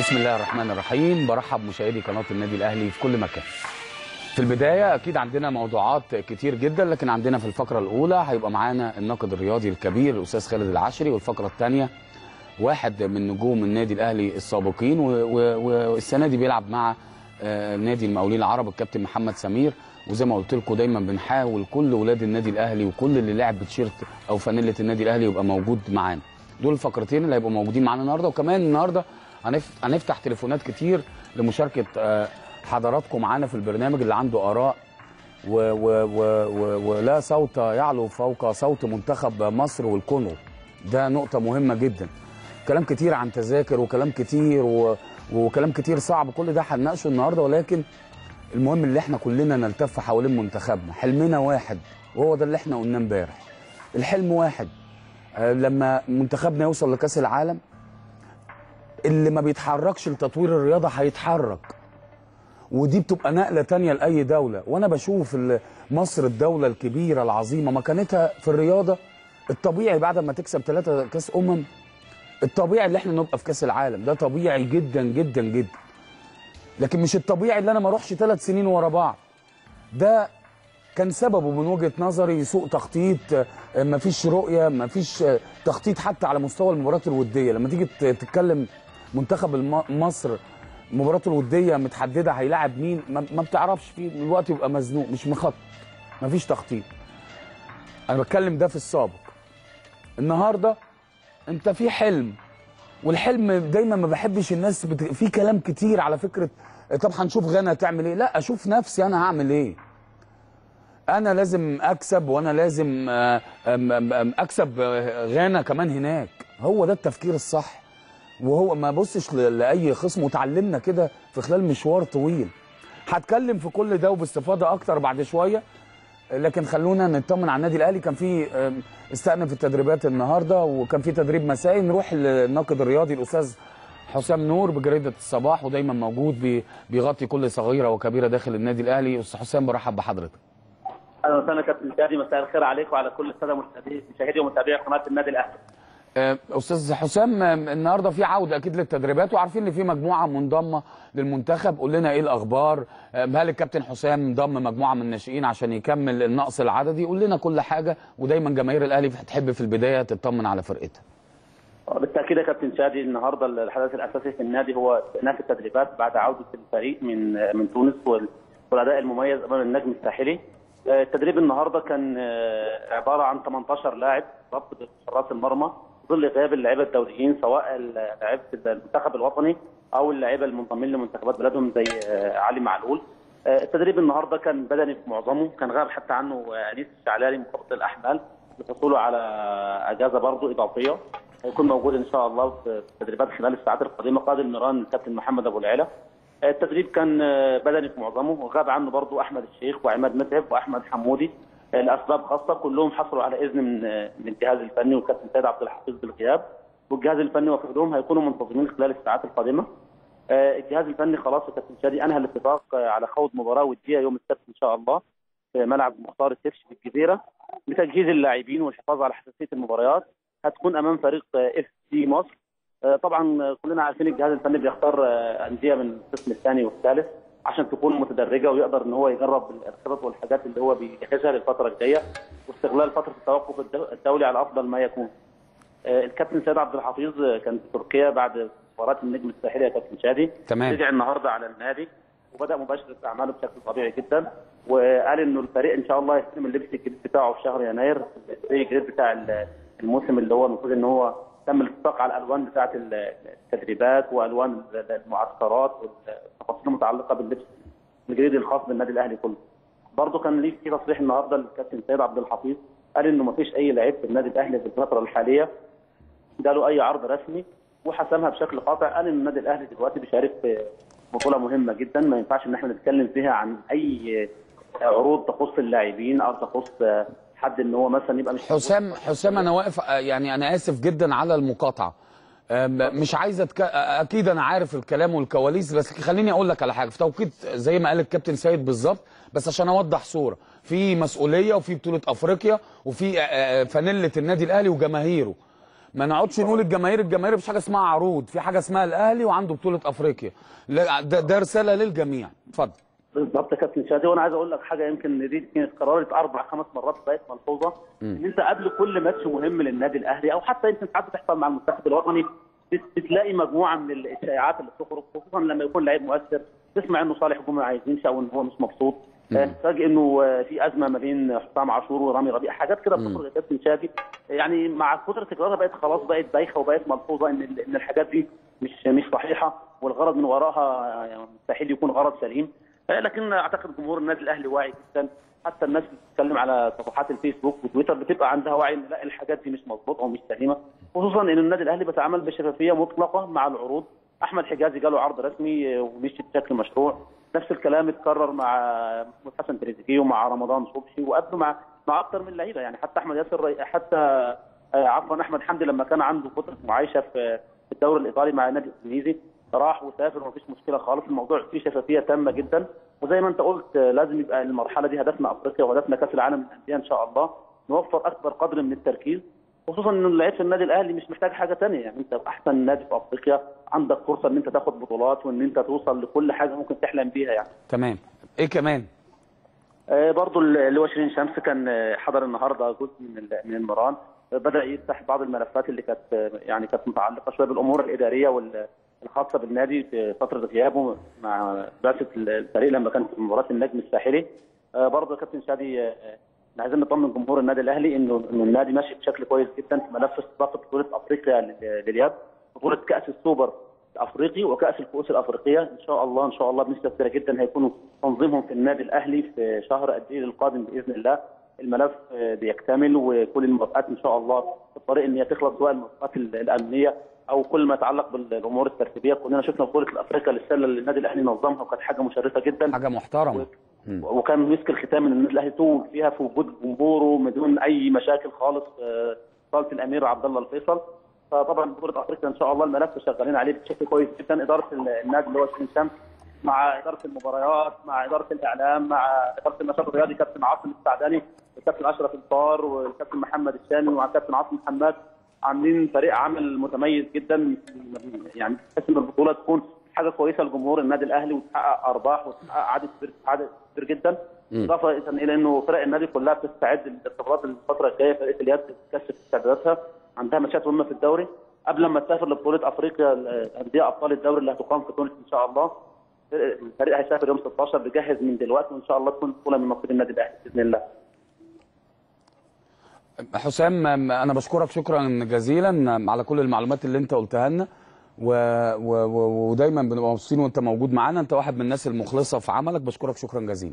بسم الله الرحمن الرحيم برحب مشاهدي قناه النادي الاهلي في كل مكان في البدايه اكيد عندنا موضوعات كتير جدا لكن عندنا في الفقره الاولى هيبقى معانا الناقد الرياضي الكبير الاستاذ خالد العشري والفقره الثانيه واحد من نجوم النادي الاهلي السابقين و- و- والسنه دي بيلعب مع آه، نادي المقاولين العرب الكابتن محمد سمير وزي ما قلت لكم دايما بنحاول كل ولاد النادي الاهلي وكل اللي لعب بتيشيرت او فانيله النادي الاهلي يبقى موجود معانا دول الفقرتين اللي هيبقوا موجودين معانا النهارده وكمان النهارده هنف- هنفتح تليفونات كتير لمشاركه آه، حضراتكم معانا في البرنامج اللي عنده اراء و و و و ولا صوت يعلو فوق صوت منتخب مصر والكونغو ده نقطة مهمة جدا كلام كتير عن تذاكر وكلام كتير و... وكلام كتير صعب كل ده هنناقشه النهارده ولكن المهم اللي احنا كلنا نلتف حوالين منتخبنا حلمنا واحد وهو ده اللي احنا قلناه امبارح الحلم واحد آه، لما منتخبنا يوصل لكاس العالم اللي ما بيتحركش لتطوير الرياضة هيتحرك ودي بتبقى نقله تانية لاي دوله وانا بشوف ال- مصر الدوله الكبيره العظيمه مكانتها في الرياضه الطبيعي بعد ما تكسب ثلاثه كاس امم الطبيعي اللي احنا نبقى في كاس العالم ده طبيعي جدا جدا جدا لكن مش الطبيعي اللي انا ما اروحش ثلاث سنين ورا بعض ده كان سببه من وجهه نظري سوء تخطيط آه، مفيش رؤيه مفيش آه، تخطيط حتى على مستوى المباريات الوديه لما تيجي ت- تتكلم منتخب الم- مصر مباراته الوديه متحدده هيلاعب مين ما ما بتعرفش في الوقت يبقى مزنوق مش مخطط مفيش تخطيط انا بتكلم ده في السابق النهارده انت في حلم والحلم دايما ما بحبش الناس بت... في كلام كتير على فكره طب هنشوف غانا تعمل ايه لا اشوف نفسي انا هعمل ايه انا لازم اكسب وانا لازم آه، أم- أم- أم اكسب آه، غانا كمان هناك هو ده التفكير الصح وهو ما بصش ل- لاي خصم وتعلمنا كده في خلال مشوار طويل هتكلم في كل ده وباستفاضه اكتر بعد شويه لكن خلونا نطمن على النادي الاهلي كان في آم، استأنف التدريبات النهارده وكان في تدريب مسائي نروح للناقد الرياضي الاستاذ حسام نور بجريده الصباح ودايما موجود بي- بيغطي كل صغيره وكبيره داخل النادي الاهلي استاذ حسام برحب بحضرتك اهلا وسهلا كابتن شادي مساء الخير عليك وعلى كل الساده مشاهدي مشاهدي ومتابعي قناه النادي الاهلي. آه، استاذ حسام آه، النهارده في عوده اكيد للتدريبات وعارفين ان في مجموعه منضمه للمنتخب قول لنا ايه الاخبار آه، هل الكابتن حسام ضم مجموعه من الناشئين عشان يكمل النقص العددي قول لنا كل حاجه ودايما جماهير الاهلي هتحب في البدايه تطمن على فرقتها بالتاكيد يا كابتن شادي النهارده الحدث الاساسي في النادي هو استئناف التدريبات بعد عوده الفريق من من تونس وال- والاداء المميز امام النجم الساحلي. آه، التدريب النهارده كان آه، عباره عن 18 لاعب ربط حراس المرمى ظل غياب اللعيبه الدوليين سواء لعيبه المنتخب الوطني او اللعيبه المنضمين لمنتخبات بلادهم زي آه، علي معلول. آه، التدريب النهارده كان بدني في معظمه كان غاب حتى عنه آه، انيس الشعلالي مقابل الاحمال لحصوله على اجازه برضه اضافيه هيكون موجود ان شاء الله في التدريبات خلال الساعات القادمه قاد النيران الكابتن محمد ابو العلا آه، التدريب كان آه، بدني في معظمه وغاب عنه برضه احمد الشيخ وعماد متعب واحمد حمودي آه، لاسباب خاصه كلهم حصلوا على اذن من آه، من الجهاز الفني والكابتن سيد عبد الحفيظ بالغياب والجهاز الفني وكلهم هيكونوا منتظمين خلال الساعات القادمه آه، الجهاز الفني خلاص يا كابتن شادي انهى الاتفاق آه، على خوض مباراه وديه يوم السبت ان شاء الله في ملعب مختار التفش في الجزيره لتجهيز اللاعبين والحفاظ على حساسيه المباريات هتكون امام فريق اف سي مصر آه، طبعا آه، كلنا عارفين الجهاز الفني بيختار آه، انديه من القسم الثاني والثالث عشان تكون متدرجه ويقدر ان هو يجرب الخطط والحاجات اللي هو بيجهزها للفتره الجايه واستغلال فتره التوقف الدو- الدولي على افضل ما يكون. آه، الكابتن سيد عبد الحفيظ آه، كان في تركيا بعد مباراه النجم الساحلي يا كابتن شادي تمام. رجع النهارده على النادي وبدا مباشره اعماله بشكل طبيعي جدا وقال انه الفريق ان شاء الله يستلم اللبس الجديد بتاعه في شهر يناير الزي الجديد بتاع ال- الموسم اللي هو المفروض ان هو تم الاتفاق على الالوان بتاعه ال- التدريبات والوان المعسكرات والتفاصيل المتعلقه باللبس الجديد الخاص بالنادي الاهلي كله. برضه كان ليه في تصريح النهارده للكابتن سيد عبد الحفيظ قال انه ما فيش اي لعيب في النادي الاهلي في الفتره الحاليه اداله اي عرض رسمي وحسمها بشكل قاطع قال ان النادي الاهلي دلوقتي بيشارك في بطوله مهمه جدا ما ينفعش ان احنا نتكلم فيها عن اي عروض تخص اللاعبين او تخص حد ان هو مثلا يبقى مش حسام حسام انا واقف آه، يعني انا اسف جدا على المقاطعه آم، مش عايز أتك... اكيد انا عارف الكلام والكواليس بس خليني اقول لك على حاجه في توقيت زي ما قال الكابتن سيد بالظبط بس عشان اوضح صوره في مسؤوليه وفي بطوله افريقيا وفي آه، آه، فانيله النادي الاهلي وجماهيره ما نقعدش نقول الجماهير الجماهير مفيش حاجه اسمها عروض في حاجه اسمها الاهلي وعنده بطوله افريقيا لا، ده, ده رساله للجميع اتفضل بالظبط يا كابتن شادي وانا عايز اقول لك حاجه يمكن دي كانت قررت اربع خمس مرات بقت ملحوظه ان انت قبل كل ماتش مهم للنادي الاهلي او حتى يمكن ساعات بتحصل مع المنتخب الوطني بت- بتلاقي مجموعه من الاشاعات اللي بتخرج خصوصا لما يكون لعيب مؤثر تسمع انه صالح جمعه عايز يمشي او ان هو مش مبسوط آه، تفاجئ انه آه، في ازمه ما بين حسام عاشور ورامي ربيع حاجات كده بتخرج يا كابتن شادي يعني مع كثر تكرارها بقت خلاص بقت بايخه وبقت ملحوظه ان ال- ان الحاجات دي مش مش صحيحه والغرض من وراها آه، مستحيل يكون غرض سليم آه، لكن اعتقد جمهور النادي الاهلي واعي جدا حتى الناس اللي بتتكلم على صفحات الفيسبوك وتويتر بتبقى عندها وعي ان لا الحاجات دي مش مظبوطه ومش سليمه خصوصا ان النادي الاهلي بيتعامل بشفافيه مطلقه مع العروض احمد حجازي جاله عرض رسمي آه، ومشي بشكل مشروع نفس الكلام اتكرر مع محمود حسن تريزيجيه ومع رمضان صبحي وقبله مع مع اكثر من لعيبه يعني حتى احمد ياسر ري- حتى آه، عفوا احمد حمدي لما كان عنده فتره معايشه في في الدوري الايطالي مع النادي الانجليزي راح وسافر ومفيش مشكله خالص الموضوع فيه شفافيه تامه جدا وزي ما انت قلت آه، لازم يبقى المرحله دي هدفنا افريقيا وهدفنا كاس العالم للانديه ان شاء الله نوفر اكبر قدر من التركيز خصوصا ان اللعيب في النادي الاهلي مش محتاج حاجه ثانيه يعني انت احسن نادي في افريقيا عندك فرصه ان انت تاخد بطولات وان انت توصل لكل حاجه ممكن تحلم بيها يعني تمام ايه كمان آه، برضو اللي هو شيرين شمس كان آه، حضر النهارده جزء من ال- من المران آه، بدا يفتح بعض الملفات اللي كانت آه، يعني كانت متعلقه شويه بالامور الاداريه والخاصه بالنادي في فتره غيابه مع بعثه الفريق لما كان في مباراه النجم الساحلي آه، برضو يا كابتن شادي آه، آه، احنا عايزين نطمن جمهور النادي الاهلي انه انه النادي ماشي بشكل كويس جدا في ملف استضافه بطوله افريقيا لل- لليد بطوله كاس السوبر الافريقي وكاس الكؤوس الافريقيه ان شاء الله ان شاء الله بنسبه كبيره جدا هيكونوا تنظيمهم في النادي الاهلي في شهر ابريل القادم باذن الله الملف آه، بيكتمل وكل الموافقات ان شاء الله في الطريق ان هي تخلص سواء الموافقات ال- الامنيه او كل ما يتعلق بالامور الترتيبيه كلنا شفنا بطوله الافريقيا للسله اللي النادي الاهلي نظمها وكانت حاجه مشرفه جدا حاجه محترمه مم. وكان مسك الختام ان النادي الاهلي توج فيها في وجود جمهوره بدون اي مشاكل خالص آه، صاله الامير عبد الله الفيصل فطبعا بطوله افريقيا ان شاء الله الملف شغالين عليه بشكل كويس جدا اداره النادي اللي هو شيرين شمس مع اداره المباريات مع اداره الاعلام مع اداره النشاط الرياضي كابتن عاصم السعداني والكابتن اشرف الفار والكابتن محمد الشامي ومع الكابتن عاصم محمد عاملين فريق عمل متميز جدا يعني بحيث ان البطوله تكون حاجه كويسه لجمهور النادي الاهلي وتحقق ارباح وتحقق عدد كبير عدد كبير جدا اضافه الى انه فرق النادي كلها بتستعد للاختبارات الفتره الجايه فرقه اليد بتكثف استعداداتها عندها ماتشات مهمه في الدوري قبل ما تسافر لبطوله افريقيا انديه ابطال الدوري اللي هتقام في تونس ان شاء الله الفريق هيسافر يوم 16 بيجهز من دلوقتي وان شاء الله تكون بطوله من نصيب النادي الاهلي باذن الله حسام انا بشكرك شكرا جزيلا على كل المعلومات اللي انت قلتها لنا و... و... و... ودايما بنبقى مبسوطين وانت موجود معانا انت واحد من الناس المخلصه في عملك بشكرك شكرا جزيلا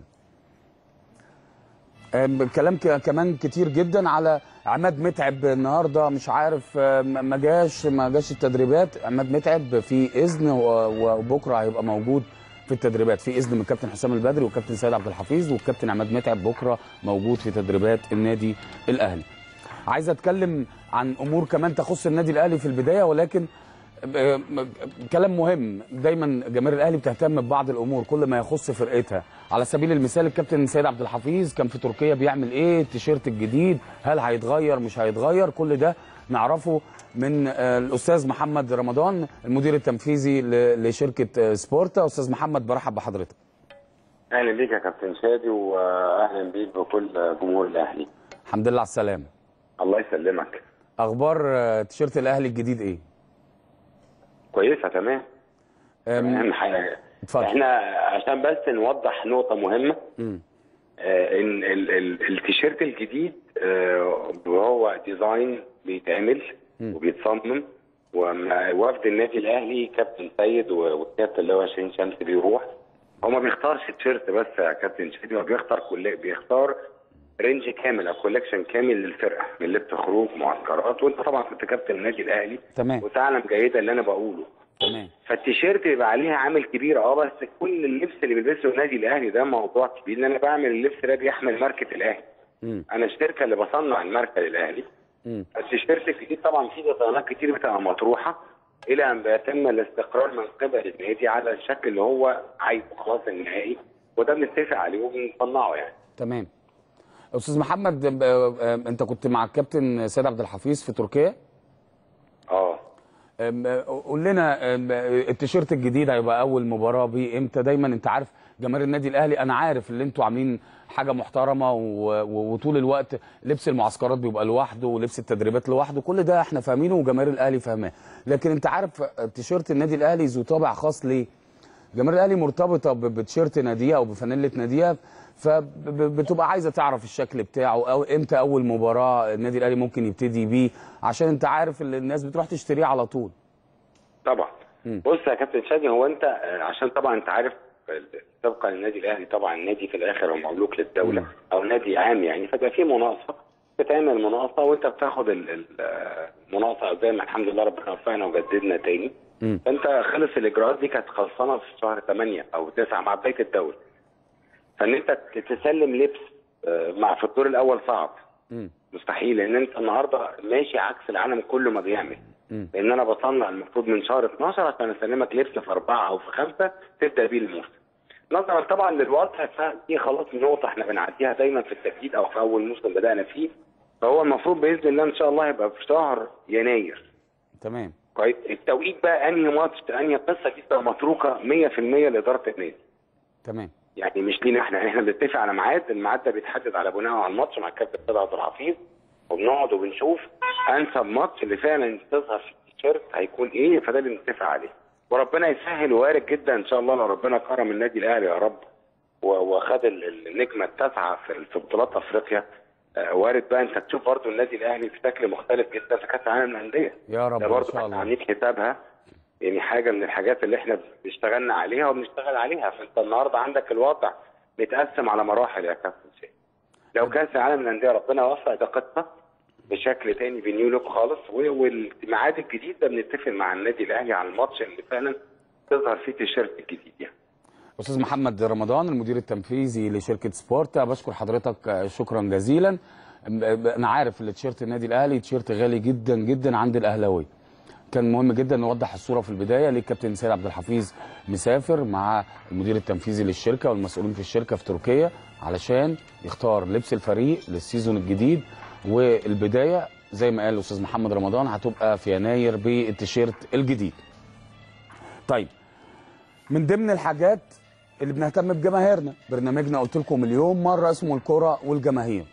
أم، كلام ك... كمان كتير جدا على عماد متعب النهارده مش عارف أم، ما جاش ما جاش التدريبات عماد متعب في اذن و- وبكره هيبقى موجود في التدريبات في اذن من الكابتن حسام البدري والكابتن سيد عبد الحفيظ والكابتن عماد متعب بكره موجود في تدريبات النادي الاهلي عايز اتكلم عن امور كمان تخص النادي الاهلي في البدايه ولكن آه، كلام مهم دايما جماهير الاهلي بتهتم ببعض الامور كل ما يخص فرقتها على سبيل المثال الكابتن سيد عبد الحفيظ كان في تركيا بيعمل ايه التيشيرت الجديد هل هيتغير مش هيتغير كل ده نعرفه من آه، الاستاذ محمد رمضان المدير التنفيذي ل- لشركه آه، سبورتا استاذ محمد برحب بحضرتك اهلا بيك يا كابتن شادي واهلا بيك بكل جمهور الاهلي الحمد لله على السلامه الله يسلمك اخبار آه، تيشيرت الاهلي الجديد ايه كويسه تمام آم، اهم حاجه اتفضل. احنا عشان بس نوضح نقطه مهمه مم. آه ان ال- ال- التيشيرت الجديد آه وهو ديزاين بيتعمل وبيتصمم ومع وفد النادي الاهلي كابتن سيد و- والكابتن اللي هو شيرين شمس بيروح هو ما بيختارش تيشيرت بس يا كابتن شادي هو بيختار كل بيختار رينج كامل او كولكشن كامل للفرقه من لبس خروج معسكرات وانت طبعا كنت كابتن النادي الاهلي تمام وتعلم جيدا اللي انا بقوله تمام فالتيشيرت بيبقى عليها عامل كبير اه بس كل اللبس اللي بيلبسه النادي الاهلي ده موضوع كبير لان انا بعمل اللبس ده بيحمل ماركه الاهلي مم. انا الشركه اللي بصنع الماركه للاهلي مم. التيشيرت الجديد طبعا فيه ديزاينات كتير بتبقى مطروحه الى ان بيتم الاستقرار من قبل النادي على الشكل اللي هو عايزه خلاص النهائي وده بنتفق عليه وبنصنعه يعني تمام استاذ محمد آه، آه، انت كنت مع الكابتن سيد عبد الحفيظ في تركيا أم، قول لنا أم، التيشيرت الجديد هيبقى اول مباراه بيه امتى دايما انت عارف جماهير النادي الاهلي انا عارف ان انتوا عاملين حاجه محترمه و- و- وطول الوقت لبس المعسكرات بيبقى لوحده ولبس التدريبات لوحده كل ده احنا فاهمينه وجماهير الاهلي فاهماه لكن انت عارف تيشيرت النادي الاهلي ذو طابع خاص ليه جماهير الاهلي مرتبطه ب- بتيشيرت ناديها او بفانيله ناديها فبتبقى عايزه تعرف الشكل بتاعه او امتى اول مباراه النادي الاهلي ممكن يبتدي بيه عشان انت عارف ان الناس بتروح تشتريه على طول طبعا مم. بص يا كابتن شادي هو انت آه، عشان طبعا انت عارف طبقا للنادي الاهلي طبعا النادي في الاخر هو مملوك للدوله مم. او نادي عام يعني فبقى في مناقصه بتعمل مناقصه وانت بتاخد ال- ال- آه، المناقصه زي ما الحمد لله ربنا وفقنا وجددنا تاني مم. فانت خلص الاجراءات دي كانت خلصانه في شهر 8 او 9 مع بدايه الدوري فان انت تسلم لبس آه، مع في الدور الاول صعب مم. مستحيل لان انت النهارده ماشي عكس العالم كله ما بيعمل مم. لان انا بصنع المفروض من شهر 12 عشان اسلمك لبس في اربعه او في خمسه تبدا بيه الموسم. نظرا طبعا للوضع فدي خلاص نقطه احنا بنعديها دايما في التجديد او في اول موسم بدانا فيه فهو المفروض باذن الله ان شاء الله يبقى في شهر يناير تمام كويس التوقيت بقى انهي ماتش انهي قصه دي بتبقى متروكه 100% لاداره النادي تمام يعني مش لينا احنا يعني احنا بنتفق على ميعاد الميعاد ده بيتحدد على بناء على الماتش مع الكابتن سيد عبد الحفيظ وبنقعد وبنشوف انسب ماتش اللي فعلا تظهر في التيشيرت هيكون ايه فده اللي بنتفق عليه وربنا يسهل ووارد جدا ان شاء الله لو ربنا كرم النادي الاهلي يا رب و- وخد ال- النجمه التاسعه في في بطولات افريقيا آه، وارد بقى انت تشوف برضه النادي الاهلي في شكل مختلف جدا في كاس العالم للانديه يا رب ده ان برضه شاء احنا الله عاملين حسابها يعني حاجه من الحاجات اللي احنا اشتغلنا عليها وبنشتغل عليها فانت النهارده عندك الوضع متقسم على مراحل يا كابتن شيخ لو كاس العالم للانديه ربنا وفق ده قصه بشكل تاني بنيو لوك خالص و- والميعاد الجديد ده بنتفق مع النادي الاهلي على الماتش اللي فعلا تظهر فيه تيشيرت الجديد يعني استاذ محمد رمضان المدير التنفيذي لشركه سبورت بشكر حضرتك آه، شكرا جزيلا م- انا عارف ان تيشيرت النادي الاهلي تيشيرت غالي جدا جدا عند الاهلاويه كان مهم جدا نوضح الصوره في البدايه ليه الكابتن سيد عبد الحفيظ مسافر مع المدير التنفيذي للشركه والمسؤولين في الشركه في تركيا علشان يختار لبس الفريق للسيزون الجديد والبدايه زي ما قال الاستاذ محمد رمضان هتبقى في يناير بالتيشيرت الجديد. طيب من ضمن الحاجات اللي بنهتم بجماهيرنا برنامجنا قلت لكم مليون مره اسمه الكره والجماهير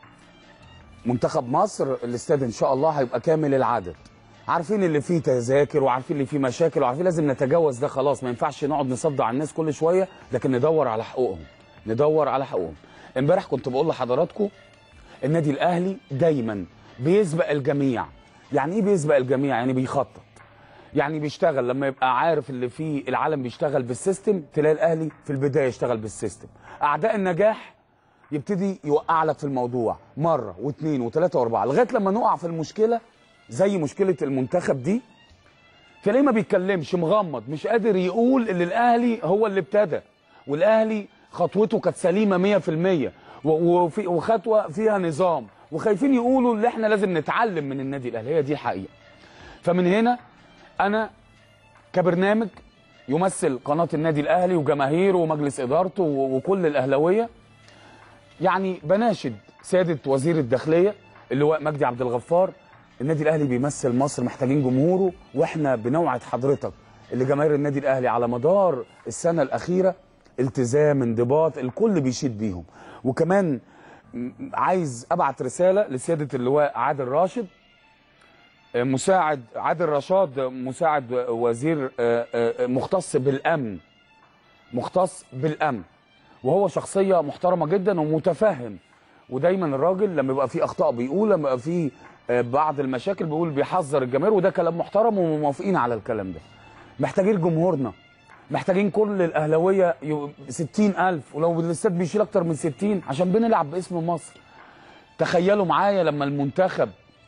منتخب مصر الاستاد ان شاء الله هيبقى كامل العدد عارفين اللي فيه تذاكر وعارفين اللي فيه مشاكل وعارفين لازم نتجاوز ده خلاص ما ينفعش نقعد نصدع الناس كل شويه لكن ندور على حقوقهم ندور على حقوقهم امبارح كنت بقول لحضراتكم النادي الاهلي دايما بيسبق الجميع يعني ايه بيسبق الجميع يعني بيخطط يعني بيشتغل لما يبقى عارف اللي فيه العالم بيشتغل بالسيستم تلاقي الاهلي في البدايه يشتغل بالسيستم اعداء النجاح يبتدي يوقع لك في الموضوع مره واثنين وثلاثه واربعه لغايه لما نقع في المشكله زي مشكله المنتخب دي تلاقيه ما بيتكلمش مغمض مش قادر يقول ان الاهلي هو اللي ابتدى والاهلي خطوته كانت سليمه 100% و- وفي وخطوه فيها نظام وخايفين يقولوا ان احنا لازم نتعلم من النادي الاهلي هي دي الحقيقه فمن هنا انا كبرنامج يمثل قناه النادي الاهلي وجماهيره ومجلس ادارته و- وكل الاهلاويه يعني بناشد سياده وزير الداخليه اللواء مجدي عبد الغفار النادي الاهلي بيمثل مصر محتاجين جمهوره واحنا بنوعد حضرتك اللي جماهير النادي الاهلي على مدار السنه الاخيره التزام انضباط الكل بيشيد بيهم وكمان م- عايز ابعت رساله لسياده اللواء عادل راشد آه، مساعد عادل رشاد مساعد وزير آه، آه، مختص بالامن مختص بالامن وهو شخصيه محترمه جدا ومتفهم ودايما الراجل لما يبقى فيه اخطاء بيقول لما يبقى فيه آه، بعض المشاكل بيقول بيحذر الجماهير وده كلام محترم وموافقين على الكلام ده محتاجين جمهورنا محتاجين كل الاهلاويه يو- 60000 ولو الاستاد بيشيل اكتر من 60 عشان بنلعب باسم مصر تخيلوا معايا لما المنتخب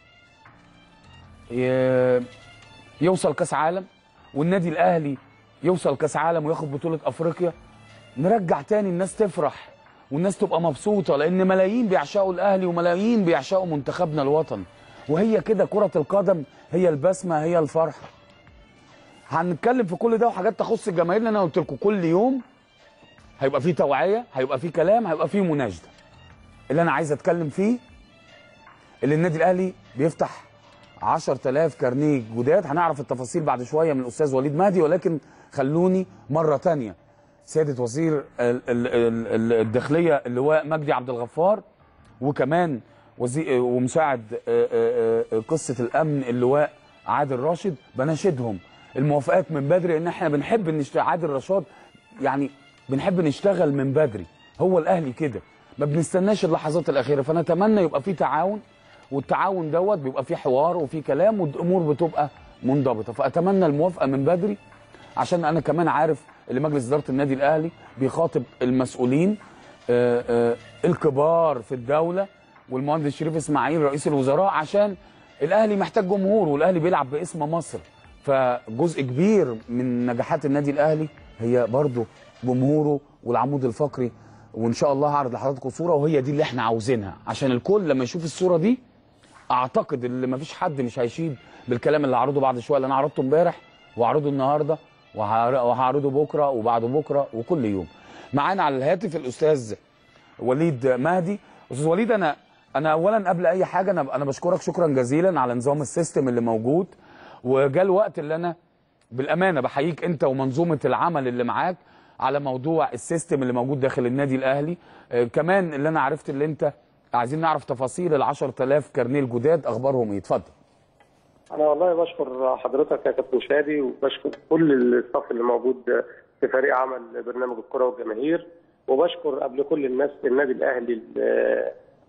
ي- يوصل كاس عالم والنادي الاهلي يوصل كاس عالم وياخد بطوله افريقيا نرجع تاني الناس تفرح والناس تبقى مبسوطه لان ملايين بيعشقوا الاهلي وملايين بيعشقوا منتخبنا الوطني وهي كده كره القدم هي البسمه هي الفرحه هنتكلم في كل ده وحاجات تخص الجماهير اللي انا قلت لكم كل يوم هيبقى فيه توعيه هيبقى فيه كلام هيبقى فيه مناشده اللي انا عايز اتكلم فيه اللي النادي الاهلي بيفتح 10000 كارنيه جداد هنعرف التفاصيل بعد شويه من الاستاذ وليد مهدي ولكن خلوني مره تانية سياده وزير ال- ال- ال- ال- الداخليه اللواء مجدي عبد الغفار وكمان وزير ومساعد آه، آه، آه، قصه الامن اللواء عادل راشد بناشدهم الموافقات من بدري ان احنا بنحب نشتغل عادل رشاد يعني بنحب نشتغل من بدري هو الاهلي كده ما بنستناش اللحظات الاخيره فنتمنى يبقى في تعاون والتعاون دوت بيبقى فيه حوار وفيه كلام والامور بتبقى منضبطه فاتمنى الموافقه من بدري عشان انا كمان عارف اللي مجلس اداره النادي الاهلي بيخاطب المسؤولين آه، آه، الكبار في الدوله والمهندس شريف اسماعيل رئيس الوزراء عشان الاهلي محتاج جمهور والاهلي بيلعب باسم مصر فجزء كبير من نجاحات النادي الاهلي هي برضه جمهوره والعمود الفقري وان شاء الله هعرض لحضراتكم صوره وهي دي اللي احنا عاوزينها عشان الكل لما يشوف الصوره دي اعتقد ان مفيش حد مش هيشيد بالكلام اللي هعرضه بعد شويه اللي انا عرضته امبارح وهعرضه النهارده وهعر- وهعرضه بكره وبعد بكره وكل يوم معانا على الهاتف الاستاذ وليد مهدي استاذ وليد انا انا اولا قبل اي حاجه انا انا بشكرك شكرا جزيلا على نظام السيستم اللي موجود وجاء الوقت اللي انا بالامانه بحييك انت ومنظومه العمل اللي معاك على موضوع السيستم اللي موجود داخل النادي الاهلي آه كمان اللي انا عرفت اللي انت عايزين نعرف تفاصيل ال 10000 كارنيه الجداد اخبارهم ايه اتفضل انا والله بشكر حضرتك يا كابتن شادي وبشكر كل الستاف اللي موجود في فريق عمل برنامج الكره والجماهير وبشكر قبل كل الناس النادي الاهلي ال-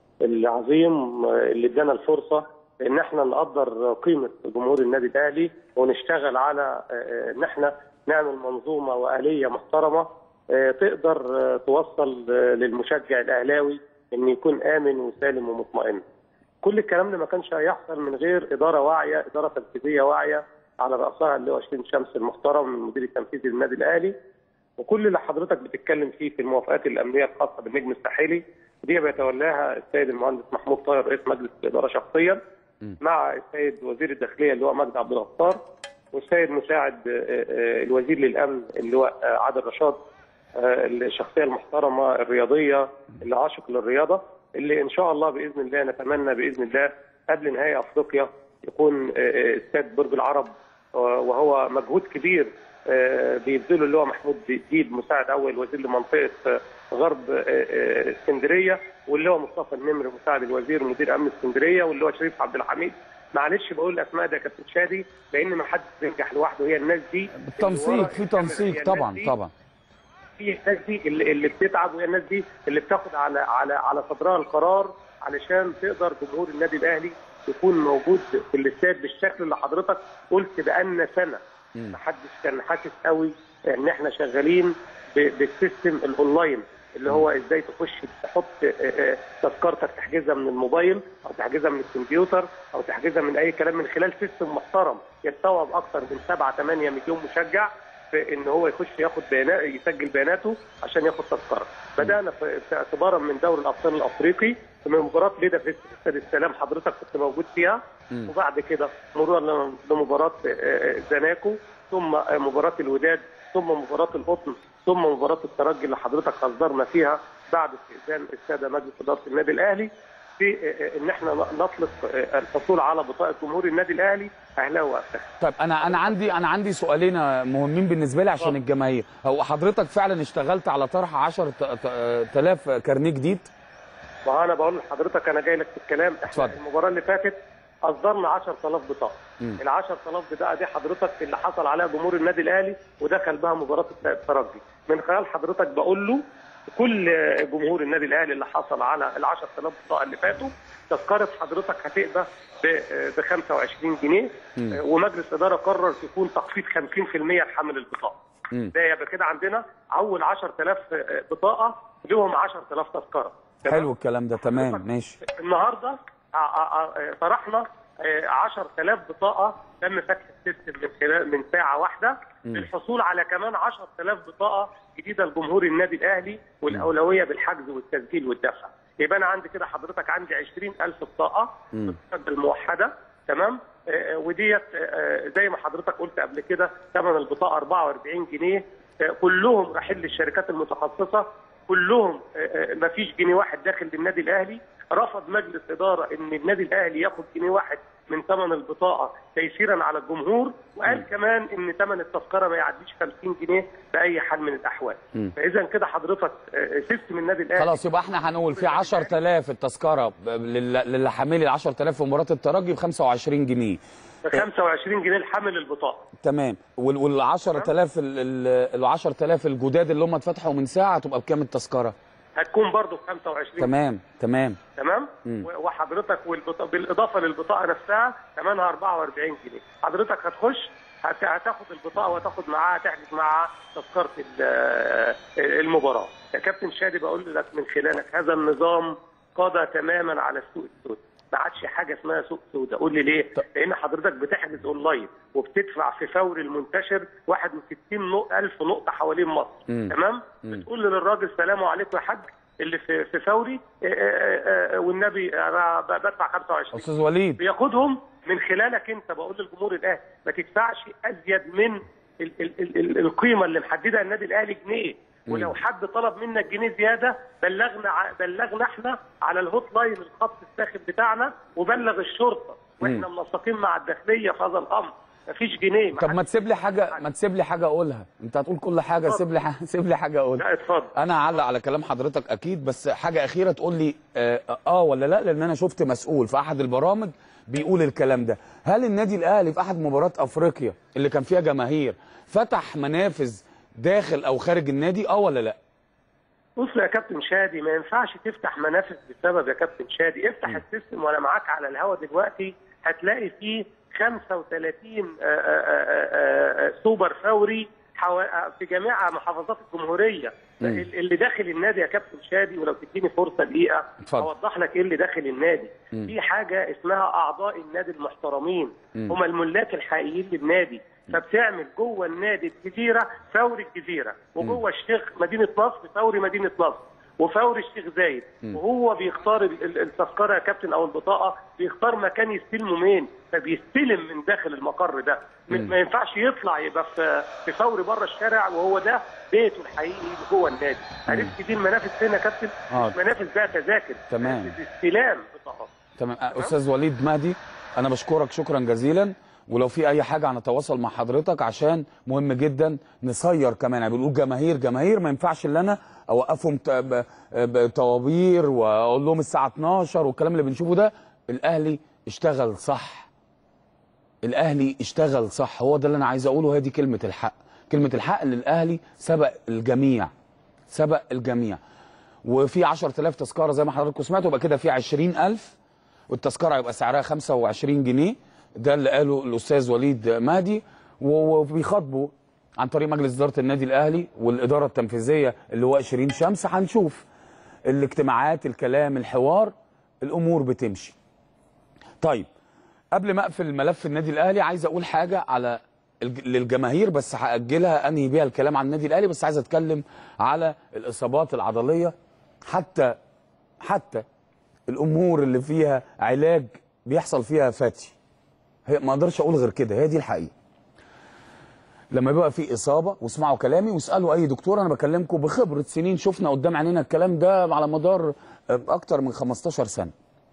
العظيم اللي ادانا الفرصه ان احنا نقدر قيمه جمهور النادي الاهلي ونشتغل على آه، ان احنا نعمل منظومه واليه محترمه آه، تقدر آه، توصل آه، للمشجع الاهلاوي ان يكون امن وسالم ومطمئن. كل الكلام ده ما كانش هيحصل من غير اداره واعيه، اداره تنفيذيه واعيه على راسها اللي هو شيرين شمس المحترم المدير التنفيذي للنادي الاهلي وكل اللي حضرتك بتتكلم فيه في الموافقات الامنيه الخاصه بالنجم الساحلي دي بيتولاها السيد المهندس محمود طاهر رئيس مجلس الاداره شخصيا مع السيد وزير الداخليه اللي هو مجدي عبد الغفار والسيد مساعد آه، آه، الوزير للامن اللي هو آه، عادل رشاد آه، الشخصيه المحترمه الرياضيه اللي عاشق للرياضه اللي ان شاء الله باذن الله نتمنى باذن الله قبل نهائي افريقيا يكون آه، آه، استاد برج العرب آه، وهو مجهود كبير آه، بيبذله اللي هو محمود ديب مساعد اول وزير لمنطقه آه، غرب آه، آه، اسكندريه واللي هو مصطفى النمر مساعد الوزير مدير امن اسكندريه واللي هو شريف عبد الحميد معلش بقول الاسماء ده يا كابتن شادي لان ما حدش بينجح لوحده هي الناس دي اللي ورا بالتنسيق في الكاميرا، هي تنسيق الناس طبعا دي طبعا في الناس دي اللي, اللي بتتعب وهي الناس دي اللي بتاخد على على على صدرها القرار علشان تقدر جمهور النادي الاهلي يكون موجود في الاستاد بالشكل اللي حضرتك قلت بقالنا سنه محدش كان حاسس قوي ان احنا شغالين ب- بالسيستم الاونلاين اللي هو ازاي تخش تحط آه، آه، تذكرتك تحجزها من الموبايل او تحجزها من الكمبيوتر او تحجزها من اي كلام من خلال سيستم محترم يستوعب اكثر من 7 8 مليون مشجع في ان هو يخش ياخد بيانات يسجل بياناته عشان ياخد تذكره. بدانا في في اعتبارا من دوري الابطال الافريقي من مباراه ليدا في استاد السلام حضرتك كنت موجود فيها وبعد كده مرورا لمباراه آه، آه، زناكو ثم آه، مباراه الوداد ثم مباراه القطن ثم مباراه الترجي اللي حضرتك اصدرنا فيها بعد استئذان الساده مجلس اداره النادي الاهلي في آه، آه، ان احنا نطلق آه، الحصول على بطاقه جمهور النادي الاهلي اهلاوي واساسا. طيب انا انا عندي انا عندي سؤالين مهمين بالنسبه لي عشان الجماهير هو حضرتك فعلا اشتغلت على طرح 10000 كارنيه جديد ما انا بقول لحضرتك انا جاي لك في الكلام احنا اتفضل. المباراه اللي فاتت اصدرنا 10000 بطاقه ال 10000 بطاقه دي حضرتك اللي حصل عليها جمهور النادي الاهلي ودخل بها مباراه الترجي من خلال حضرتك بقول له كل جمهور النادي الاهلي اللي حصل على ال 10000 بطاقه اللي فاتوا تذكره حضرتك هتقبل ب 25 جنيه ومجلس اداره قرر تكون تخفيض 50% لحمل البطاقه ده يبقى كده عندنا اول 10000 بطاقه لهم 10000 تذكره تمام؟ حلو الكلام ده تمام ماشي النهارده ع- ع- ع- طرحنا آه، 10000 بطاقه تم فتح السيستم من خلال من ساعه واحده للحصول على كمان 10000 بطاقه جديده لجمهور النادي الاهلي والاولويه بالحجز والتسجيل والدفع يبقى انا عندي كده حضرتك عندي 20000 بطاقه الموحده تمام آه، وديت آه، زي ما حضرتك قلت قبل كده ثمن البطاقه 44 جنيه آه، كلهم رايحين للشركات المتخصصه كلهم ما فيش جنيه واحد داخل للنادي الاهلي رفض مجلس اداره ان النادي الاهلي ياخد جنيه واحد من ثمن البطاقه تيسيرا على الجمهور وقال كمان ان ثمن التذكره ما يعديش 50 جنيه باي حال من الاحوال فاذا كده حضرتك آه، سيستم النادي الاهلي خلاص يبقى احنا هنقول في 10000 التذكره ب- لل- للي حاملي ال 10000 في مباراه الترجي ب 25 جنيه ب 25 جنيه لحامل البطاقه تمام وال وال 10000 ال 10000 الجداد اللي هم اتفتحوا من ساعه تبقى بكام التذكره؟ هتكون برضه ب 25 تمام تمام تمام و- وحضرتك والبطاقة بالاضافه للبطاقه نفسها ثمنها 44 جنيه حضرتك هتخش هت- هتاخد البطاقه وتاخد معاها تحجز معاها تذكره ال- المباراه يا كابتن شادي بقول لك من خلالك هذا النظام قضى تماما على السوق السوداء ما عادش حاجه اسمها سوق سوداء قول لي ليه لان حضرتك بتحجز اونلاين وبتدفع في فور المنتشر 61 نق- الف نقطه حوالين مصر تمام بتقول للراجل سلام عليكم يا حاج اللي في في فوري آه، آه، آه، والنبي انا ب- بدفع 25 استاذ وليد بياخدهم من خلالك انت بقول للجمهور الاهلي ما تدفعش ازيد من ال ال ال ال القيمه اللي محددها النادي الاهلي جنيه ولو حد طلب منك جنيه زياده بلغنا ع- بلغنا احنا على الهوت لاين الخط الساخن بتاعنا وبلغ الشرطه واحنا منسقين مع الداخليه في هذا الامر مفيش جنيه طب ما تسيب لي حاجه ما تسيب لي حاجه اقولها انت هتقول كل حاجه سيب لي ح- سيب لي حاجه اقولها لا اتفضل انا هعلق على كلام حضرتك اكيد بس حاجه اخيره تقول لي آه, اه ولا لا لان انا شفت مسؤول في احد البرامج بيقول الكلام ده هل النادي الاهلي في احد مباريات افريقيا اللي كان فيها جماهير فتح منافذ داخل او خارج النادي اه ولا لا بص يا كابتن شادي ما ينفعش تفتح منافذ بسبب يا كابتن شادي افتح السيستم وانا معاك على الهوا دلوقتي هتلاقي فيه 35 آه، آه، آه، آه، سوبر فوري حوا- في جميع محافظات الجمهوريه اللي داخل النادي يا كابتن شادي ولو تديني فرصه دقيقه اتفضل. اوضح لك ايه اللي داخل النادي في حاجه اسمها اعضاء النادي المحترمين هم الملاك الحقيقيين للنادي فبتعمل جوه النادي الجزيره فوري الجزيره وجوه الشيخ مدينه نصر فوري مدينه نصر وفوري الشيخ زايد وهو بيختار ال- ال- التذكره يا كابتن او البطاقه بيختار مكان يستلمه مين فبيستلم من داخل المقر ده م- ما ينفعش يطلع يبقى في في فوري بره الشارع وهو ده بيته الحقيقي جوه النادي عرفت دي المنافذ فين يا كابتن آه. مش منافذ بقى تذاكر تمام. منافذ استلام بطاقات تمام آه، استاذ وليد مهدي انا بشكرك شكرا جزيلا ولو في اي حاجه هنتواصل مع حضرتك عشان مهم جدا نصير كمان يعني بنقول جماهير جماهير ما ينفعش ان انا اوقفهم ت- ب- ب- طوابير واقول لهم الساعه 12 والكلام اللي بنشوفه ده الاهلي اشتغل صح الاهلي اشتغل صح هو ده اللي انا عايز اقوله هي دي كلمه الحق كلمه الحق ان الاهلي سبق الجميع سبق الجميع وفي 10000 تذكره زي ما حضراتكم سمعتوا يبقى كده في 20000 والتذكره هيبقى سعرها 25 جنيه ده اللي قاله الاستاذ وليد مهدي و- وبيخاطبوا عن طريق مجلس اداره النادي الاهلي والاداره التنفيذيه اللي هو 20 شمس هنشوف الاجتماعات الكلام الحوار الامور بتمشي طيب قبل ما اقفل ملف النادي الاهلي عايز اقول حاجه على الج- للجماهير بس هاجلها انهي بيها الكلام عن النادي الاهلي بس عايز اتكلم على الاصابات العضليه حتى حتى الامور اللي فيها علاج بيحصل فيها فتي هي ما اقدرش اقول غير كده هي دي الحقيقه لما بيبقى في اصابه واسمعوا كلامي واسالوا اي دكتور انا بكلمكم بخبره سنين شفنا قدام عينينا الكلام ده على مدار آه، اكتر من 15 سنه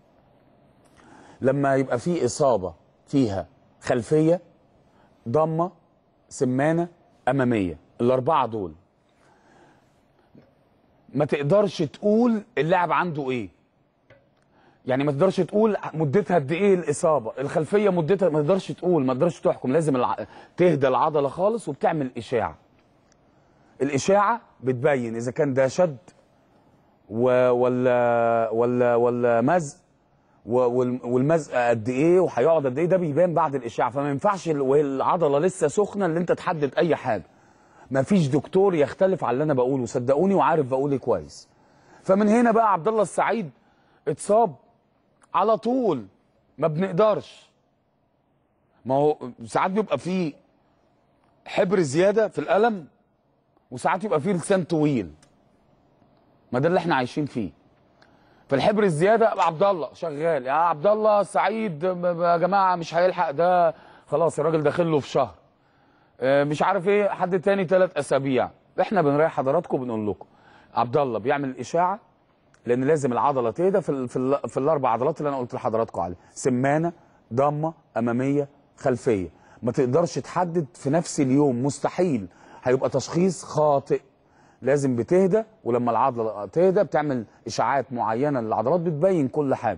لما يبقى في اصابه فيها خلفيه ضمه سمانه اماميه الاربعه دول ما تقدرش تقول اللاعب عنده ايه يعني ما تقدرش تقول مدتها قد ايه الاصابه الخلفيه مدتها ما تقدرش تقول ما تقدرش تحكم لازم الع... تهدى العضله خالص وبتعمل اشاعه الاشاعه بتبين اذا كان ده شد و... ولا ولا ولا مزق و- وال- والمزق قد ايه وهيقعد قد ايه ده بيبان بعد الاشاعه فما ينفعش ال- وهي العضله لسه سخنه ان انت تحدد اي حاجه ما فيش دكتور يختلف على اللي انا بقوله صدقوني وعارف بقول ايه كويس فمن هنا بقى عبد الله السعيد اتصاب على طول ما بنقدرش ما هو ساعات بيبقى فيه حبر زياده في القلم وساعات يبقى فيه لسان طويل ما ده اللي احنا عايشين فيه فالحبر الزياده عبد الله شغال يا عبد الله سعيد ب- ب- يا جماعه مش هيلحق ده خلاص الراجل داخل له في شهر آه، مش عارف ايه حد تاني ثلاث اسابيع احنا بنريح حضراتكم وبنقول لكم عبد الله بيعمل اشاعه لان لازم العضله تهدى في ال في, ال في الاربع عضلات اللي انا قلت لحضراتكم عليها سمانه ضمه اماميه خلفيه ما تقدرش تحدد في نفس اليوم مستحيل هيبقى تشخيص خاطئ لازم بتهدى ولما العضله تهدى بتعمل اشاعات معينه للعضلات بتبين كل حاجه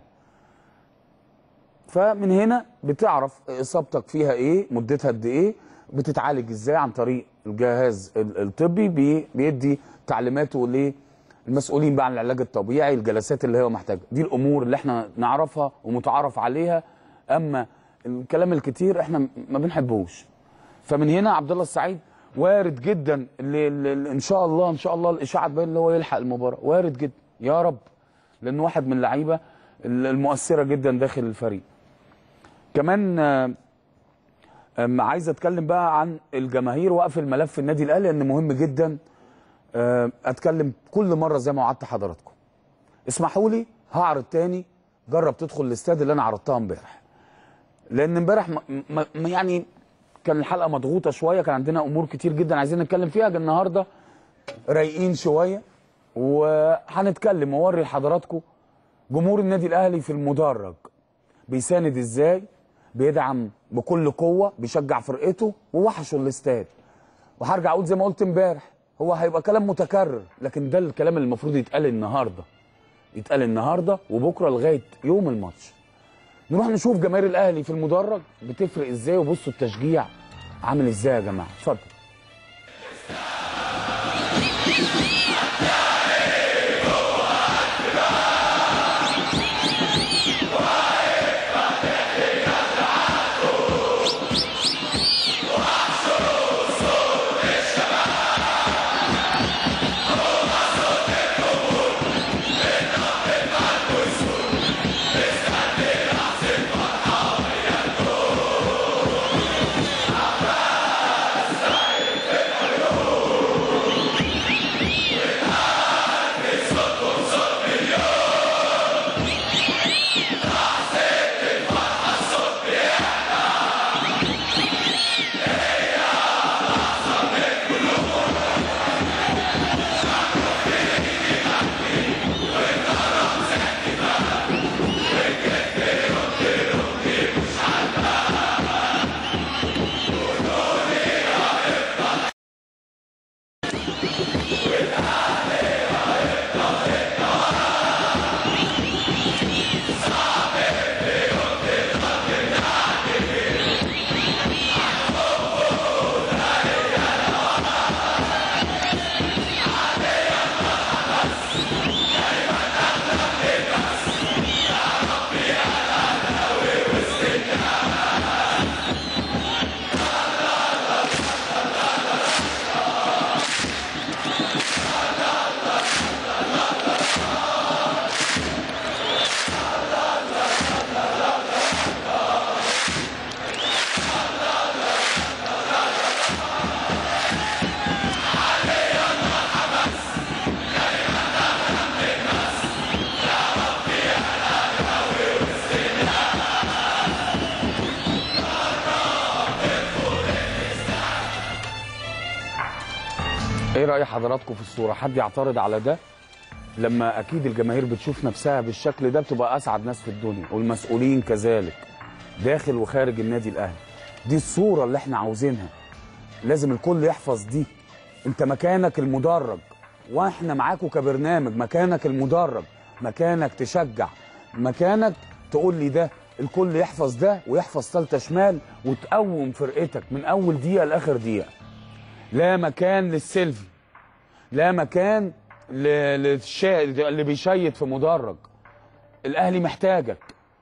فمن هنا بتعرف اصابتك فيها ايه مدتها قد ايه بتتعالج ازاي عن طريق الجهاز ال- الطبي بي- بيدي تعليماته للمسؤولين بقى عن العلاج الطبيعي الجلسات اللي هو محتاجها دي الامور اللي احنا نعرفها ومتعارف عليها اما الكلام الكتير احنا م- ما بنحبوش فمن هنا عبد الله السعيد وارد جدا اللي اللي ان شاء الله ان شاء الله الاشاعه تبين اللي هو يلحق المباراه وارد جدا يا رب لانه واحد من اللعيبه المؤثره جدا داخل الفريق كمان آه، آم، عايز اتكلم بقى عن الجماهير واقفل ملف النادي الاهلي لان مهم جدا آه، اتكلم كل مره زي ما وعدت حضراتكم اسمحوا لي هعرض تاني جرب تدخل الاستاد اللي انا عرضتها امبارح لان امبارح م- م- م- يعني كان الحلقه مضغوطه شويه كان عندنا امور كتير جدا عايزين نتكلم فيها جا النهارده رايقين شويه وهنتكلم واوري لحضراتكم جمهور النادي الاهلي في المدرج بيساند ازاي بيدعم بكل قوه بيشجع فرقته ووحشوا الاستاد وهرجع اقول زي ما قلت امبارح هو هيبقى كلام متكرر لكن ده الكلام اللي المفروض يتقال النهارده يتقال النهارده وبكره لغايه يوم الماتش نروح نشوف جماهير الاهلي في المدرج بتفرق ازاي وبصوا التشجيع عامل ازاي يا جماعه اتفضل ايه راي حضراتكم في الصوره حد يعترض على ده لما اكيد الجماهير بتشوف نفسها بالشكل ده بتبقى اسعد ناس في الدنيا والمسؤولين كذلك داخل وخارج النادي الاهلي دي الصوره اللي احنا عاوزينها لازم الكل يحفظ دي انت مكانك المدرج واحنا معاكم كبرنامج مكانك المدرج مكانك تشجع مكانك تقول لي ده الكل يحفظ ده ويحفظ ثالثه شمال وتقوم فرقتك من اول دقيقه لاخر دقيقه لا مكان للسيلفي لا مكان ل- للشا... اللي بيشيد في مدرج الاهلي محتاجك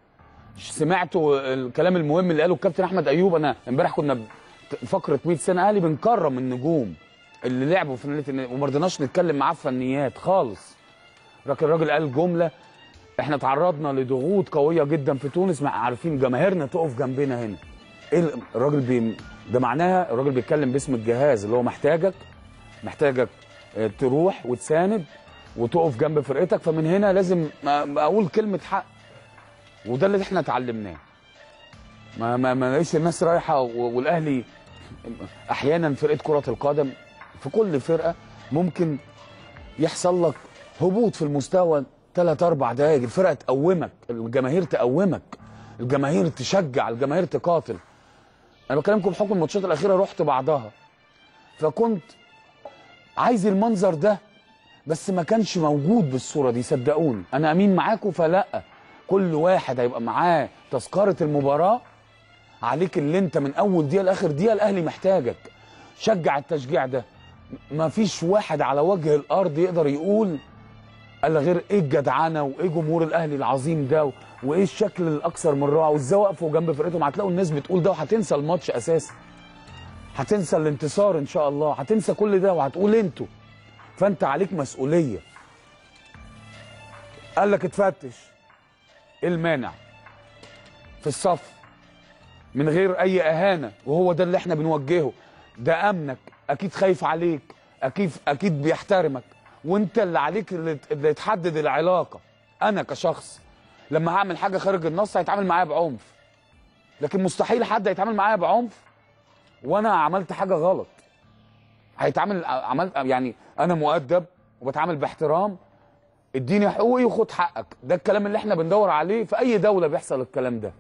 سمعتوا الكلام المهم اللي قاله الكابتن احمد ايوب انا امبارح كنا ب- فقره 100 سنه اهلي بنكرم النجوم اللي لعبوا في نادي النادي وما رضيناش نتكلم معاه في فنيات خالص لكن الراجل قال جمله احنا تعرضنا لضغوط قويه جدا في تونس مع عارفين جماهيرنا تقف جنبنا هنا ايه ال- الراجل بي ده معناها الراجل بيتكلم باسم الجهاز اللي هو محتاجك محتاجك آه، تروح وتساند وتقف جنب فرقتك فمن هنا لازم ما- ما اقول كلمه حق وده اللي احنا اتعلمناه ما ما ما لقيش الناس رايحه و- والاهلي احيانا فرقه كره القدم في كل فرقه ممكن يحصل لك هبوط في المستوى ثلاث اربع دقائق الفرقه تقومك الجماهير تقومك الجماهير تشجع الجماهير تقاتل انا بكلمكم بحكم الماتشات الاخيره رحت بعضها فكنت عايز المنظر ده بس ما كانش موجود بالصوره دي صدقوني انا امين معاكم فلا كل واحد هيبقى معاه تذكره المباراه عليك اللي انت من اول دقيقه لاخر دقيقه الاهلي محتاجك شجع التشجيع ده ما فيش واحد على وجه الارض يقدر يقول الا غير ايه الجدعنه وايه جمهور الاهلي العظيم ده وايه الشكل الاكثر من رائع وازاي وقفوا جنب فرقتهم هتلاقوا الناس بتقول ده وهتنسى الماتش اساسا هتنسى الانتصار ان شاء الله هتنسى كل ده وهتقول انتوا فانت عليك مسؤوليه قال لك اتفتش ايه المانع في الصف من غير اي اهانه وهو ده اللي احنا بنوجهه ده امنك اكيد خايف عليك اكيد اكيد بيحترمك وانت اللي عليك اللي, اللي تحدد العلاقه انا كشخص لما هعمل حاجه خارج النص هيتعامل معايا بعنف لكن مستحيل حد يتعامل معايا بعنف وانا عملت حاجه غلط هيتعامل عملت يعني انا مؤدب وبتعامل باحترام اديني حقوقي وخد حقك ده الكلام اللي احنا بندور عليه في اي دوله بيحصل الكلام ده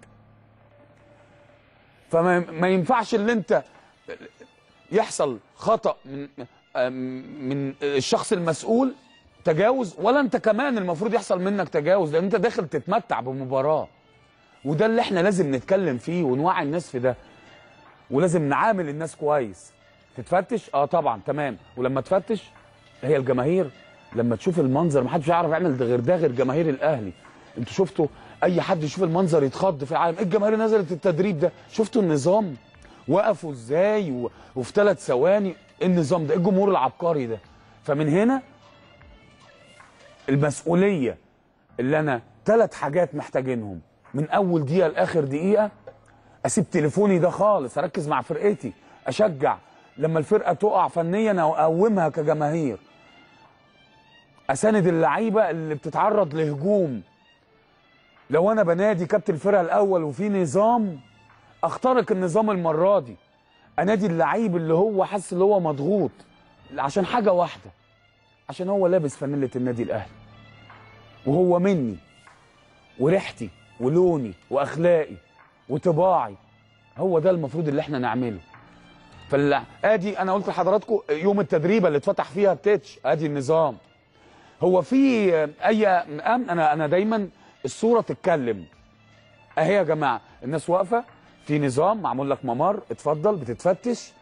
فما ما ينفعش اللي انت يحصل خطا من من الشخص المسؤول تجاوز ولا انت كمان المفروض يحصل منك تجاوز لان انت داخل تتمتع بمباراه وده اللي احنا لازم نتكلم فيه ونوعي الناس في ده ولازم نعامل الناس كويس تتفتش اه طبعا تمام ولما تفتش هي الجماهير لما تشوف المنظر ما حدش يعرف يعمل ده غير ده غير جماهير الاهلي انتوا شفتوا اي حد يشوف المنظر يتخض في العالم ايه الجماهير نزلت التدريب ده شفتوا النظام وقفوا ازاي و... وفي ثلاث ثواني إيه النظام ده إيه الجمهور العبقري ده فمن هنا المسؤوليه اللي انا ثلاث حاجات محتاجينهم من اول دقيقه لاخر دقيقه اسيب تليفوني ده خالص اركز مع فرقتي اشجع لما الفرقه تقع فنيا اقومها كجماهير اساند اللعيبه اللي بتتعرض لهجوم لو انا بنادي كابتن الفرقه الاول وفي نظام اخترق النظام المره دي انادي اللعيب اللي هو حاسس اللي هو مضغوط عشان حاجه واحده عشان هو لابس فانيله النادي الاهلي وهو مني وريحتي ولوني واخلاقي وطباعي هو ده المفروض اللي احنا نعمله فال ادي انا قلت لحضراتكم يوم التدريب اللي اتفتح فيها التتش ادي النظام هو في اي امن انا انا دايما الصوره تتكلم اهي يا جماعه الناس واقفه في نظام معمول لك ممر اتفضل بتتفتش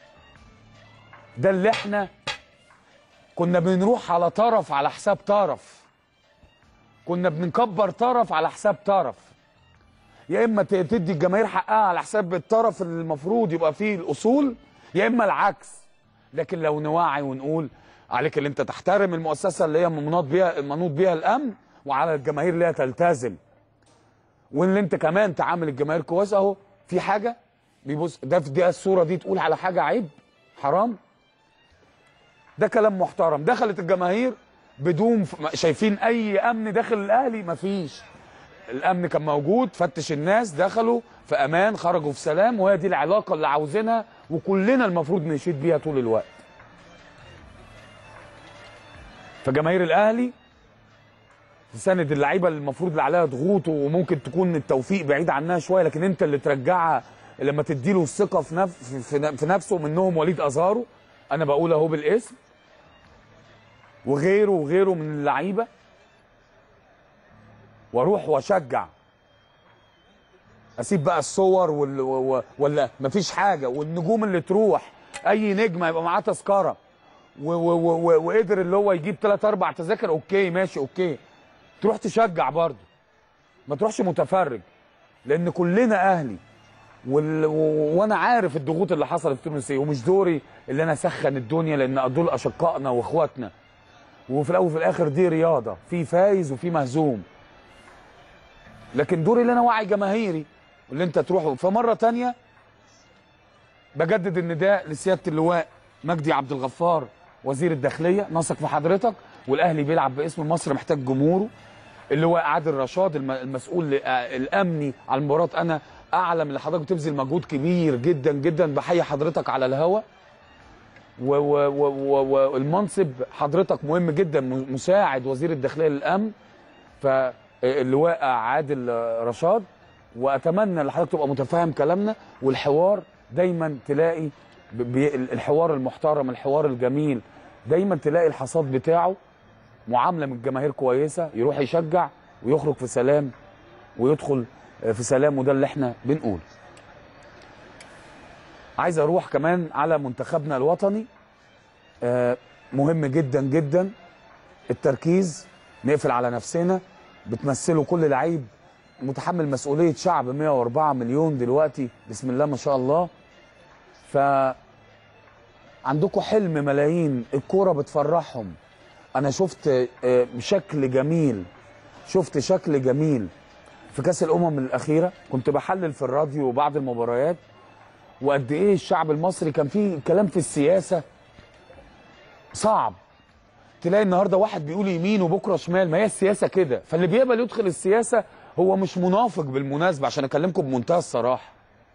ده اللي احنا كنا بنروح على طرف على حساب طرف كنا بنكبر طرف على حساب طرف يا اما تدي الجماهير حقها على حساب الطرف اللي المفروض يبقى فيه الاصول يا اما العكس لكن لو نوعي ونقول عليك اللي انت تحترم المؤسسه اللي هي منوط بيها منوط بيها الامن وعلى الجماهير اللي هي تلتزم واللي انت كمان تعامل الجماهير كويس اهو في حاجه بيبص ده في دي الصوره دي تقول على حاجه عيب حرام ده كلام محترم دخلت الجماهير بدون ف... شايفين اي امن داخل الاهلي مفيش الامن كان موجود فتش الناس دخلوا في امان خرجوا في سلام وهي دي العلاقه اللي عاوزينها وكلنا المفروض نشيد بيها طول الوقت فجماهير الاهلي تساند اللعيبه اللي المفروض اللي عليها ضغوط وممكن تكون التوفيق بعيد عنها شويه لكن انت اللي ترجعها لما تديله الثقه في نف... في نفسه منهم وليد ازارو انا بقول اهو بالاسم وغيره وغيره من اللعيبه واروح واشجع اسيب بقى الصور وال... و... ولا مفيش حاجه والنجوم اللي تروح اي نجم يبقى معاه تذكره و... و... و... وقدر اللي هو يجيب ثلاث اربع تذاكر اوكي ماشي اوكي تروح تشجع برضه ما تروحش متفرج لان كلنا اهلي وال... و... وانا عارف الضغوط اللي حصلت في تونس ومش دوري اللي انا اسخن الدنيا لان دول اشقائنا واخواتنا وفي الاول وفي الاخر دي رياضه في فايز وفي مهزوم لكن دوري اللي انا وعي جماهيري واللي انت تروح فمره تانية بجدد النداء لسياده اللواء مجدي عبد الغفار وزير الداخليه نثق في حضرتك والاهلي بيلعب باسم مصر محتاج جمهوره اللواء عادل رشاد المسؤول الامني على المباراه انا اعلم ان حضرتك بتبذل مجهود كبير جدا جدا بحيي حضرتك على الهوا والمنصب حضرتك مهم جدا مساعد وزير الداخليه للامن فاللواء عادل رشاد واتمنى ان حضرتك تبقى متفاهم كلامنا والحوار دايما تلاقي ب- بي- الحوار المحترم الحوار الجميل دايما تلاقي الحصاد بتاعه معامله من الجماهير كويسه يروح يشجع ويخرج في سلام ويدخل في سلام وده اللي احنا بنقول عايز اروح كمان على منتخبنا الوطني آه، مهم جدا جدا التركيز نقفل على نفسنا بتمثلوا كل لعيب متحمل مسؤوليه شعب 104 مليون دلوقتي بسم الله ما شاء الله ف عندكم حلم ملايين الكوره بتفرحهم انا شفت آه، شكل جميل شفت شكل جميل في كاس الامم الاخيره كنت بحلل في الراديو بعض المباريات وقد ايه الشعب المصري كان فيه كلام في السياسه صعب تلاقي النهارده واحد بيقول يمين وبكره شمال ما هي السياسه كده فاللي بيقبل يدخل السياسه هو مش منافق بالمناسبه عشان اكلمكم بمنتهى الصراحه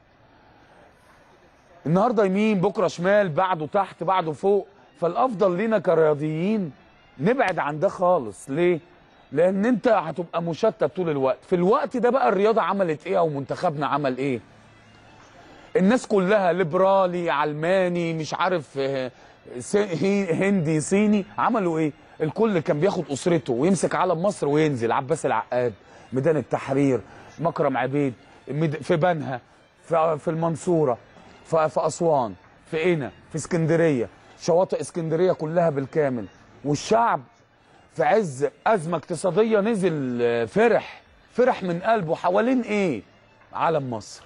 النهارده يمين بكره شمال بعده تحت بعده فوق فالافضل لينا كرياضيين نبعد عن ده خالص ليه لان انت هتبقى مشتت طول الوقت في الوقت ده بقى الرياضه عملت ايه او منتخبنا عمل ايه الناس كلها ليبرالي علماني مش عارف آه، س- هي- هندي صيني عملوا ايه الكل كان بياخد اسرته ويمسك علم مصر وينزل عباس العقاد ميدان التحرير مكرم عبيد ميد- في بنها في في المنصوره في في اسوان في قنا في اسكندريه شواطئ اسكندريه كلها بالكامل والشعب في عز ازمه اقتصاديه نزل آه، فرح فرح من قلبه حوالين ايه علم مصر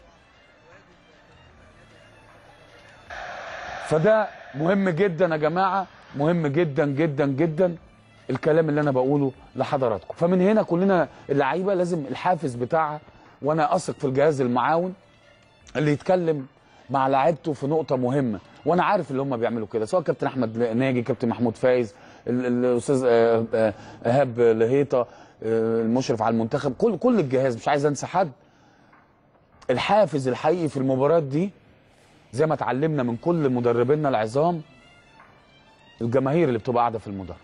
فده مهم جدا يا جماعه مهم جدا جدا جدا الكلام اللي انا بقوله لحضراتكم فمن هنا كلنا اللعيبه لازم الحافز بتاعها وانا اثق في الجهاز المعاون اللي يتكلم مع لعيبته في نقطه مهمه وانا عارف اللي هم بيعملوا كده سواء كابتن احمد ناجي كابتن محمود فايز ال- ال- الاستاذ آه، آه، ايهاب لهيطه آه، المشرف على المنتخب كل كل الجهاز مش عايز انسى حد الحافز الحقيقي في المباريات دي زي ما اتعلمنا من كل مدربينا العظام الجماهير اللي بتبقى قاعده في المدرج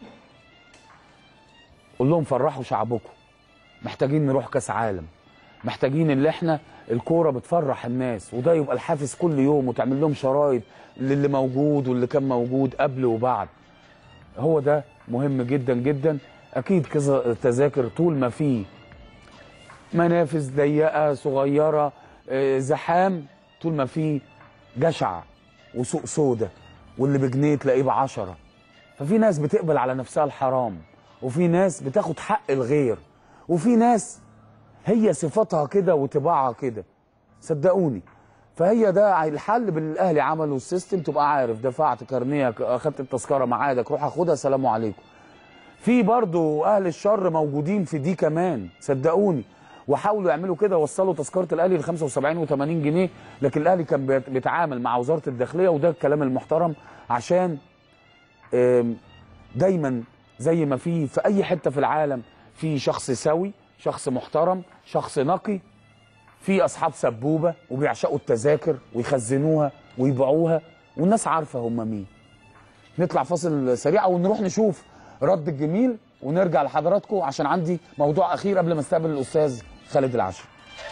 قول لهم فرحوا شعبكم محتاجين نروح كاس عالم محتاجين اللي احنا الكوره بتفرح الناس وده يبقى الحافز كل يوم وتعمل لهم شرايط للي موجود واللي كان موجود قبل وبعد هو ده مهم جدا جدا اكيد كذا تذاكر طول ما في منافذ ضيقه صغيره آه، زحام طول ما في جشع وسوق سودا واللي بجنيه تلاقيه بعشرة ففي ناس بتقبل على نفسها الحرام وفي ناس بتاخد حق الغير وفي ناس هي صفاتها كده وطباعها كده صدقوني فهي ده الحل بالاهلي عملوا السيستم تبقى عارف دفعت كارنيك اخدت التذكره ميعادك روح اخدها سلام عليكم في برضو اهل الشر موجودين في دي كمان صدقوني وحاولوا يعملوا كده وصلوا تذكره الاهلي ل 75 و80 جنيه لكن الاهلي كان بيت- بيتعامل مع وزاره الداخليه وده الكلام المحترم عشان آم، دايما زي ما في في اي حته في العالم في شخص سوي شخص محترم شخص نقي في اصحاب سبوبه وبيعشقوا التذاكر ويخزنوها ويبيعوها والناس عارفه هم مين نطلع فاصل سريع ونروح نشوف رد الجميل ونرجع لحضراتكم عشان عندي موضوع اخير قبل ما استقبل الاستاذ خالد العشر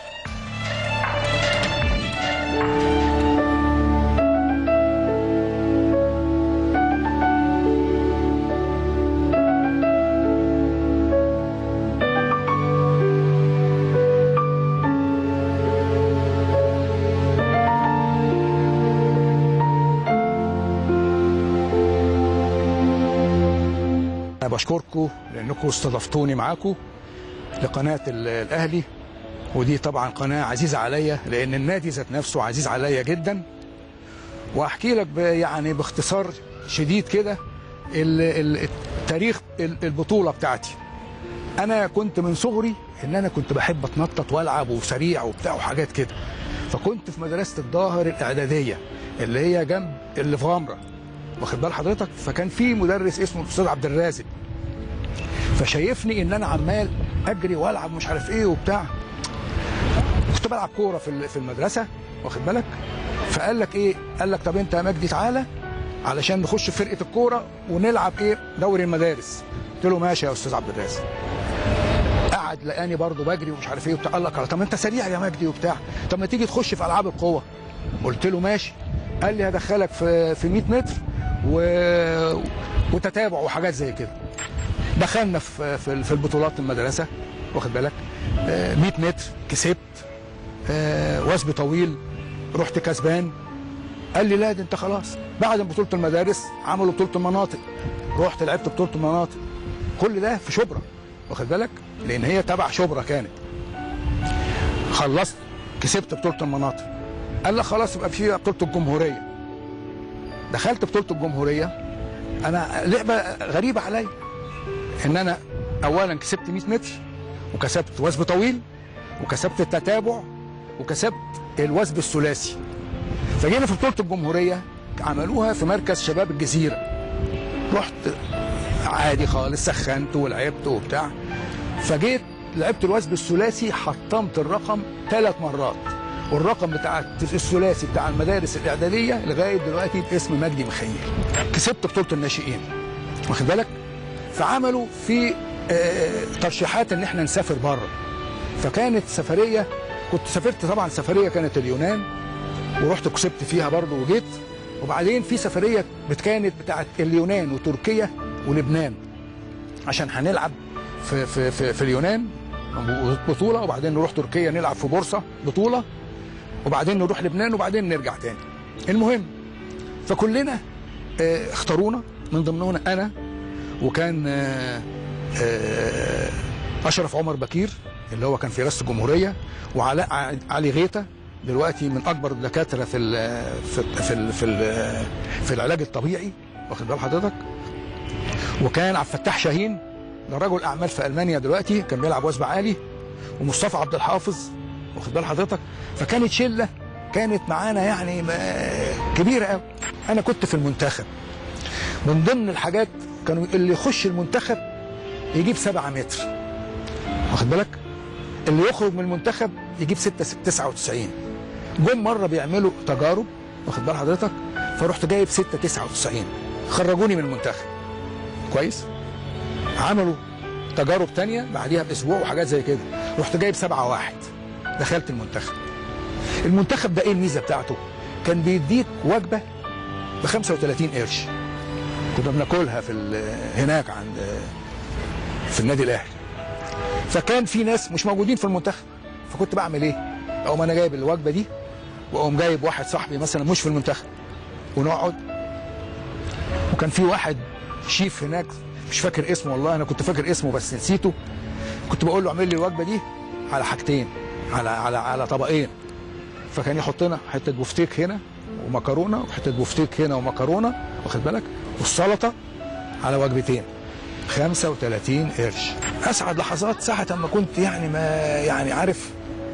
أنا بشكركم لأنكم استضفتوني معاكم لقناة ال- الأهلي ودي طبعا قناة عزيزة عليا لأن النادي ذات نفسه عزيز عليا جدا وأحكي لك ب- يعني باختصار شديد كده ال- ال- تاريخ ال- البطولة بتاعتي أنا كنت من صغري إن أنا كنت بحب أتنطط وألعب وسريع وبتاع وحاجات كده فكنت في مدرسة الظاهر الإعدادية اللي هي جنب اللي في غمرة واخد بال حضرتك فكان في مدرس اسمه الاستاذ عبد الرازق فشايفني ان انا عمال اجري والعب مش عارف ايه وبتاع كنت بلعب كوره في ال- في المدرسه واخد بالك فقال لك ايه قال لك طب انت يا مجدي تعالى علشان نخش فرقه الكوره ونلعب ايه دوري المدارس قلت له ماشي يا استاذ عبد الرازق قعد الواد لقاني برضه بجري ومش عارف ايه وبتاع قال لك طب ما انت سريع يا مجدي وبتاع طب ما تيجي تخش في العاب القوه قلت له ماشي قال لي هدخلك في في 100 متر و... وتتابع وحاجات زي كده دخلنا في في في البطولات المدرسه واخد بالك آه، 100 متر كسبت آه، وثب طويل رحت كسبان قال لي لا ده انت خلاص بعد بطوله المدارس عملوا بطوله المناطق رحت لعبت بطوله المناطق كل ده في شبرا واخد بالك لان هي تبع شبرا كانت خلصت كسبت بطوله المناطق قال لك خلاص يبقى في بطوله الجمهوريه دخلت بطوله الجمهوريه انا لعبه غريبه عليا ان انا اولا كسبت 100 متر وكسبت وثب طويل وكسبت التتابع وكسبت الوثب الثلاثي فجينا في بطوله الجمهوريه عملوها في مركز شباب الجزيره رحت عادي خالص سخنت ولعبت وبتاع فجيت لعبت الوثب الثلاثي حطمت الرقم ثلاث مرات والرقم بتاع الثلاثي بتاع المدارس الاعداديه لغايه دلوقتي باسم مجدي مخيل كسبت بطوله الناشئين واخد بالك فعملوا في آه، ترشيحات ان احنا نسافر بره فكانت سفريه كنت سافرت طبعا سفريه كانت اليونان ورحت كسبت فيها برضه وجيت وبعدين في سفريه بت- كانت بتاعت اليونان وتركيا ولبنان عشان هنلعب في في في, في اليونان بطوله وبعدين نروح تركيا نلعب في بورصه بطوله وبعدين نروح لبنان وبعدين نرجع تاني المهم فكلنا آه، اختارونا من ضمنهم انا وكان آه، آه، اشرف عمر بكير اللي هو كان في رئاسه الجمهوريه وعلاء ع- علي غيته دلوقتي من اكبر الدكاتره في ال في في ال في, ال في العلاج الطبيعي واخد بال حضرتك وكان عبد الفتاح شاهين ده رجل اعمال في المانيا دلوقتي كان بيلعب وثب عالي ومصطفى عبد الحافظ واخد بال حضرتك فكانت شله كانت معانا يعني ما- كبيره قوي انا كنت في المنتخب من ضمن الحاجات كانوا اللي يخش المنتخب يجيب سبعة متر واخد بالك اللي يخرج من المنتخب يجيب 6 99 جم مره بيعملوا تجارب واخد بال حضرتك فرحت جايب 6 99 خرجوني من المنتخب كويس عملوا تجارب تانية بعديها باسبوع وحاجات زي كده رحت جايب 7 واحد دخلت المنتخب المنتخب ده ايه الميزه بتاعته كان بيديك وجبه ب 35 قرش كنا بناكلها في ال- هناك عند في النادي الاهلي فكان في ناس مش موجودين في المنتخب فكنت بعمل ايه اقوم انا جايب الوجبه دي واقوم جايب واحد صاحبي مثلا مش في المنتخب ونقعد وكان في واحد شيف هناك مش فاكر اسمه والله انا كنت فاكر اسمه بس نسيته كنت بقول له اعمل لي الوجبه دي على حاجتين على على على طبقين فكان يحط لنا حته بفتيك هنا ومكرونه وحته بفتيك هنا ومكرونه واخد بالك والسلطه على وجبتين 35 قرش اسعد لحظات ساعه ما كنت يعني ما يعني عارف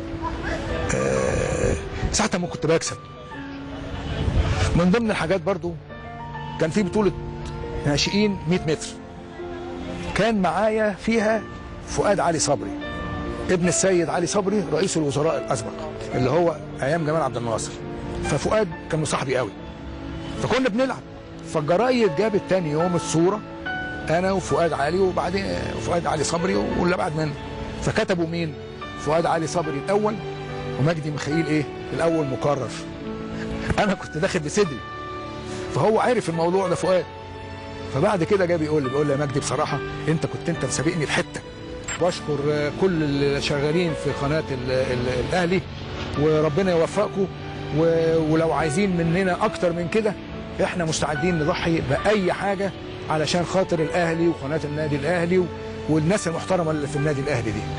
آه ساعه ما كنت بكسب من ضمن الحاجات برضو كان في بطوله ناشئين 100 متر كان معايا فيها فؤاد علي صبري ابن السيد علي صبري رئيس الوزراء الاسبق اللي هو ايام جمال عبد الناصر ففؤاد كان صاحبي قوي فكنا بنلعب فالجرايد جابت تاني يوم الصوره انا وفؤاد علي وبعدين فؤاد علي صبري واللي بعد منه فكتبوا مين فؤاد علي صبري الاول ومجدي مخيل ايه الاول مكرر انا كنت داخل بصدري فهو عارف الموضوع ده فؤاد فبعد كده جه بيقول لي بيقول لي يا مجدي بصراحه انت كنت انت مسابقني بحته بشكر آه، كل اللي شغالين في قناه ال- ال- الاهلي وربنا يوفقكم و- ولو عايزين مننا اكتر من كده احنا مستعدين نضحي باي حاجه علشان خاطر الاهلي وقناه النادي الاهلي و- والناس المحترمه اللي في النادي الاهلي دي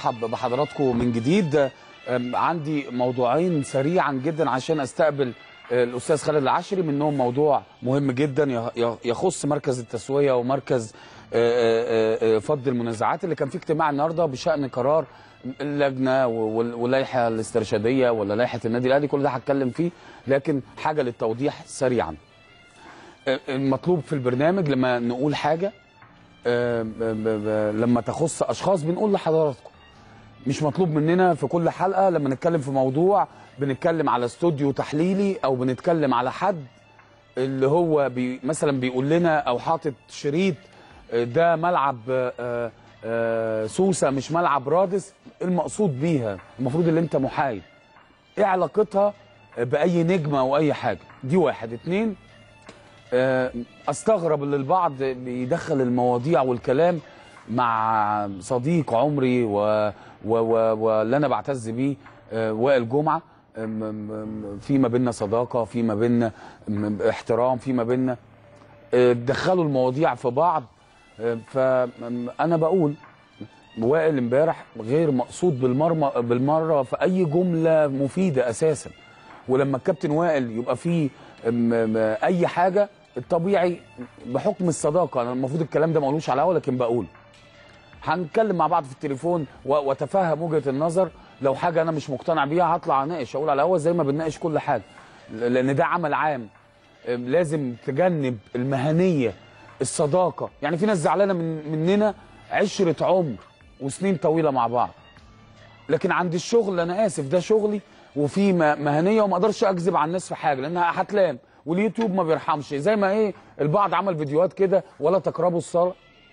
برحب بحضراتكم من جديد أم، عندي موضوعين سريعا جدا عشان استقبل آه، الاستاذ خالد العشري منهم موضوع مهم جدا يه- يه- يخص مركز التسويه ومركز آه، آه، آه، فض المنازعات اللي كان في اجتماع النهارده بشان قرار اللجنه وال- واللائحه الاسترشاديه ولا لائحه النادي الاهلي كل ده هتكلم فيه لكن حاجه للتوضيح سريعا آه، المطلوب في البرنامج لما نقول حاجه آه، ب- ب- ب- لما تخص اشخاص بنقول لحضراتكم مش مطلوب مننا في كل حلقه لما نتكلم في موضوع بنتكلم على استوديو تحليلي او بنتكلم على حد اللي هو بي مثلا بيقول لنا او حاطط شريط آه، ده ملعب آه، آه، سوسه مش ملعب رادس المقصود بيها المفروض اللي انت محايد ايه علاقتها باي نجمه او اي حاجه دي واحد اتنين آه، استغرب ان البعض بيدخل المواضيع والكلام مع صديق عمري و... و... و... واللي انا بعتز بيه آه، وائل جمعه آم، آم، آم، في ما بيننا صداقه في ما بيننا م- احترام في ما بيننا آه، دخلوا المواضيع في بعض آه، فانا بقول وائل امبارح غير مقصود بالمرمى بالمره في اي جمله مفيده اساسا ولما الكابتن وائل يبقى فيه م- م- اي حاجه الطبيعي بحكم الصداقه انا المفروض الكلام ده ما اقولوش على الهوا لكن بقوله هنتكلم مع بعض في التليفون و- واتفهم وجهه النظر لو حاجه انا مش مقتنع بيها هطلع اناقش اقول على الهوا زي ما بنناقش كل حاجه ل- لان ده عمل عام أم، لازم تجنب المهنيه الصداقه يعني في ناس زعلانه من مننا عشره عمر وسنين طويله مع بعض لكن عند الشغل انا اسف ده شغلي وفي م- مهنيه وما اقدرش اكذب على الناس في حاجه لانها هتلام واليوتيوب ما بيرحمش زي ما ايه البعض عمل فيديوهات كده ولا تقربوا الصلاه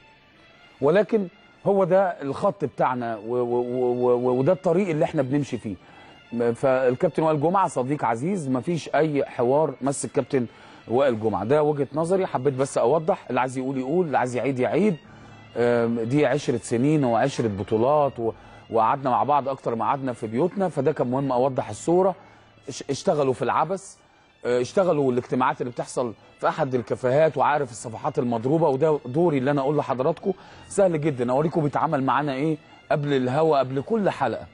ولكن هو ده الخط بتاعنا و- و- و- و- وده الطريق اللي احنا بنمشي فيه م- فالكابتن وائل جمعه صديق عزيز ما فيش اي حوار مس الكابتن وائل جمعه ده وجهه نظري حبيت بس اوضح اللي عايز يقول يقول اللي عايز يعيد يعيد آم، دي عشرة سنين وعشرة بطولات و- وقعدنا مع بعض اكتر ما قعدنا في بيوتنا فده كان مهم اوضح الصوره اش- اشتغلوا في العبث آه، اشتغلوا الاجتماعات اللي بتحصل في احد الكافيهات وعارف الصفحات المضروبه وده دوري اللي انا اقول لحضراتكم سهل جدا اوريكم بيتعامل معانا ايه قبل الهوا قبل كل حلقه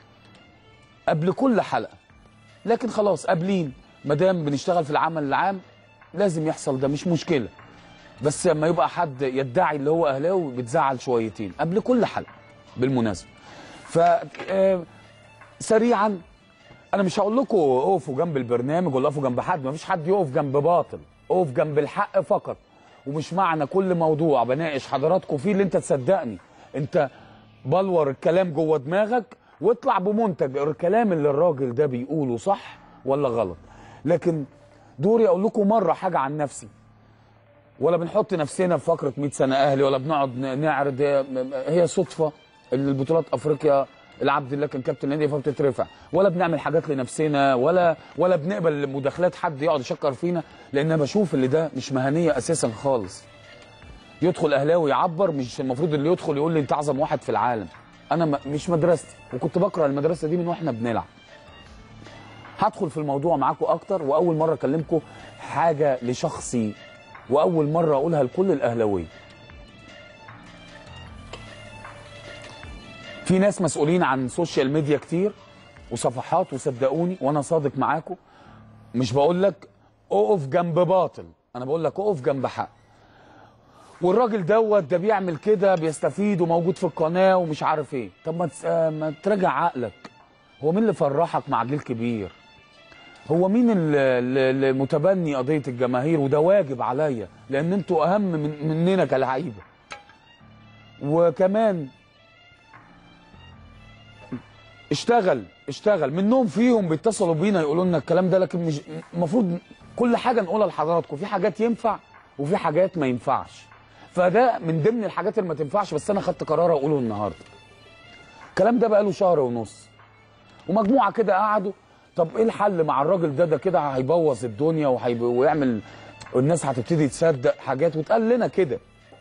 قبل كل حلقه لكن خلاص قابلين ما دام بنشتغل في العمل العام لازم يحصل ده مش مشكله بس لما يبقى حد يدعي اللي هو اهلاوي بتزعل شويتين قبل كل حلقه بالمناسبه ف آه، سريعا انا مش هقول لكم اقفوا جنب البرنامج ولا اقفوا جنب حد مفيش حد يقف جنب باطل اقف جنب الحق فقط ومش معنى كل موضوع بناقش حضراتكم فيه اللي انت تصدقني انت بلور الكلام جوه دماغك واطلع بمنتج الكلام اللي الراجل ده بيقوله صح ولا غلط لكن دوري اقول لكم مره حاجه عن نفسي ولا بنحط نفسنا في فقره 100 سنه اهلي ولا بنقعد ن- نعرض هي صدفه اللي البطولات افريقيا العبد الله كان كابتن النادي فبتترفع ولا بنعمل حاجات لنفسنا ولا ولا بنقبل مداخلات حد يقعد يشكر فينا لان انا بشوف اللي ده مش مهنيه اساسا خالص يدخل اهلاوي يعبر مش المفروض اللي يدخل يقول لي انت اعظم واحد في العالم انا م- مش مدرستي وكنت بكره المدرسه دي من واحنا بنلعب هدخل في الموضوع معاكم اكتر واول مره اكلمكم حاجه لشخصي واول مره اقولها لكل الاهلاويه في ناس مسؤولين عن سوشيال ميديا كتير وصفحات وصدقوني وانا صادق معاكم مش بقول لك اقف جنب باطل انا بقول لك اقف جنب حق والراجل دوت ده بيعمل كده بيستفيد وموجود في القناه ومش عارف ايه طب ما تس- آه، ما تراجع عقلك هو مين اللي فرحك مع جيل كبير هو مين اللي- اللي اللي متبني قضيه الجماهير وده واجب عليا لان انتوا اهم من مننا كلعيبه وكمان اشتغل اشتغل منهم فيهم بيتصلوا بينا يقولوا لنا الكلام ده لكن مش المفروض كل حاجه نقولها لحضراتكم في حاجات ينفع وفي حاجات ما ينفعش فده من ضمن الحاجات اللي ما تنفعش بس انا خدت قرار اقوله النهارده الكلام ده بقاله شهر ونص ومجموعه كده قعدوا طب ايه الحل مع الراجل ده ده كده هيبوظ الدنيا وهيب... ويعمل الناس هتبتدي تصدق حاجات وتقال لنا كده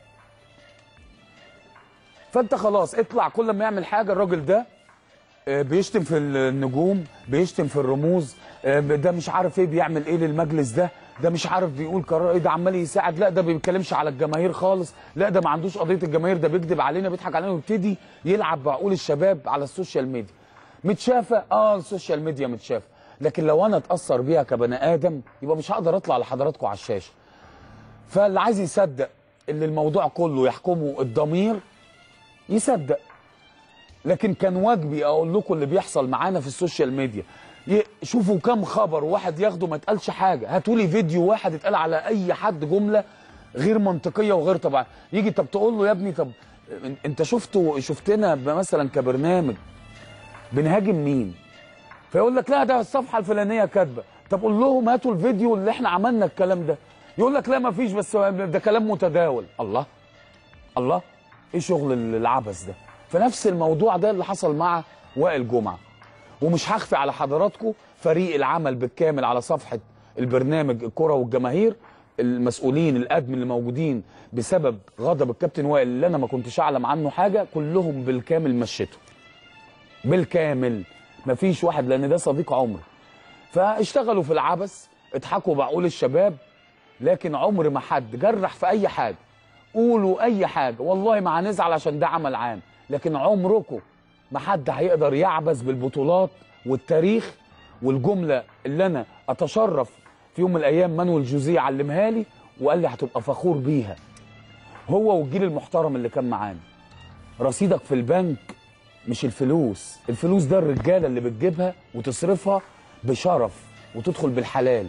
فانت خلاص اطلع كل ما يعمل حاجه الراجل ده آه، بيشتم في النجوم بيشتم في الرموز آه، ده مش عارف ايه بيعمل ايه للمجلس ده ده مش عارف بيقول قرار ايه ده عمال يساعد لا ده ما بيتكلمش على الجماهير خالص لا ده ما عندوش قضيه الجماهير ده بيكذب علينا بيضحك علينا ويبتدي يلعب بعقول الشباب على السوشيال ميديا متشافه اه السوشيال ميديا متشافه لكن لو انا اتاثر بيها كبني ادم يبقى مش هقدر اطلع لحضراتكم على الشاشه فاللي عايز يصدق اللي الموضوع كله يحكمه الضمير يصدق لكن كان واجبي اقول لكم اللي بيحصل معانا في السوشيال ميديا ي- شوفوا كم خبر واحد ياخده ما اتقالش حاجه هاتوا لي فيديو واحد اتقال على اي حد جمله غير منطقيه وغير طبيعيه يجي طب تقول له يا ابني طب إن- انت شفته شفتنا مثلا كبرنامج بنهاجم مين فيقول لك لا ده الصفحه الفلانيه كاتبه طب قول لهم هاتوا الفيديو اللي احنا عملنا الكلام ده يقول لك لا ما فيش بس ده كلام متداول الله الله ايه شغل العبث ده فنفس الموضوع ده اللي حصل مع وائل جمعه ومش هخفي على حضراتكم فريق العمل بالكامل على صفحه البرنامج الكره والجماهير المسؤولين الادم اللي موجودين بسبب غضب الكابتن وائل اللي انا ما كنتش اعلم عنه حاجه كلهم بالكامل مشيته بالكامل مفيش واحد لان ده صديق عمر فاشتغلوا في العبث اضحكوا بعقول الشباب لكن عمر ما حد جرح في اي حاجه قولوا اي حاجه والله ما هنزعل عشان ده عمل عام لكن عمركم ما حد هيقدر يعبث بالبطولات والتاريخ والجمله اللي انا اتشرف في يوم من الايام مانويل جوزيه علمها لي وقال لي هتبقى فخور بيها هو والجيل المحترم اللي كان معانا رصيدك في البنك مش الفلوس الفلوس ده الرجاله اللي بتجيبها وتصرفها بشرف وتدخل بالحلال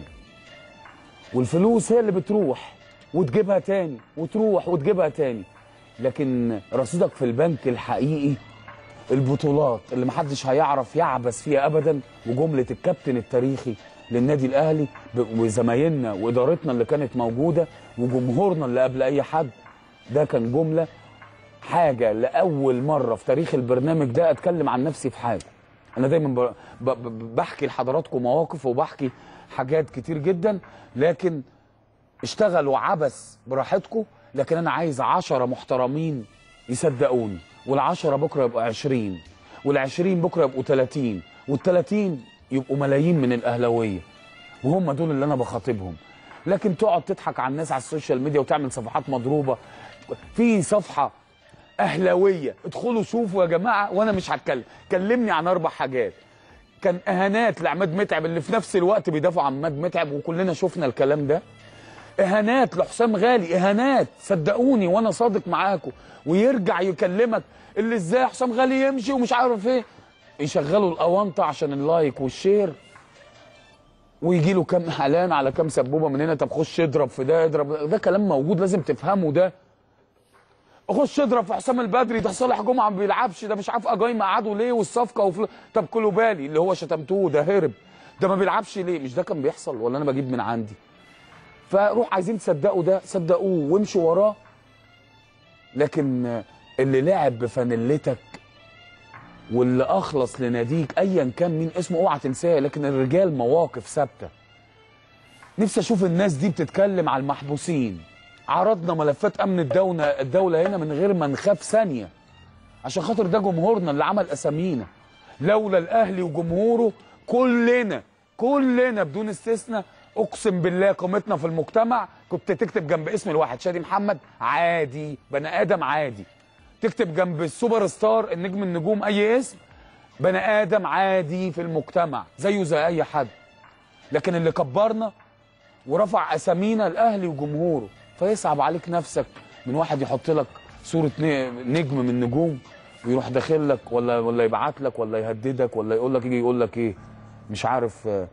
والفلوس هي اللي بتروح وتجيبها تاني وتروح وتجيبها تاني لكن رصيدك في البنك الحقيقي البطولات اللي محدش هيعرف يعبث فيها ابدا وجمله الكابتن التاريخي للنادي الاهلي ب- وزمايلنا وادارتنا اللي كانت موجوده وجمهورنا اللي قبل اي حد ده كان جمله حاجه لاول مره في تاريخ البرنامج ده اتكلم عن نفسي في حاجه انا دايما ب- ب- ب- بحكي لحضراتكم مواقف وبحكي حاجات كتير جدا لكن اشتغلوا عبث براحتكم لكن انا عايز عشرة محترمين يصدقوني والعشرة بكرة يبقوا عشرين والعشرين بكرة يبقوا تلاتين والتلاتين يبقوا ملايين من الأهلوية وهم دول اللي أنا بخاطبهم لكن تقعد تضحك على الناس على السوشيال ميديا وتعمل صفحات مضروبة في صفحة أهلاوية ادخلوا شوفوا يا جماعة وأنا مش هتكلم كلمني عن أربع حاجات كان اهانات لعماد متعب اللي في نفس الوقت بيدافعوا عن عماد متعب وكلنا شفنا الكلام ده اهانات لحسام غالي اهانات صدقوني وانا صادق معاكم ويرجع يكلمك اللي ازاي حسام غالي يمشي ومش عارف ايه يشغلوا الاونطه عشان اللايك والشير ويجي له كام اعلان على كام سبوبه من هنا طب خش اضرب في ده اضرب ده, ده كلام موجود لازم تفهمه ده خش اضرب في حسام البدري ده صالح جمعه ما بيلعبش ده مش عارف اجاي مقعده ليه والصفقه وفل... طب كلوبالي اللي هو شتمتوه ده هرب ده ما بيلعبش ليه مش ده كان بيحصل ولا انا بجيب من عندي فروح عايزين تصدقوا ده صدقوه وامشوا وراه لكن اللي لعب بفانيلتك واللي اخلص لناديك ايا كان مين اسمه اوعى تنساه لكن الرجال مواقف ثابته نفسي اشوف الناس دي بتتكلم على المحبوسين عرضنا ملفات امن الدوله الدوله هنا من غير ما نخاف ثانيه عشان خاطر ده جمهورنا اللي عمل اسامينا لولا الاهلي وجمهوره كلنا كلنا بدون استثناء اقسم بالله قيمتنا في المجتمع كنت تكتب جنب اسم الواحد شادي محمد عادي بني ادم عادي تكتب جنب السوبر ستار النجم النجوم اي اسم بني ادم عادي في المجتمع زيه زي اي حد لكن اللي كبرنا ورفع اسامينا الاهلي وجمهوره فيصعب عليك نفسك من واحد يحط لك صوره ن- نجم من النجوم ويروح داخل لك ولا ولا يبعت لك ولا يهددك ولا يقول لك يجي يقول لك ايه مش عارف آه،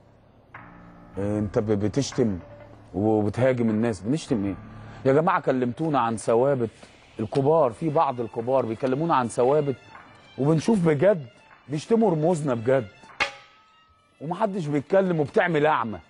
آه، انت ب- بتشتم وبتهاجم الناس بنشتم ايه يا جماعه كلمتونا عن ثوابت الكبار في بعض الكبار بيكلمونا عن ثوابت وبنشوف بجد بيشتموا رموزنا بجد ومحدش بيتكلم وبتعمل اعمى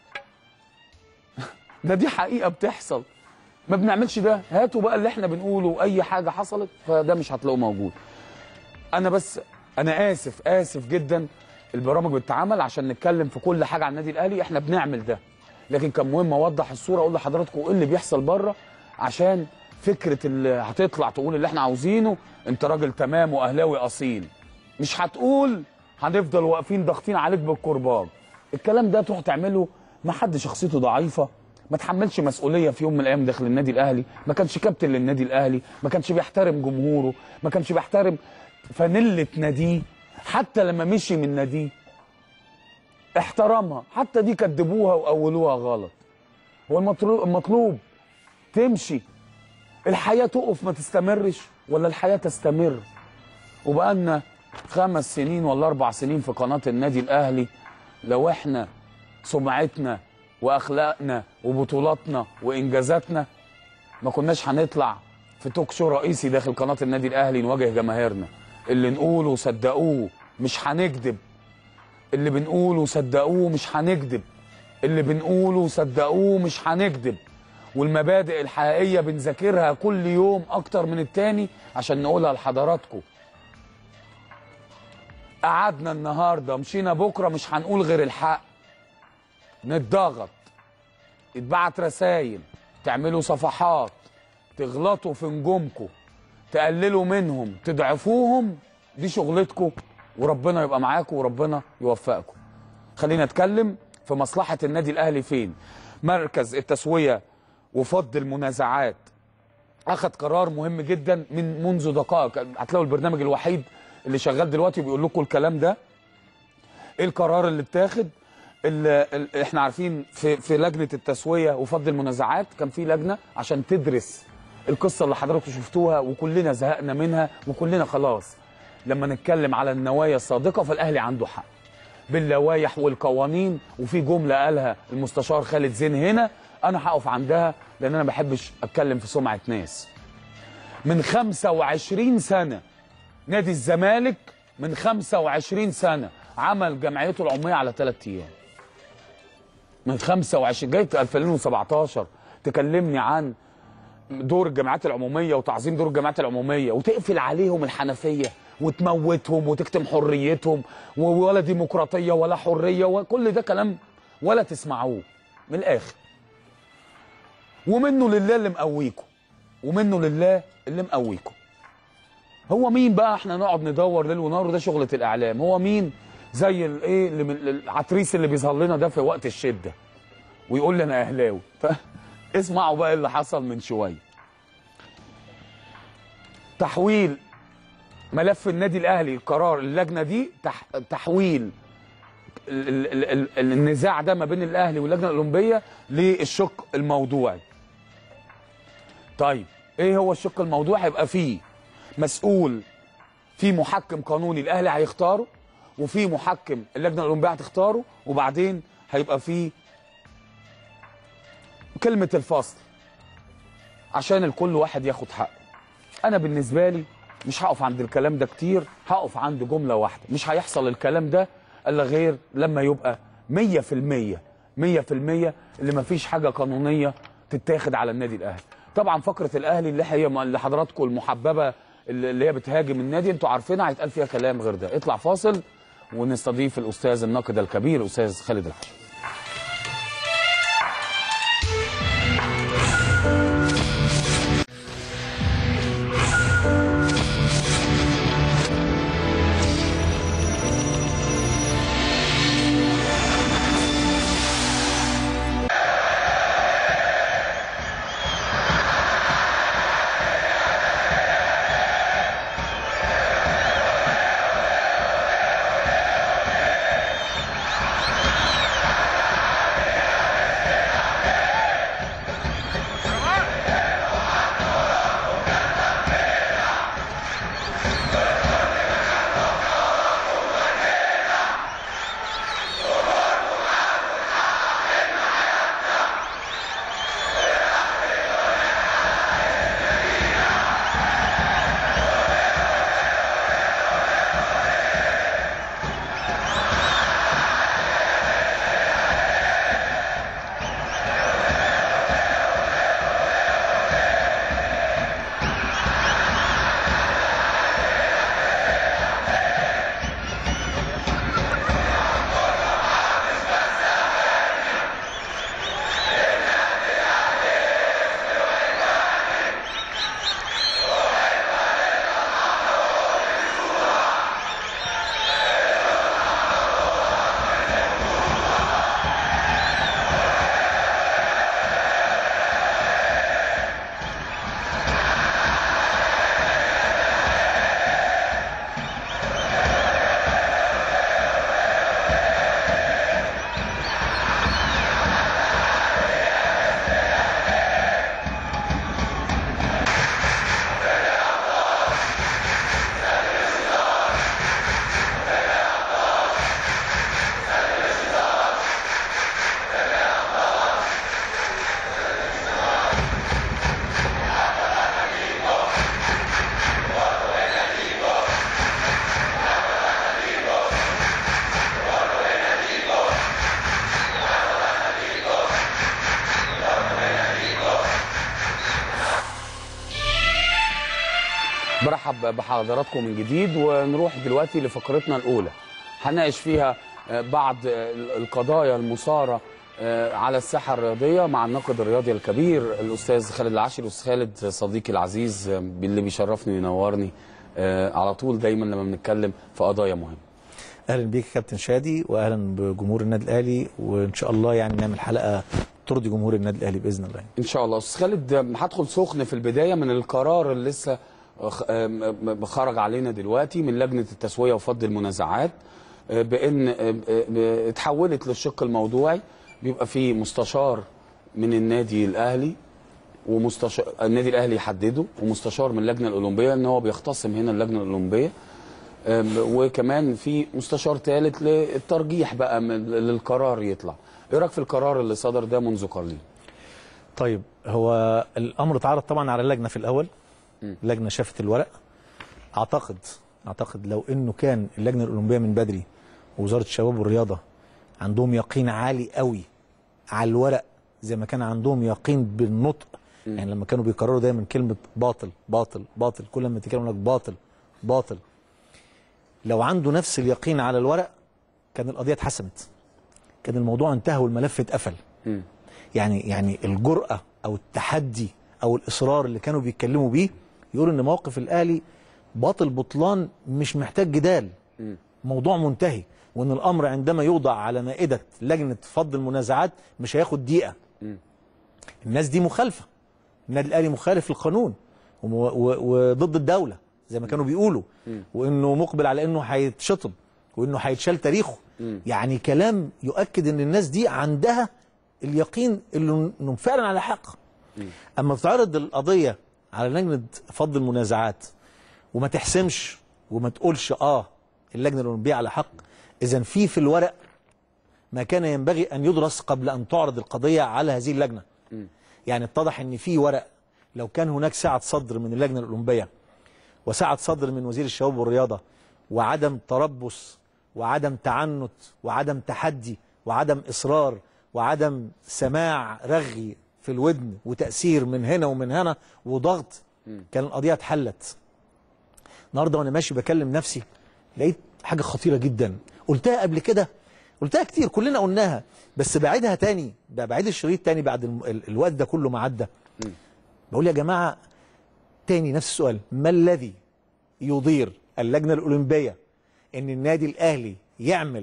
ده دي حقيقه بتحصل ما بنعملش ده هاتوا بقى اللي احنا بنقوله اي حاجه حصلت فده مش هتلاقوه موجود انا بس انا اسف اسف جدا البرامج بتتعمل عشان نتكلم في كل حاجه عن النادي الاهلي احنا بنعمل ده لكن كان مهم اوضح الصوره اقول لحضراتكم ايه اللي بيحصل بره عشان فكره اللي هتطلع تقول اللي احنا عاوزينه انت راجل تمام واهلاوي اصيل مش هتقول هنفضل واقفين ضاغطين عليك بالكرباج الكلام ده تروح تعمله ما حد شخصيته ضعيفه ما تحملش مسؤوليه في يوم من الايام داخل النادي الاهلي ما كانش كابتن للنادي الاهلي ما كانش بيحترم جمهوره ما كانش بيحترم فانيله ناديه حتى لما مشي من ناديه احترمها حتى دي كدبوها واولوها غلط هو المطلوب, المطلوب تمشي الحياه تقف ما تستمرش ولا الحياه تستمر وبقالنا خمس سنين ولا اربع سنين في قناه النادي الاهلي لو احنا سمعتنا واخلاقنا وبطولاتنا وانجازاتنا ما كناش هنطلع في توك شو رئيسي داخل قناه النادي الاهلي نواجه جماهيرنا اللي نقوله صدقوه مش هنكذب اللي بنقوله صدقوه مش هنكذب اللي بنقوله صدقوه مش هنكذب والمبادئ الحقيقيه بنذاكرها كل يوم اكتر من التاني عشان نقولها لحضراتكم قعدنا النهارده مشينا بكره مش هنقول غير الحق نتضغط يتبعت رسايل تعملوا صفحات تغلطوا في نجومكم تقللوا منهم تضعفوهم دي شغلتكم وربنا يبقى معاكم وربنا يوفقكم خلينا نتكلم في مصلحة النادي الأهلي فين مركز التسوية وفض المنازعات أخذ قرار مهم جدا من منذ دقائق هتلاقوا البرنامج الوحيد اللي شغال دلوقتي بيقول لكم الكلام ده ايه القرار اللي اتاخد اللي اللي احنا عارفين في في لجنه التسويه وفض المنازعات كان في لجنه عشان تدرس القصه اللي حضراتكم شفتوها وكلنا زهقنا منها وكلنا خلاص لما نتكلم على النوايا الصادقه فالاهلي عنده حق باللوائح والقوانين وفي جمله قالها المستشار خالد زين هنا انا هقف عندها لان انا ما بحبش اتكلم في سمعه ناس من 25 سنه نادي الزمالك من 25 سنه عمل جمعيته العموميه على ثلاث ايام من 25 جاي في 2017 تكلمني عن دور الجمعيات العموميه وتعظيم دور الجمعيات العموميه وتقفل عليهم الحنفيه وتموتهم وتكتم حريتهم ولا ديمقراطيه ولا حريه وكل ده كلام ولا تسمعوه من الاخر ومنه لله اللي مقويكم ومنه لله اللي مقويكم هو مين بقى احنا نقعد ندور ليل ونهار وده شغله الاعلام هو مين زي الايه اللي من العتريس اللي بيظهر لنا ده في وقت الشده ويقول لي انا اهلاوي اسمعوا بقى اللي حصل من شويه تحويل ملف النادي الاهلي قرار اللجنه دي تح تحويل ال- ال- ال- ال- النزاع ده ما بين الاهلي واللجنه الاولمبيه للشق الموضوعي طيب ايه هو الشق الموضوعي هيبقى فيه مسؤول في محكم قانوني الاهلي هيختاره وفي محكم اللجنه الاولمبيه هتختاره وبعدين هيبقى في كلمه الفصل عشان الكل واحد ياخد حقه انا بالنسبه لي مش هقف عند الكلام ده كتير هقف عند جمله واحده مش هيحصل الكلام ده الا غير لما يبقى 100% 100% اللي مفيش حاجه قانونيه تتاخد على النادي الاهلي طبعا فقره الاهلي اللي هي اللي حضراتكم المحببه اللي اللي هي بتهاجم النادي انتوا عارفينها هيتقال فيها كلام غير ده اطلع فاصل ونستضيف الاستاذ الناقد الكبير الاستاذ خالد الحشي برحب بحضراتكم من جديد ونروح دلوقتي لفقرتنا الاولى هنناقش فيها آه، بعض آه، القضايا المثاره آه، على الساحه الرياضيه مع الناقد الرياضي الكبير الاستاذ خالد العاشر الاستاذ خالد صديقي العزيز آه، اللي بيشرفني وينورني آه، على طول دايما لما بنتكلم في قضايا مهمه اهلا بيك يا كابتن شادي واهلا بجمهور النادي الاهلي وان شاء الله يعني نعمل حلقه ترضي جمهور النادي الاهلي باذن الله ان شاء الله استاذ خالد آه، هدخل سخن في البدايه من القرار اللي لسه آه، خ- آه، م- م- خرج علينا دلوقتي من لجنه التسويه وفض المنازعات آه، بان آه، آه، آه، اتحولت للشق الموضوعي بيبقى في مستشار من النادي الاهلي ومستشار النادي الاهلي يحدده ومستشار من اللجنه الاولمبيه ان هو بيختصم هنا اللجنه الاولمبيه أم، وكمان في مستشار ثالث للترجيح بقى من- للقرار يطلع ايه رايك في القرار اللي صدر ده منذ قليل طيب هو الامر اتعرض طبعا على اللجنه في الاول اللجنه شافت الورق اعتقد اعتقد لو انه كان اللجنه الاولمبيه من بدري ووزاره الشباب والرياضه عندهم يقين عالي قوي على الورق زي ما كان عندهم يقين بالنطق يعني لما كانوا بيكرروا دايما كلمه باطل باطل باطل كل ما تتكلم لك باطل باطل لو عنده نفس اليقين على الورق كان القضيه اتحسمت كان الموضوع انتهى والملف اتقفل مم. يعني يعني الجرأة أو التحدي أو الإصرار اللي كانوا بيتكلموا بيه يقولوا إن موقف الأهلي باطل بطلان مش محتاج جدال موضوع منتهي وإن الأمر عندما يوضع على مائدة لجنة فض المنازعات مش هياخد دقيقة الناس دي مخالفة النادي الأهلي مخالف للقانون وم- و- وضد الدولة زي ما كانوا بيقولوا وإنه مقبل على إنه هيتشطب وإنه هيتشال تاريخه يعني كلام يؤكد إن الناس دي عندها اليقين اللي انهم فعلا على حق اما بتعرض القضيه على لجنه فض المنازعات وما تحسمش وما تقولش اه اللجنه الاولمبيه على حق اذا في في الورق ما كان ينبغي ان يدرس قبل ان تعرض القضيه على هذه اللجنه يعني اتضح ان في ورق لو كان هناك سعه صدر من اللجنه الاولمبيه وسعه صدر من وزير الشباب والرياضه وعدم تربص وعدم تعنت وعدم تحدي وعدم اصرار وعدم سماع رغي في الودن وتاثير من هنا ومن هنا وضغط كان القضيه اتحلت النهارده وانا ماشي بكلم نفسي لقيت حاجه خطيره جدا قلتها قبل كده قلتها كتير كلنا قلناها بس بعيدها تاني بعيد الشريط تاني بعد الم- ال- الوقت ده كله ما عدى بقول يا جماعه تاني نفس السؤال ما الذي يضير اللجنه الاولمبيه ان النادي الاهلي يعمل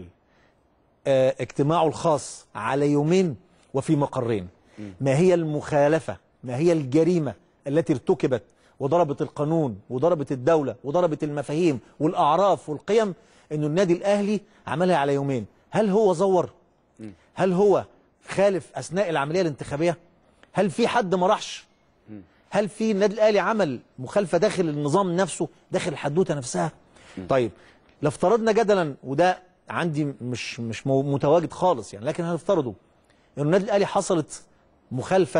آه، اجتماعه الخاص على يومين وفي مقرين ما هي المخالفة ما هي الجريمة التي ارتكبت وضربت القانون وضربت الدولة وضربت المفاهيم والأعراف والقيم أنه النادي الأهلي عملها على يومين هل هو زور هل هو خالف أثناء العملية الانتخابية هل في حد ما راحش هل في النادي الاهلي عمل مخالفه داخل النظام نفسه داخل الحدوته نفسها طيب لو افترضنا جدلا وده عندي مش مش مو- متواجد خالص يعني لكن هنفترضه ان النادي الاهلي حصلت مخالفه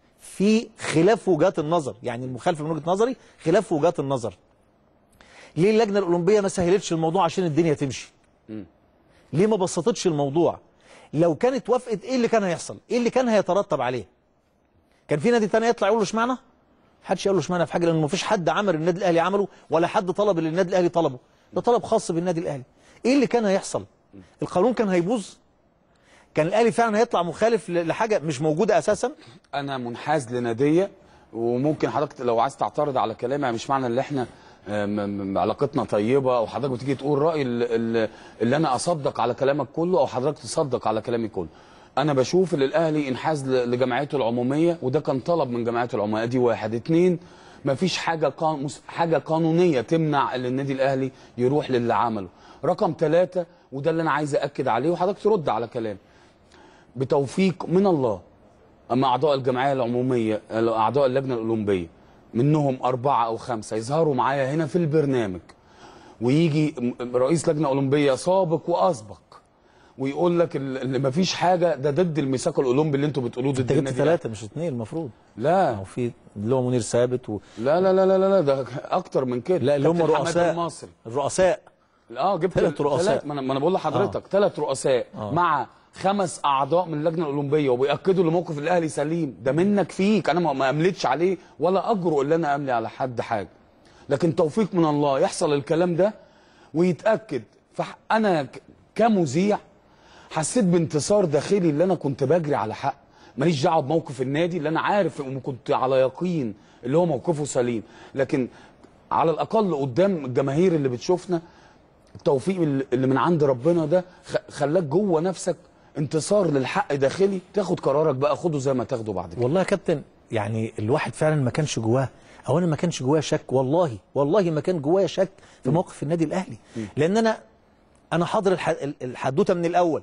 في خلاف وجهات النظر يعني المخالفه من وجهه نظري خلاف وجهات النظر ليه اللجنه الاولمبيه ما سهلتش الموضوع عشان الدنيا تمشي ليه ما بسطتش الموضوع لو كانت وافقت ايه اللي كان هيحصل ايه اللي كان هيترتب عليه كان في نادي تاني يطلع يقول له اشمعنى محدش يقول له اشمعنى في حاجه لان مفيش حد عمل النادي الاهلي عمله ولا حد طلب اللي النادي الاهلي طلبه ده طلب خاص بالنادي الاهلي ايه اللي كان هيحصل القانون كان هيبوظ كان الاهلي فعلا هيطلع مخالف ل- لحاجه مش موجوده اساسا انا منحاز لناديه وممكن حضرتك لو عايز تعترض على كلامي مش معنى ان احنا آم، م- علاقتنا طيبه او حضرتك بتيجي تقول راي ال- ال- اللي انا اصدق على كلامك كله او حضرتك تصدق على كلامي كله انا بشوف ان الاهلي انحاز ل- لجمعيته العموميه وده كان طلب من جمعيته العموميه دي واحد اتنين مفيش حاجه قان... مس- حاجه قانونيه تمنع ان النادي الاهلي يروح للي عمله رقم ثلاثة وده اللي انا عايز اكد عليه وحضرتك ترد على كلامي بتوفيق من الله اما اعضاء الجمعيه العموميه اعضاء اللجنه الاولمبيه منهم اربعه او خمسه يظهروا معايا هنا في البرنامج ويجي م- رئيس لجنه اولمبيه سابق واسبق ويقول لك ال- اللي مفيش حاجه ده ضد الميثاق الاولمبي اللي انتوا بتقولوه ضد انت جبت النادي ثلاثه مش اثنين المفروض لا او في اللي هو منير ثابت و... لا لا لا لا لا, لا ده اكتر من كده لا اللي هم كابتن حماد رؤساء المصري الرؤساء اه جبت ثلاث رؤساء. ثلاث ما انا ما أنا بقول لحضرتك ثلاث رؤساء آه. مع خمس اعضاء من اللجنه الاولمبيه وبياكدوا ان موقف الاهلي سليم ده منك فيك انا ما- ما املتش عليه ولا اجرؤ ان انا املي على حد حاجه لكن توفيق من الله يحصل الكلام ده ويتاكد فانا ك- كمذيع حسيت بانتصار داخلي اللي انا كنت بجري على حق ماليش دعوه بموقف النادي اللي انا عارف وكنت على يقين اللي هو موقفه سليم لكن على الاقل قدام الجماهير اللي بتشوفنا التوفيق اللي اللي من عند ربنا ده خ- خلاك جوه نفسك انتصار للحق داخلي تاخد قرارك بقى خده زي ما تاخده بعد كده والله يا كابتن يعني الواحد فعلا ما كانش جواه او انا ما كانش جوايا شك والله والله ما كان جوايا شك في موقف النادي الاهلي لان انا انا حاضر الح- الحدوته من الاول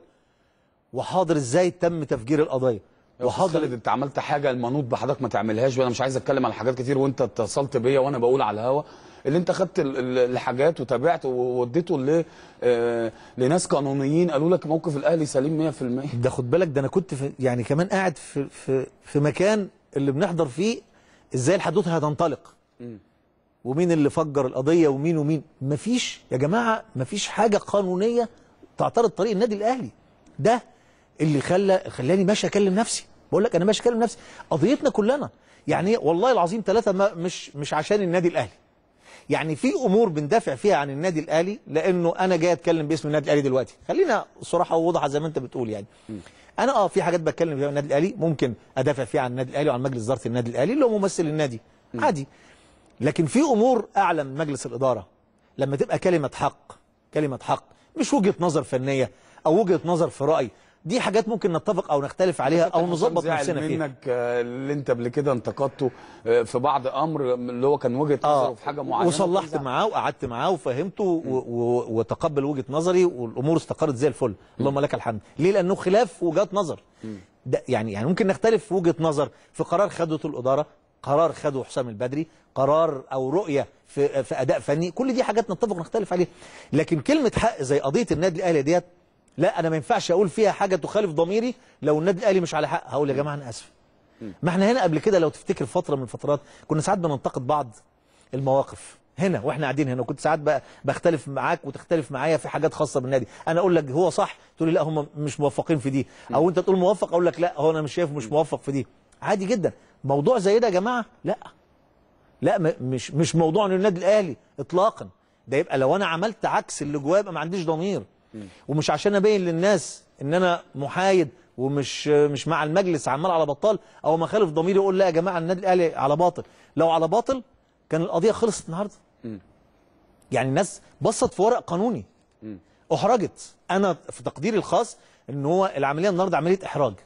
وحاضر ازاي تم تفجير القضيه وحاضر خالد وحاضر انت عملت حاجه المنوط بحضرتك ما تعملهاش وانا مش عايز اتكلم على حاجات كتير وانت اتصلت بيا وانا بقول على الهوا اللي انت خدت ال- ال- الحاجات وتابعت ووديته ل آه، لناس قانونيين قالوا لك موقف الاهلي سليم 100% ده خد بالك ده انا كنت في يعني كمان قاعد في في في مكان اللي بنحضر فيه ازاي الحدوته هتنطلق ومين اللي فجر القضيه ومين ومين مفيش يا جماعه مفيش حاجه قانونيه تعترض طريق النادي الاهلي ده اللي خلى خلاني ماشي اكلم نفسي بقول لك انا ماشي اكلم نفسي قضيتنا كلنا يعني والله العظيم ثلاثه ما مش مش عشان النادي الاهلي يعني في امور بندافع فيها عن النادي الاهلي لانه انا جاي اتكلم باسم النادي الاهلي دلوقتي خلينا صراحه ووضحه زي ما انت بتقول يعني انا اه في حاجات بتكلم فيها عن النادي الاهلي ممكن ادافع فيها عن النادي الاهلي وعن مجلس اداره النادي الاهلي اللي هو ممثل النادي عادي لكن في امور اعلى من مجلس الاداره لما تبقى كلمه حق كلمه حق مش وجهه نظر فنيه او وجهه نظر في راي دي حاجات ممكن نتفق او نختلف عليها او نظبط زعل نفسنا فيها منك آه، اللي انت قبل كده انتقدته آه، في بعض امر اللي هو كان وجهه نظره في حاجه معينه وصلحت وكان معاه وقعدت معاه وفهمته و... و... وتقبل وجهه نظري والامور استقرت زي الفل اللهم لك الحمد ليه لانه خلاف وجهات نظر ده يعني يعني ممكن نختلف في وجهه نظر في قرار خدته الاداره قرار خده حسام البدري قرار او رؤيه في في اداء فني كل دي حاجات نتفق ونختلف عليها لكن كلمه حق زي قضيه النادي الاهلي ديت لا انا ما ينفعش اقول فيها حاجه تخالف ضميري لو النادي الاهلي مش على حق هقول يا جماعه انا اسف ما احنا هنا قبل كده لو تفتكر فتره من الفترات كنا ساعات بننتقد بعض المواقف هنا واحنا قاعدين هنا وكنت ساعات بقى بختلف معاك وتختلف معايا في حاجات خاصه بالنادي انا اقول لك هو صح تقول لي لا هم مش موفقين في دي او انت تقول موفق اقول لك لا هو انا مش شايف مش موفق في دي عادي جدا موضوع زي ده يا جماعه لا لا م- مش مش موضوع ان النادي الاهلي اطلاقا ده يبقى لو انا عملت عكس اللي جوايا يبقى ما عنديش ضمير ومش عشان ابين للناس ان انا محايد ومش مش مع المجلس عمال على بطال او ما خالف ضميري يقول لا يا جماعه النادي الاهلي على باطل لو على باطل كان القضيه خلصت النهارده يعني الناس بصت في ورق قانوني احرجت انا في تقديري الخاص ان هو العمليه النهارده عمليه احراج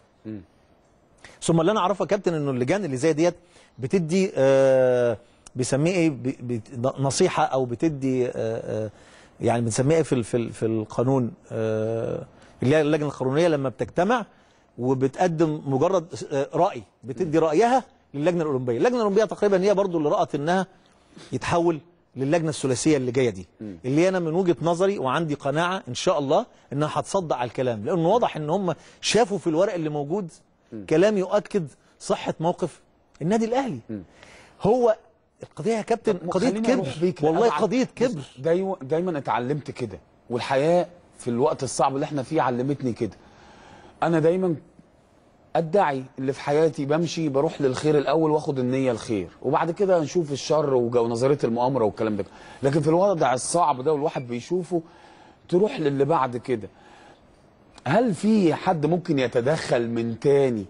ثم اللي انا اعرفه يا كابتن انه اللجان اللي زي ديت بتدي آه بيسميه ايه ب- بت- نصيحه او بتدي آه آه يعني بنسميها ايه في ال- في ال- في القانون آه اللي هي اللجنه القانونيه لما بتجتمع وبتقدم مجرد آه، راي بتدي رايها للجنه الاولمبيه اللجنه الاولمبيه تقريبا هي برضو اللي رات انها يتحول للجنه الثلاثيه اللي جايه دي اللي انا من وجهه نظري وعندي قناعه ان شاء الله انها هتصدق على الكلام لانه واضح ان هم شافوا في الورق اللي موجود كلام يؤكد صحه موقف النادي الاهلي هو القضيه يا كابتن قضيه خليني أروح كبر بيك والله لأبعد. قضيه بص، كبر دايما دايما اتعلمت كده والحياه في الوقت الصعب اللي احنا فيه علمتني كده انا دايما ادعي اللي في حياتي بمشي بروح للخير الاول واخد النيه الخير وبعد كده نشوف الشر وج- ونظريه المؤامره والكلام ده لكن في الوضع الصعب ده والواحد بيشوفه تروح للي بعد كده هل في حد ممكن يتدخل من تاني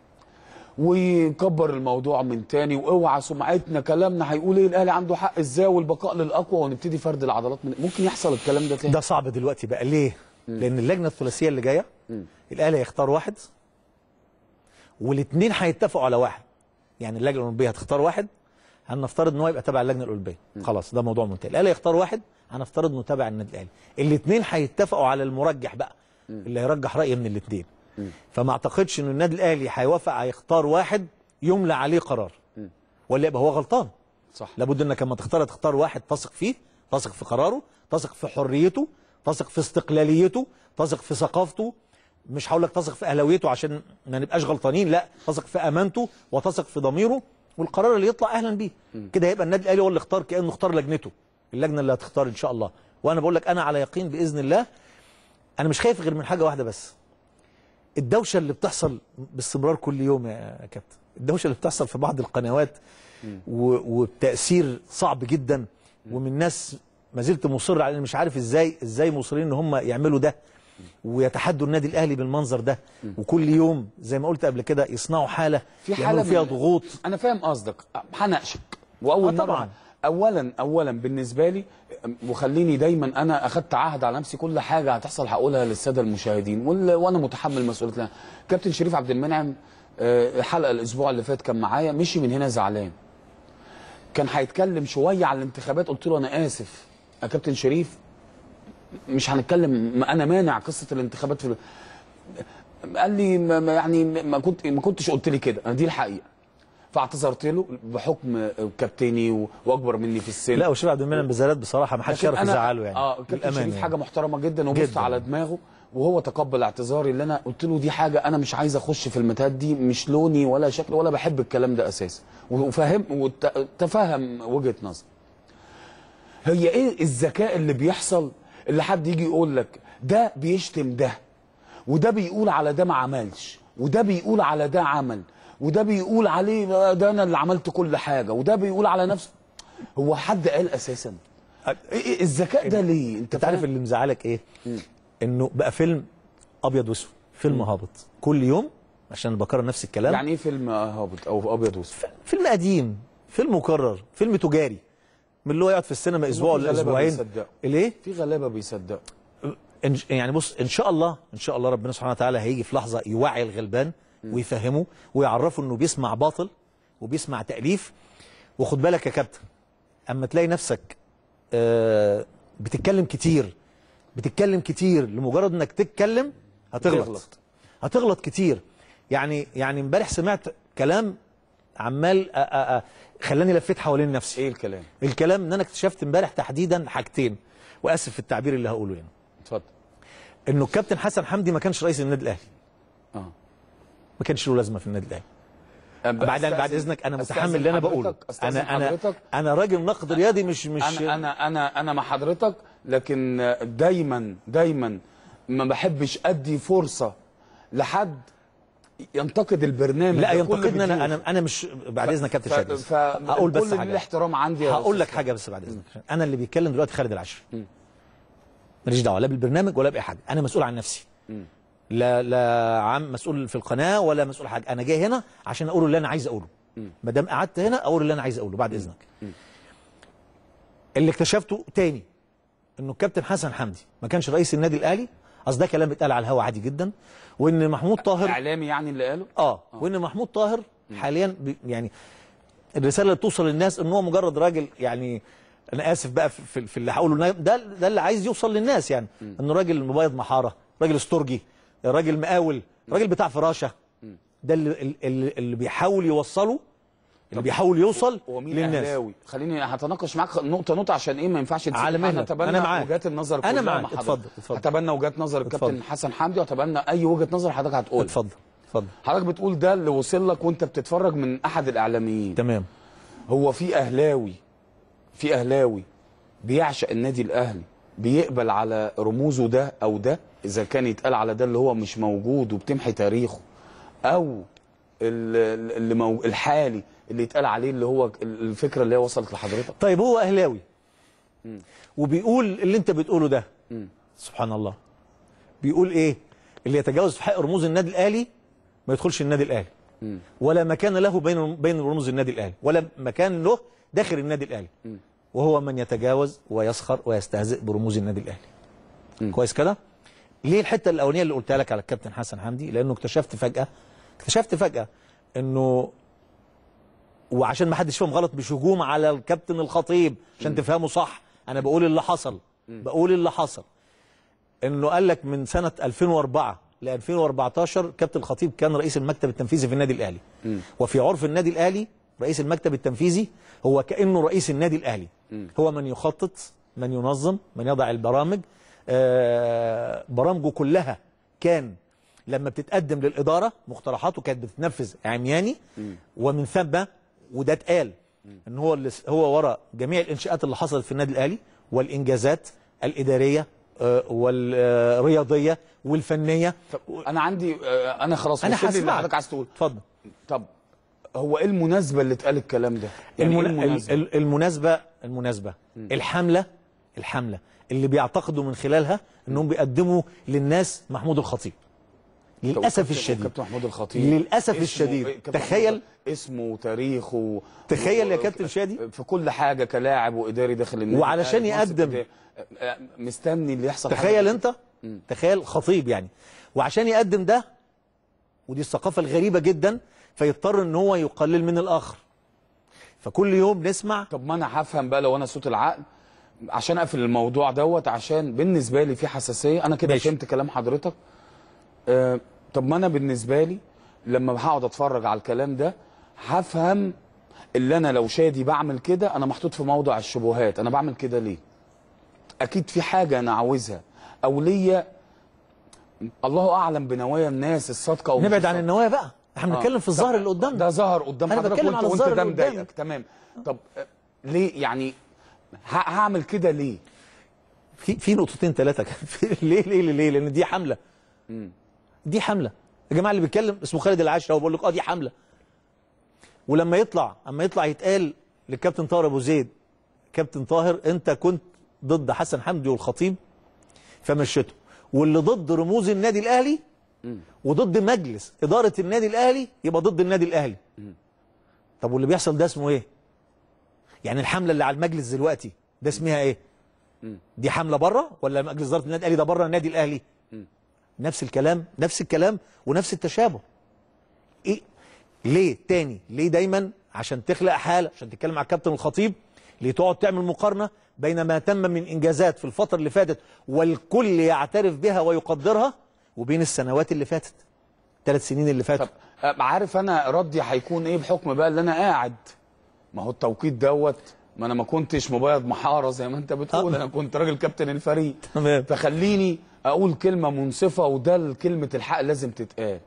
ويكبر الموضوع من تاني واوعى سمعتنا كلامنا هيقول ايه الاهلي عنده حق ازاي والبقاء للاقوى ونبتدي فرد العضلات من ممكن يحصل الكلام ده تاني ده صعب دلوقتي بقى ليه؟ لان اللجنه الثلاثيه اللي جايه الاهلي هيختار واحد والاثنين هيتفقوا على واحد يعني اللجنه الاولمبيه هتختار واحد هنفترض ان هو يبقى تبع اللجنه الاولمبيه خلاص ده موضوع منتهي الاهلي يختار واحد هنفترض انه تبع النادي الاهلي الاثنين هيتفقوا على المرجح بقى اللي هيرجح راي من الاثنين فما اعتقدش ان النادي الاهلي هيوافق هيختار واحد يملى عليه قرار ولا يبقى هو غلطان صح لابد انك لما تختار تختار واحد تثق فيه تثق في قراره تثق في حريته تثق في استقلاليته تثق في ثقافته مش هقول لك تثق في اهلاويته عشان ما نبقاش غلطانين لا تثق في امانته وتثق في ضميره والقرار اللي يطلع اهلا بيه كده هيبقى النادي الاهلي هو اللي اختار كانه اختار لجنته اللجنه اللي هتختار ان شاء الله وانا بقول لك انا على يقين باذن الله انا مش خايف غير من حاجه واحده بس الدوشه اللي بتحصل باستمرار كل يوم يا كابتن الدوشه اللي بتحصل في بعض القنوات و- وبتاثير صعب جدا ومن ناس ما زلت مصر على إن مش عارف ازاي ازاي مصرين ان هم يعملوا ده ويتحدوا النادي الاهلي بالمنظر ده وكل يوم زي ما قلت قبل كده يصنعوا حاله في يعملوا حاله فيها من- ضغوط انا فاهم قصدك هناقشك واول آه مره طبعاً. اولا اولا بالنسبه لي وخليني دايما انا اخدت عهد على نفسي كل حاجه هتحصل هقولها للساده المشاهدين وال- وانا متحمل مسؤوليتها كابتن شريف عبد المنعم آه، حلقه الاسبوع اللي فات كان معايا مشي من هنا زعلان كان هيتكلم شويه على الانتخابات قلت له انا اسف يا كابتن شريف مش هنتكلم ما انا مانع قصه الانتخابات في قال لي ما ما- يعني ما كنت ما كنتش قلت لي كده أنا دي الحقيقه فاعتذرت له بحكم كابتني و- واكبر مني في السن لا وشريف عبد المنعم بزلات بصراحه ما حدش لكن يعرف أنا- يزعله يعني اه كابتن بالأمان شريف يعني. حاجه محترمه جدا وبص جداً. على دماغه وهو تقبل اعتذاري اللي انا قلت له دي حاجه انا مش عايز اخش في المتاهات دي مش لوني ولا شكل ولا بحب الكلام ده اساسا وفهم وتفهم وجهه نظر هي ايه الذكاء اللي بيحصل اللي حد يجي يقول لك ده بيشتم ده وده بيقول على ده ما عملش وده بيقول على ده عمل وده بيقول عليه ده انا اللي عملت كل حاجه وده بيقول على نفسه هو حد قال اساسا إيه- إيه الذكاء ده ليه انت انت عارف فاهم اللي مزعلك ايه انه بقى فيلم ابيض واسود فيلم هابط كل يوم عشان بكرر نفس الكلام يعني ايه فيلم هابط او ابيض واسود فيلم قديم فيلم مكرر فيلم تجاري من اللي هو يقعد في السينما اسبوع في ولا غلابة اسبوعين بيصدقوا. ليه في غلابه بيصدقوا إن- يعني بص ان شاء الله ان شاء الله ربنا سبحانه وتعالى هيجي في لحظه يوعي الغلبان ويفهمه ويعرفه انه بيسمع باطل وبيسمع تاليف وخد بالك يا كابتن اما تلاقي نفسك آه، بتتكلم كتير بتتكلم كتير لمجرد انك تتكلم هتغلط تغلط. هتغلط كتير يعني يعني امبارح سمعت كلام عمال أ- أ- أ- خلاني لفيت حوالين نفسي ايه الكلام الكلام ان انا اكتشفت امبارح تحديدا حاجتين واسف في التعبير اللي هقوله يعني اتفضل انه الكابتن حسن حمدي ما كانش رئيس النادي الاهلي اه ما كانش له لازمه في النادي الاهلي أب- بعد بعد أستأذن- اذنك انا أستأذن متحمل اللي انا حضرتك- بقوله أستأذن انا انا حضرتك انا راجل نقد رياضي مش مش انا انا انا انا مع حضرتك لكن دايما دايما ما بحبش ادي فرصه لحد ينتقد البرنامج لا ده كل ينتقدني انا فيديو. انا انا مش بعد اذنك يا كابتن ف- شادي ف- هقول بس كل حاجه الاحترام عندي يا هقول لك أستاذ. حاجه بس بعد اذنك انا اللي بيتكلم دلوقتي خالد العشري ماليش دعوه لا بالبرنامج ولا باي حاجه انا مسؤول عن نفسي لا لا عم مسؤول في القناه ولا مسؤول حاجه انا جاي هنا عشان اقول اللي انا عايز اقوله ما دام قعدت هنا اقول اللي انا عايز اقوله بعد اذنك اللي اكتشفته تاني انه الكابتن حسن حمدي ما كانش رئيس النادي الاهلي اصل ده كلام اتقال على الهوا عادي جدا وان محمود طاهر اعلامي يعني اللي قاله اه وان محمود طاهر حاليا بي- يعني الرساله اللي بتوصل للناس ان هو مجرد راجل يعني انا اسف بقى في, في- في اللي هقوله ده ده اللي عايز يوصل للناس يعني انه راجل مبيض محاره راجل استرجي راجل مقاول راجل بتاع فراشه ده اللي, اللي, اللي بيحاول يوصله اللي بيحاول يوصل هو مين للناس اهلاوي خليني هتناقش معاك نقطه نقطه عشان ايه ما ينفعش نسيب على حاجة. مهلك. هتبنى أنا معاك. وجهات النظر أنا كلها معاك. مع حضرتك. اتفضل، اتفضل. هتبنى وجهات نظر الكابتن اتفضل. حسن حمدي وهتبنى اي وجهه نظر حضرتك هتقول اتفضل اتفضل حضرتك بتقول ده اللي وصل لك وانت بتتفرج من احد الاعلاميين تمام هو في اهلاوي في اهلاوي بيعشق النادي الاهلي بيقبل على رموزه ده او ده اذا كان يتقال على ده اللي هو مش موجود وبتمحي تاريخه او ال- اللي مو الحالي اللي يتقال عليه اللي هو الفكره اللي هي وصلت لحضرتك طيب هو اهلاوي وبيقول اللي انت بتقوله ده سبحان الله بيقول ايه اللي يتجاوز في حق رموز النادي الاهلي ما يدخلش النادي الاهلي ولا مكان له بين بين رموز النادي الاهلي ولا مكان له داخل النادي الاهلي وهو من يتجاوز ويسخر ويستهزئ برموز النادي الاهلي كويس كده ليه الحته الاولانيه اللي قلتها لك على الكابتن حسن حمدي لانه اكتشفت فجاه اكتشفت فجاه انه وعشان ما حدش يفهم غلط مش هجوم على الكابتن الخطيب عشان تفهموا صح انا بقول اللي حصل بقول اللي حصل انه قال لك من سنه 2004 ل 2014 كابتن الخطيب كان رئيس المكتب التنفيذي في النادي الاهلي وفي عرف النادي الاهلي رئيس المكتب التنفيذي هو كانه رئيس النادي الاهلي هو من يخطط من ينظم من يضع البرامج آه برامجه كلها كان لما بتتقدم للاداره مقترحاته كانت بتتنفذ عمياني ومن ثم وده اتقال ان هو اللي هو وراء جميع الانشاءات اللي حصلت في النادي الاهلي والانجازات الاداريه آه، والرياضيه والفنيه طب انا عندي آه، انا خلاص انا وصل لي اللي هسمعك حضرتك عايز تقول اتفضل طب هو ايه المناسبه اللي اتقال الكلام ده يعني المن... إيه المناسبة؟ ال- ال- المناسبه المناسبه الحمله الحمله اللي بيعتقدوا من خلالها انهم بيقدموا للناس محمود الخطيب للاسف وكابتن- الشديد وكابتن محمود الخطيب للاسف اسمه- الشديد كابتن تخيل محمود اسمه وتاريخه تخيل يا و- كابتن شادي. في كل حاجه كلاعب واداري داخل النادي وعلشان الأهلي، منصب يقدم- إداري. آه، مستني اللي يحصل حاجة تخيل كده. انت تخيل خطيب يعني وعشان يقدم ده ودي الثقافه الغريبه جدا فيضطر ان هو يقلل من الاخر فكل يوم نسمع طب ما انا هفهم بقى لو انا صوت العقل عشان اقفل الموضوع دوت عشان بالنسبه لي في حساسيه انا كده ماشي. فهمت كلام حضرتك آه طب ما انا بالنسبه لي لما هقعد اتفرج على الكلام ده هفهم اللي انا لو شادي بعمل كده انا محطوط في موضع الشبهات انا بعمل كده ليه اكيد في حاجه انا عاوزها او ليا الله اعلم بنوايا الناس الصادقه او مش نبعد عن الصادقة. النوايا بقى احنا بنتكلم في الظاهر اللي قدامنا ده ظهر قدام أنا حضرتك بتكلم وانت على وانت الظاهر ده اللي قدامي. مضايقك تمام طب آه، ليه يعني ه- هعمل كده ليه في في نقطتين ثلاثه ليه ليه ليه ليه لان دي حمله دي حمله يا جماعه اللي بيتكلم اسمه خالد العاشر هو بقول لك اه دي حمله ولما يطلع اما يطلع يتقال للكابتن طاهر ابو زيد كابتن طاهر انت كنت ضد حسن حمدي والخطيب فمشيته واللي ضد رموز النادي الاهلي وضد مجلس اداره النادي الاهلي يبقى ضد النادي الاهلي طب واللي بيحصل ده اسمه ايه يعني الحمله اللي على المجلس دلوقتي ده اسمها ايه دي حمله بره ولا مجلس اداره النادي الاهلي ده بره النادي الاهلي نفس الكلام نفس الكلام ونفس التشابه ايه ليه تاني ليه دايما عشان تخلق حاله عشان تتكلم مع الكابتن الخطيب ليه تقعد تعمل مقارنه بين ما تم من انجازات في الفتره اللي فاتت والكل يعترف بها ويقدرها وبين السنوات اللي فاتت ثلاث سنين اللي فاتوا طب آه، عارف انا ردي هيكون ايه بحكم بقى اللي انا قاعد ما هو التوقيت دوت ما انا ما كنتش مبيض محاره زي ما انت بتقول آه. انا كنت راجل كابتن الفريق تمام. فخليني اقول كلمه منصفه وده كلمه الحق لازم تتقال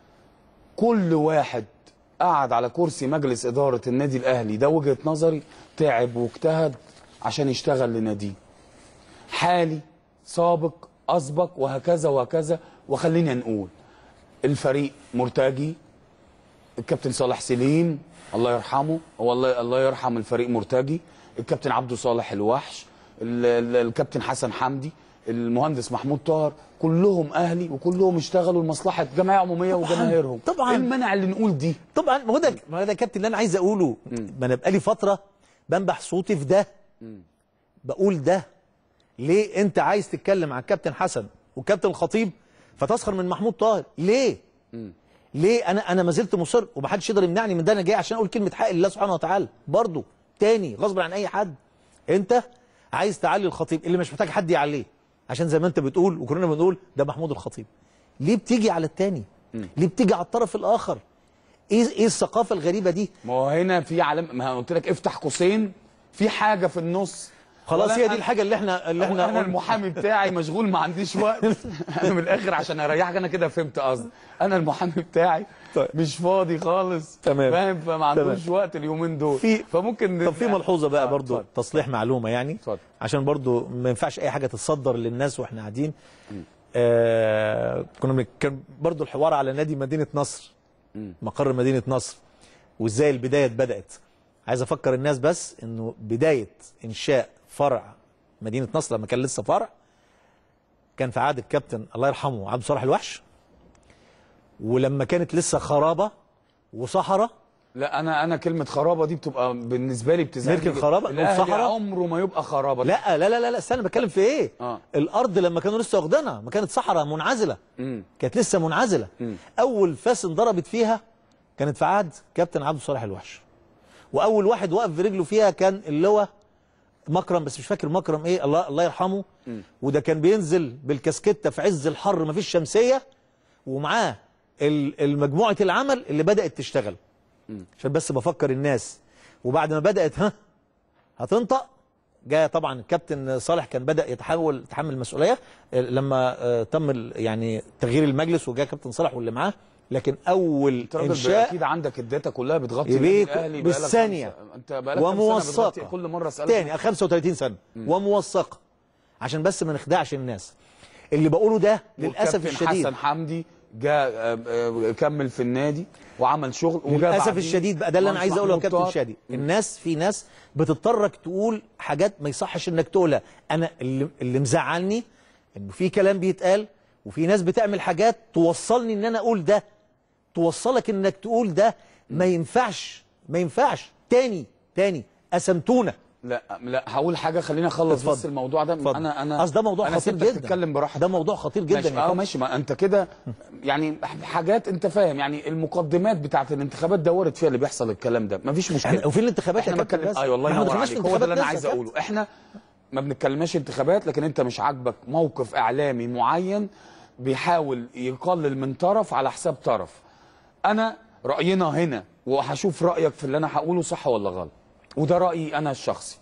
كل واحد قعد على كرسي مجلس اداره النادي الاهلي ده وجهه نظري تعب واجتهد عشان يشتغل لناديه حالي سابق اسبق وهكذا وهكذا وخلينا نقول الفريق مرتجي الكابتن صالح سليم الله يرحمه والله الله يرحم الفريق مرتجي الكابتن عبده صالح الوحش ال- ال- الكابتن حسن حمدي المهندس محمود طاهر كلهم اهلي وكلهم اشتغلوا لمصلحه جمعيه عموميه طبعاً، وجماهيرهم طبعاً. ايه المنع اللي نقول دي طبعا ما هو ده ما هو ده يا كابتن اللي انا عايز اقوله ما انا بقالي فتره بنبح صوتي في ده بقول ده ليه انت عايز تتكلم عن كابتن حسن وكابتن الخطيب فتسخر من محمود طاهر ليه ليه انا انا ما زلت مصر ومحدش يقدر يمنعني من ده انا جاي عشان اقول كلمه حق لله سبحانه وتعالى برضه تاني غصب عن اي حد انت عايز تعلي الخطيب اللي مش محتاج حد يعليه عشان زي ما انت بتقول وكلنا بنقول ده محمود الخطيب ليه بتيجي على التاني ليه بتيجي على الطرف الاخر ايه ايه الثقافه الغريبه دي ما هو هنا في علم ما أنا قلت لك افتح قوسين في حاجه في النص خلاص ولا هي دي أنا- الحاجه اللي احنا اللي احنا احنا انا المحامي بتاعي مشغول ما عنديش وقت انا من الاخر عشان اريحك انا كده فهمت قصدي انا المحامي بتاعي طيب. مش فاضي خالص تمام. فاهم فما عندوش وقت اليومين دول في- فممكن طب في ملحوظه بقى آه، برضو اتفضل. تصليح معلومه يعني اتفضل. عشان برضو ما ينفعش اي حاجه تتصدر للناس واحنا قاعدين آه كنا بن- كان برضو الحوار على نادي مدينه نصر مقر مدينه نصر وازاي البدايه بدات عايز افكر الناس بس انه بدايه انشاء فرع مدينه نصر لما كان لسه فرع كان في عهد الكابتن الله يرحمه عبد صالح الوحش ولما كانت لسه خرابه وصحراء لا انا انا كلمه خرابه دي بتبقى بالنسبه لي بتزعل نركن خرابة؟ نقول الاهلي صحراء؟ عمره ما يبقى خرابه لا لا لا لا, لا استنى بتكلم في ايه آه. الارض لما كانوا لسه واخدينها ما كانت صحراء منعزله مم. كانت لسه منعزله اول فاس انضربت فيها كانت في عهد كابتن عبد الصالح الوحش واول واحد وقف برجله فيها كان اللي هو مكرم بس مش فاكر مكرم ايه الله الله يرحمه وده كان بينزل بالكاسكته في عز الحر ما فيش شمسيه ومعاه ال- المجموعه العمل اللي بدات تشتغل عشان بس بفكر الناس وبعد ما بدات ها هتنطق جاء طبعا الكابتن صالح كان بدا يتحول يتحمل المسؤوليه آه، لما آه، تم ال- يعني تغيير المجلس وجاء كابتن صالح واللي معاه لكن اول انت راجل انشاء اكيد عندك الداتا كلها بتغطي يا النادي بيك الأهلي بقالك بالثانية. خمسة- انت بقالك كام سنة بتغطي؟ وموثقه كل مره اسالك تاني 35 سنه وموثقه عشان بس ما نخدعش الناس اللي بقوله ده للاسف والكابتن الشديد حسن حمدي جاء آه، آه، كمل في النادي وعمل شغل وجاء للاسف بعديه الشديد بقى ده اللي انا مهندس عايز اقوله يا محمود كابتن طاهر. شادي الناس في ناس بتضطرك تقول حاجات ما يصحش انك تقولها انا اللي, اللي مزعلني انه في كلام بيتقال وفي ناس بتعمل حاجات توصلني ان انا اقول ده توصلك انك تقول ده ما ينفعش ما ينفعش تاني تاني قسمتونا لا لا هقول حاجه خليني اخلص بس اتفضل. الموضوع ده اتفضل. انا انا اصل ده موضوع أنا خطير سيبتك جدا تتكلم براحتك ده موضوع خطير جدا ماشي يا اه كابتن. ماشي ما انت كده يعني حاجات انت فاهم يعني المقدمات بتاعت الانتخابات دورت فيها اللي بيحصل الكلام ده مفيش مشكله احنا وفي الانتخابات يا احنا كابتن بتكلم باسم. اي والله احنا ما ينور دخلناش عليك في هو ده اللي انا انتخابات عايز لسه يا اقوله احنا ما بنتكلمش انتخابات لكن انت مش عاجبك موقف اعلامي معين بيحاول يقلل من طرف على حساب طرف انا راينا هنا وهشوف رايك في اللي انا هقوله صح ولا غلط وده رايي انا الشخصي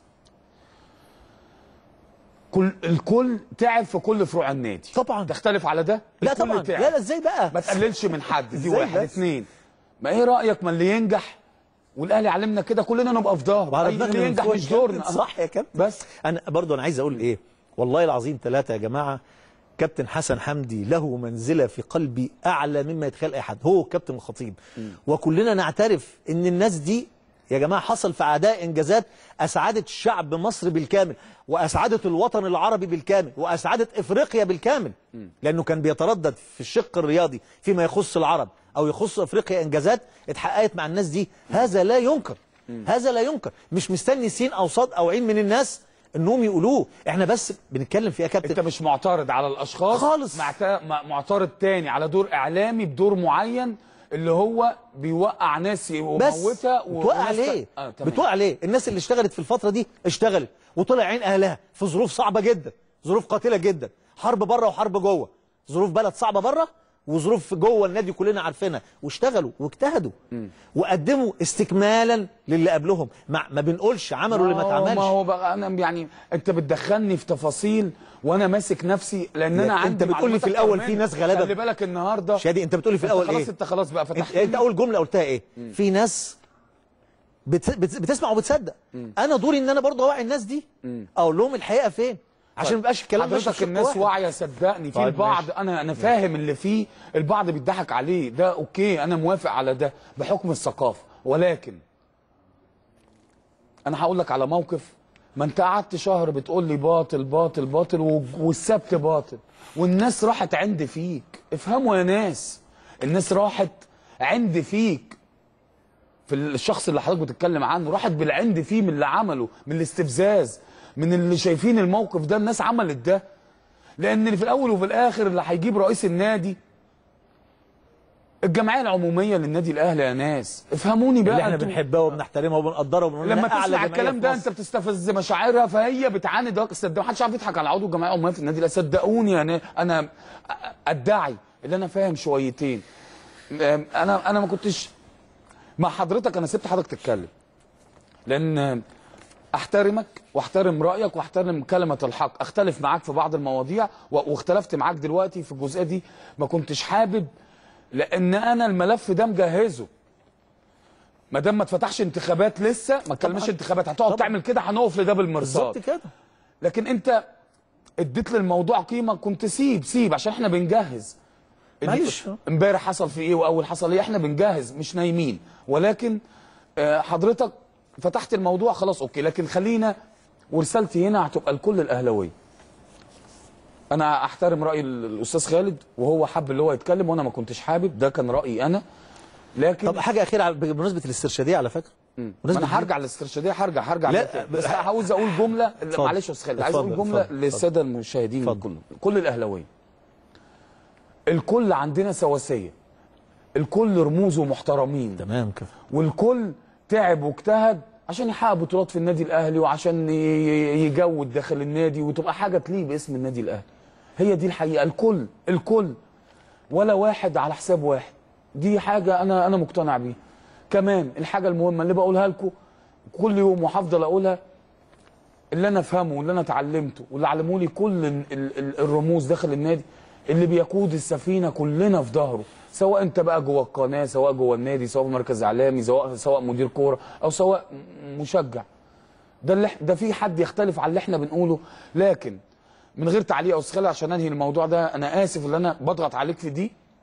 كل الكل تعب في كل فروع النادي طبعا. تختلف على ده لا الكل طبعا تعب. لا لا ازاي بقى ما تقللش من حد دي إزاي واحد بس؟ اتنين ما ايه رايك ما اللي ينجح والاهلي علمنا كده كلنا نبقى في ظهره وعلى أي دماغنا اللي من ينجح فوق مش يا كابتن. دورنا صح يا كابتن بس انا برضو انا عايز اقول ايه والله العظيم ثلاثة يا جماعة كابتن حسن حمدي له منزلة في قلبي أعلى مما يتخيل أي حد هو كابتن الخطيب وكلنا نعترف إن الناس دي يا جماعة حصل في أعداء إنجازات أسعدت شعب مصر بالكامل وأسعدت الوطن العربي بالكامل وأسعدت إفريقيا بالكامل لأنه كان بيتردد في الشق الرياضي فيما يخص العرب أو يخص أفريقيا إنجازات اتحققت مع الناس دي هذا لا ينكر هذا لا ينكر مش مستني سين أو صاد أو عين من الناس انهم يقولوه احنا بس بنتكلم فيها انت كابتن مش معترض على الاشخاص خالص. معت- مع- معترض تاني على دور اعلامي بدور معين اللي هو بيوقع ناس بس وموتها بتوقع وناس- ليه آه تمام. بتوقع ليه الناس اللي اشتغلت في الفتره دي اشتغلت وطلع عين اهلها في ظروف صعبه جدا ظروف قاتله جدا حرب بره وحرب جوه ظروف بلد صعبه بره وظروف جوه النادي كلنا عارفينها واشتغلوا واجتهدوا وقدموا استكمالا للي قبلهم ما, ما بنقولش عملوا اللي ما هو- اتعملش ما هو بقى انا يعني انت بتدخلني في تفاصيل وانا ماسك نفسي لان لا، انا انت عندي بتقول لي في معلومات الأول أكتر في منك. ناس غلابة. خلي بالك النهارده شادي انت بتقولي في انت الاول خلاص ايه انت خلاص بقى فتحت انت, انت لي. اول جمله قلتها ايه في ناس بت... بت... بتسمع وبتصدق انا دوري ان انا برضه اوعي الناس دي اقول لهم الحقيقه فين عشان ما يبقاش الكلام ماشي في حضرتك شق الناس واحد. واعيه صدقني في طيب البعض ماشي. انا انا فاهم اللي فيه البعض بيضحك عليه ده اوكي انا موافق على ده بحكم الثقافه ولكن انا هقول لك على موقف ما انت قعدت شهر بتقول لي باطل باطل باطل و- والسبت باطل والناس راحت عند فيك افهموا يا ناس الناس راحت عند فيك في الشخص اللي حضرتك بتتكلم عنه راحت بالعند فيه من اللي عمله من الاستفزاز من اللي شايفين الموقف ده الناس عملت ده لان في الاول وفي الاخر اللي هيجيب رئيس النادي الجمعيه العموميه للنادي الاهلي يا ناس افهموني بقى اللي احنا انتوا. بنحبها وبنحترمها وبنقدرها وبنقول لما إنها أعلى تسمع جمعية الكلام في ده مصر. انت بتستفز مشاعرها فهي بتعاند وقت صدق محدش عارف يضحك على عضو الجمعيه العموميه في النادي الاهلي صدقوني انا انا ادعي اللي انا فاهم شويتين ام، انا انا ما كنتش مع حضرتك انا سبت حضرتك تتكلم لان احترمك واحترم رايك واحترم كلمه الحق اختلف معاك في بعض المواضيع و- واختلفت معاك دلوقتي في الجزئيه دي ما كنتش حابب لان انا الملف ده مجهزه ما دام ما اتفتحش انتخابات لسه ما تكلمش انتخابات هتقعد طبعا. تعمل كده هنقف لده بالمرصاد بالظبط كده لكن انت اديت للموضوع قيمه كنت سيب سيب عشان احنا بنجهز معلش. امبارح حصل في ايه واول حصل ايه احنا بنجهز مش نايمين ولكن آه، حضرتك فتحت الموضوع خلاص اوكي لكن خلينا ورسالتي هنا هتبقى لكل الاهلاويه انا احترم راي ال- الاستاذ خالد وهو حب اللي هو يتكلم وانا ما كنتش حابب ده كان رايي انا لكن طب حاجه اخيره على- بمناسبه الاسترشاديه على فكره ما بمناسبة انا هرجع للاسترشاديه هرجع هرجع لا، لها تاني. بس عاوز اقول جمله اتفضل. معلش يا استاذ خالد عايز اقول اتفضل، جمله اتفضل، للساده المشاهدين اتفضل. كلهم كل الاهلاويه الكل عندنا سواسيه الكل رموزه محترمين تمام كده والكل تعب واجتهد عشان يحقق بطولات في النادي الاهلي وعشان ي- ي- يجود داخل النادي وتبقى حاجه تليق باسم النادي الاهلي هي دي الحقيقه الكل الكل ولا واحد على حساب واحد دي حاجه انا انا مقتنع بيها كمان الحاجه المهمه اللي بقولها لكم كل يوم وهفضل اقولها اللي انا افهمه واللي انا اتعلمته واللي علموا لي كل ال- ال- ال- الرموز داخل النادي اللي بيقود السفينه كلنا في ظهره سواء انت بقى جوه القناه سواء جوه النادي سواء مركز اعلامي سواء سواء مدير كوره او سواء م- مشجع ده اللي إح- ده في حد يختلف على اللي احنا بنقوله لكن من غير تعليق او استخاله عشان انهي الموضوع ده انا اسف ان انا بضغط عليك في دي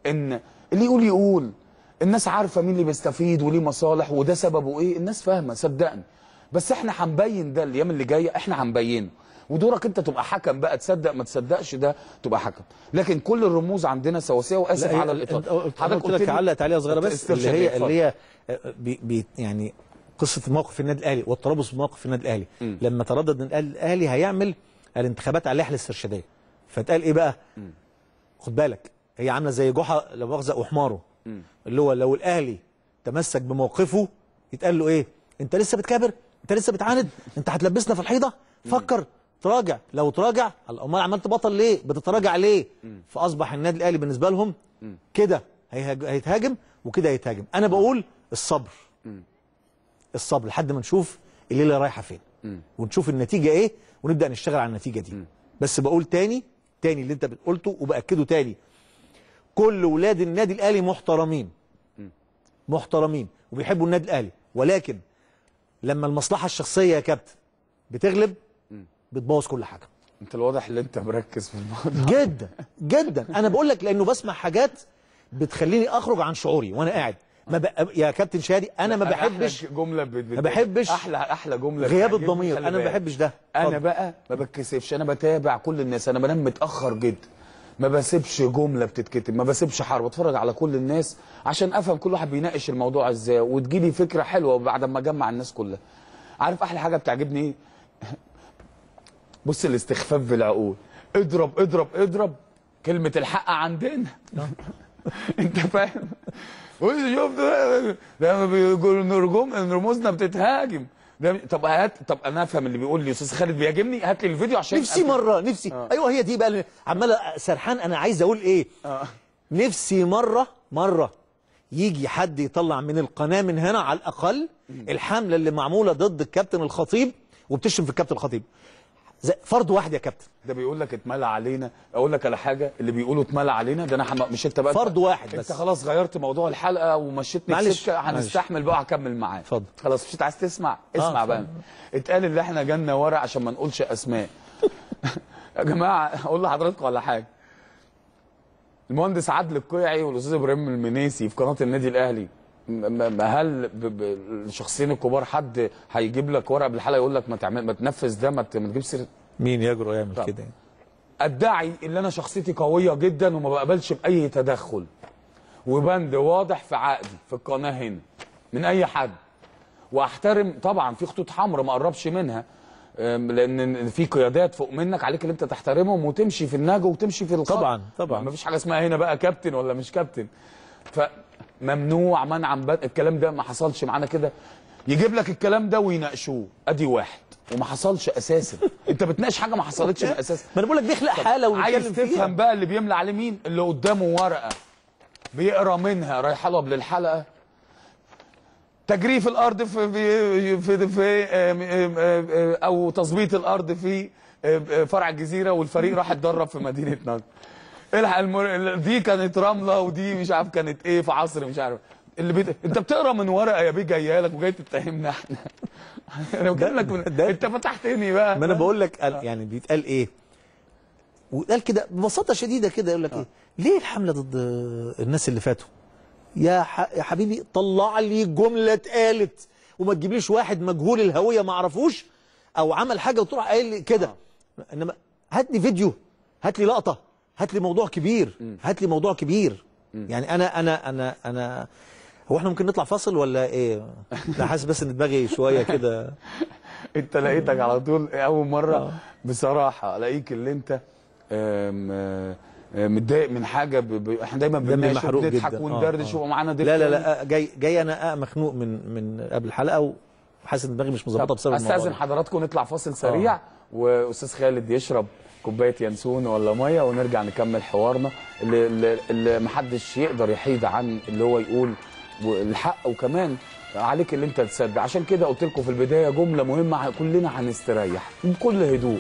ان اللي يقول يقول الناس عارفه مين اللي بيستفيد وليه مصالح وده سببه ايه الناس فاهمه صدقني بس احنا هنبين ده الايام اللي جايه احنا هنبينه ودورك انت تبقى حكم بقى تصدق ما تصدقش ده تبقى حكم لكن كل الرموز عندنا سواسيه واسف لا، على هي- الاطار أنت قلت- أنا قلت لك علق تعليقه صغيره بس اللي استرشاد هي اتفضل. اللي هي آه، بي بي يعني قصه موقف النادي الاهلي والترابص بموقف النادي الاهلي لما تردد ان النادي الاهلي هيعمل الانتخابات على اللائحه الاسترشاديه فاتقال ايه بقى؟ خد بالك هي عامله زي جحا لا مؤاخذه وحماره اللي هو لو الاهلي تمسك بموقفه يتقال له ايه؟ انت لسه بتكابر؟ انت لسه بتعاند؟ انت هتلبسنا في الحيطه؟ فكر تراجع لو تراجع امال عمال تبطل ليه؟ بتتراجع ليه؟ فاصبح النادي الاهلي بالنسبه لهم كده هيهاج- هيتهاجم وكده هيتهاجم انا بقول الصبر الصبر لحد ما نشوف الليله رايحه فين ونشوف النتيجه ايه ونبدا نشتغل على النتيجه دي بس بقول تاني تاني اللي انت قلته وباكده تاني كل ولاد النادي الاهلي محترمين محترمين وبيحبوا النادي الاهلي ولكن لما المصلحه الشخصيه يا كابتن بتغلب بتبوظ كل حاجه انت الواضح ان انت مركز في الموضوع جدا جدا انا بقول لك لانه بسمع حاجات بتخليني اخرج عن شعوري وانا قاعد ما بق... يا كابتن شادي انا ما بحبش أحلى جمله بت... بت... ما بحبش احلى احلى جمله غياب بتعجبني، الضمير خلي انا ما بالك. بحبش ده انا اتفضل. بقى ما بتكسفش انا بتابع كل الناس انا بنام متاخر جدا ما بسيبش جمله بتتكتب ما بسيبش حرب بتفرج على كل الناس عشان افهم كل واحد بيناقش الموضوع ازاي وتجيلي فكره حلوه بعد ما اجمع الناس كلها عارف احلى حاجه بتعجبني ايه بص الاستخفاف بالعقول اضرب اضرب اضرب كلمه الحق عندنا انت فاهم بص شوف ده ده بيقول نرجم رموزنا بتتهاجم ده طب هات طب انا افهم اللي بيقول لي استاذ خالد بيهاجمني هات لي الفيديو عشان نفسي أفهم. مره نفسي آه. ايوه هي دي بقى اللي عمال سرحان انا عايز اقول ايه آه. نفسي مره مره يجي حد يطلع من القناه من هنا على الاقل الحمله اللي معموله ضد الكابتن الخطيب وبتشتم في الكابتن الخطيب زي فرد واحد يا كابتن ده بيقول لك اتملى علينا اقول لك على حاجه اللي بيقولوا اتملى علينا ده انا حم... مش انت بقى فرد واحد انت بس. خلاص غيرت موضوع الحلقه ومشيتني معلش، السكه هنستحمل بقى هكمل معاك اتفضل. خلاص مش انت عايز تسمع اسمع آه، بقى اتقال اللي احنا جالنا ورق عشان ما نقولش اسماء يا جماعه اقول لحضراتكم على حاجه المهندس عادل القيعي والاستاذ ابراهيم المنيسي في قناه النادي الاهلي م- م- هل ب- ب- الشخصين الكبار حد هيجيب لك ورقه بالحلقه يقول لك ما تعمل ما تنفذ ده ما ت- ما تجيبش سيره مين يجرؤ يعمل طب. كده يعني؟ ادعي ان انا شخصيتي قويه جدا وما بقبلش باي تدخل وبند واضح في عقدي في القناه هنا من اي حد واحترم طبعا في خطوط حمراء ما اقربش منها أم، لان في قيادات فوق منك عليك ان انت تحترمهم وتمشي في النهج وتمشي في الخط طبعاً، طبعاً. ما فيش حاجه اسمها هنا بقى كابتن ولا مش كابتن فممنوع منعا بات الكلام ده ما حصلش معانا كده يجيب لك الكلام ده ويناقشوه ادي واحد وما حصلش اساسا انت بتناقش حاجه ما حصلتش من اساسا ما انا بقول لك بيخلق حاله عايز ونتكلم تفهم فيها بقى اللي بيملى عليه مين اللي قدامه ورقه بيقرا منها رايحه له قبل الحلقه تجريف الارض في في في, في آم، آم، آم، آم، او تظبيط الارض في آم، آم، فرع الجزيره والفريق راح اتدرب في مدينه نصر الحق المر... دي كانت رمله ودي مش عارف كانت ايه في عصر مش عارف اللي بيت... انت بتقرا من ورقه يا بيه جايه لك وجاي تتهمنا احنا انا بجيب لك من... ده- انت فتحتني بقى ما انا بقول لك قال- يعني بيتقال ايه وقال كده ببساطه شديده كده يقول لك ايه ليه الحمله ضد الناس اللي فاتوا يا ح... يا حبيبي طلع لي جمله اتقالت وما تجيبليش واحد مجهول الهويه ما اعرفوش او عمل حاجه وتروح قايل لي كده انما هات لي فيديو هات لي لقطه هات لي موضوع كبير هات لي موضوع كبير يعني انا انا انا انا هو احنا ممكن نطلع فاصل ولا ايه؟ لا حاسس بس ان دماغي شويه كده انت لقيتك على طول اول مره بصراحه الاقيك اللي انت آم، آه، آه، متضايق من حاجه ب... ب... احنا دايما دمي بنناقش محروق وبنضحك جدا. آه، وندردش آه. ويبقى معانا ضيف لا لا تاني. لا جاي جاي انا آه مخنوق من من قبل الحلقه وحاسس ان دماغي مش مظبطه طب بسبب الموضوع استاذن ده. حضراتكم نطلع فاصل سريع واستاذ خالد يشرب كوبايه ينسون ولا ميه ونرجع نكمل حوارنا اللي, اللي, اللي محدش يقدر يحيد عن اللي هو يقول الحق وكمان عليك اللي انت تصدق عشان كده قلت لكم في البدايه جمله مهمه كلنا هنستريح بكل هدوء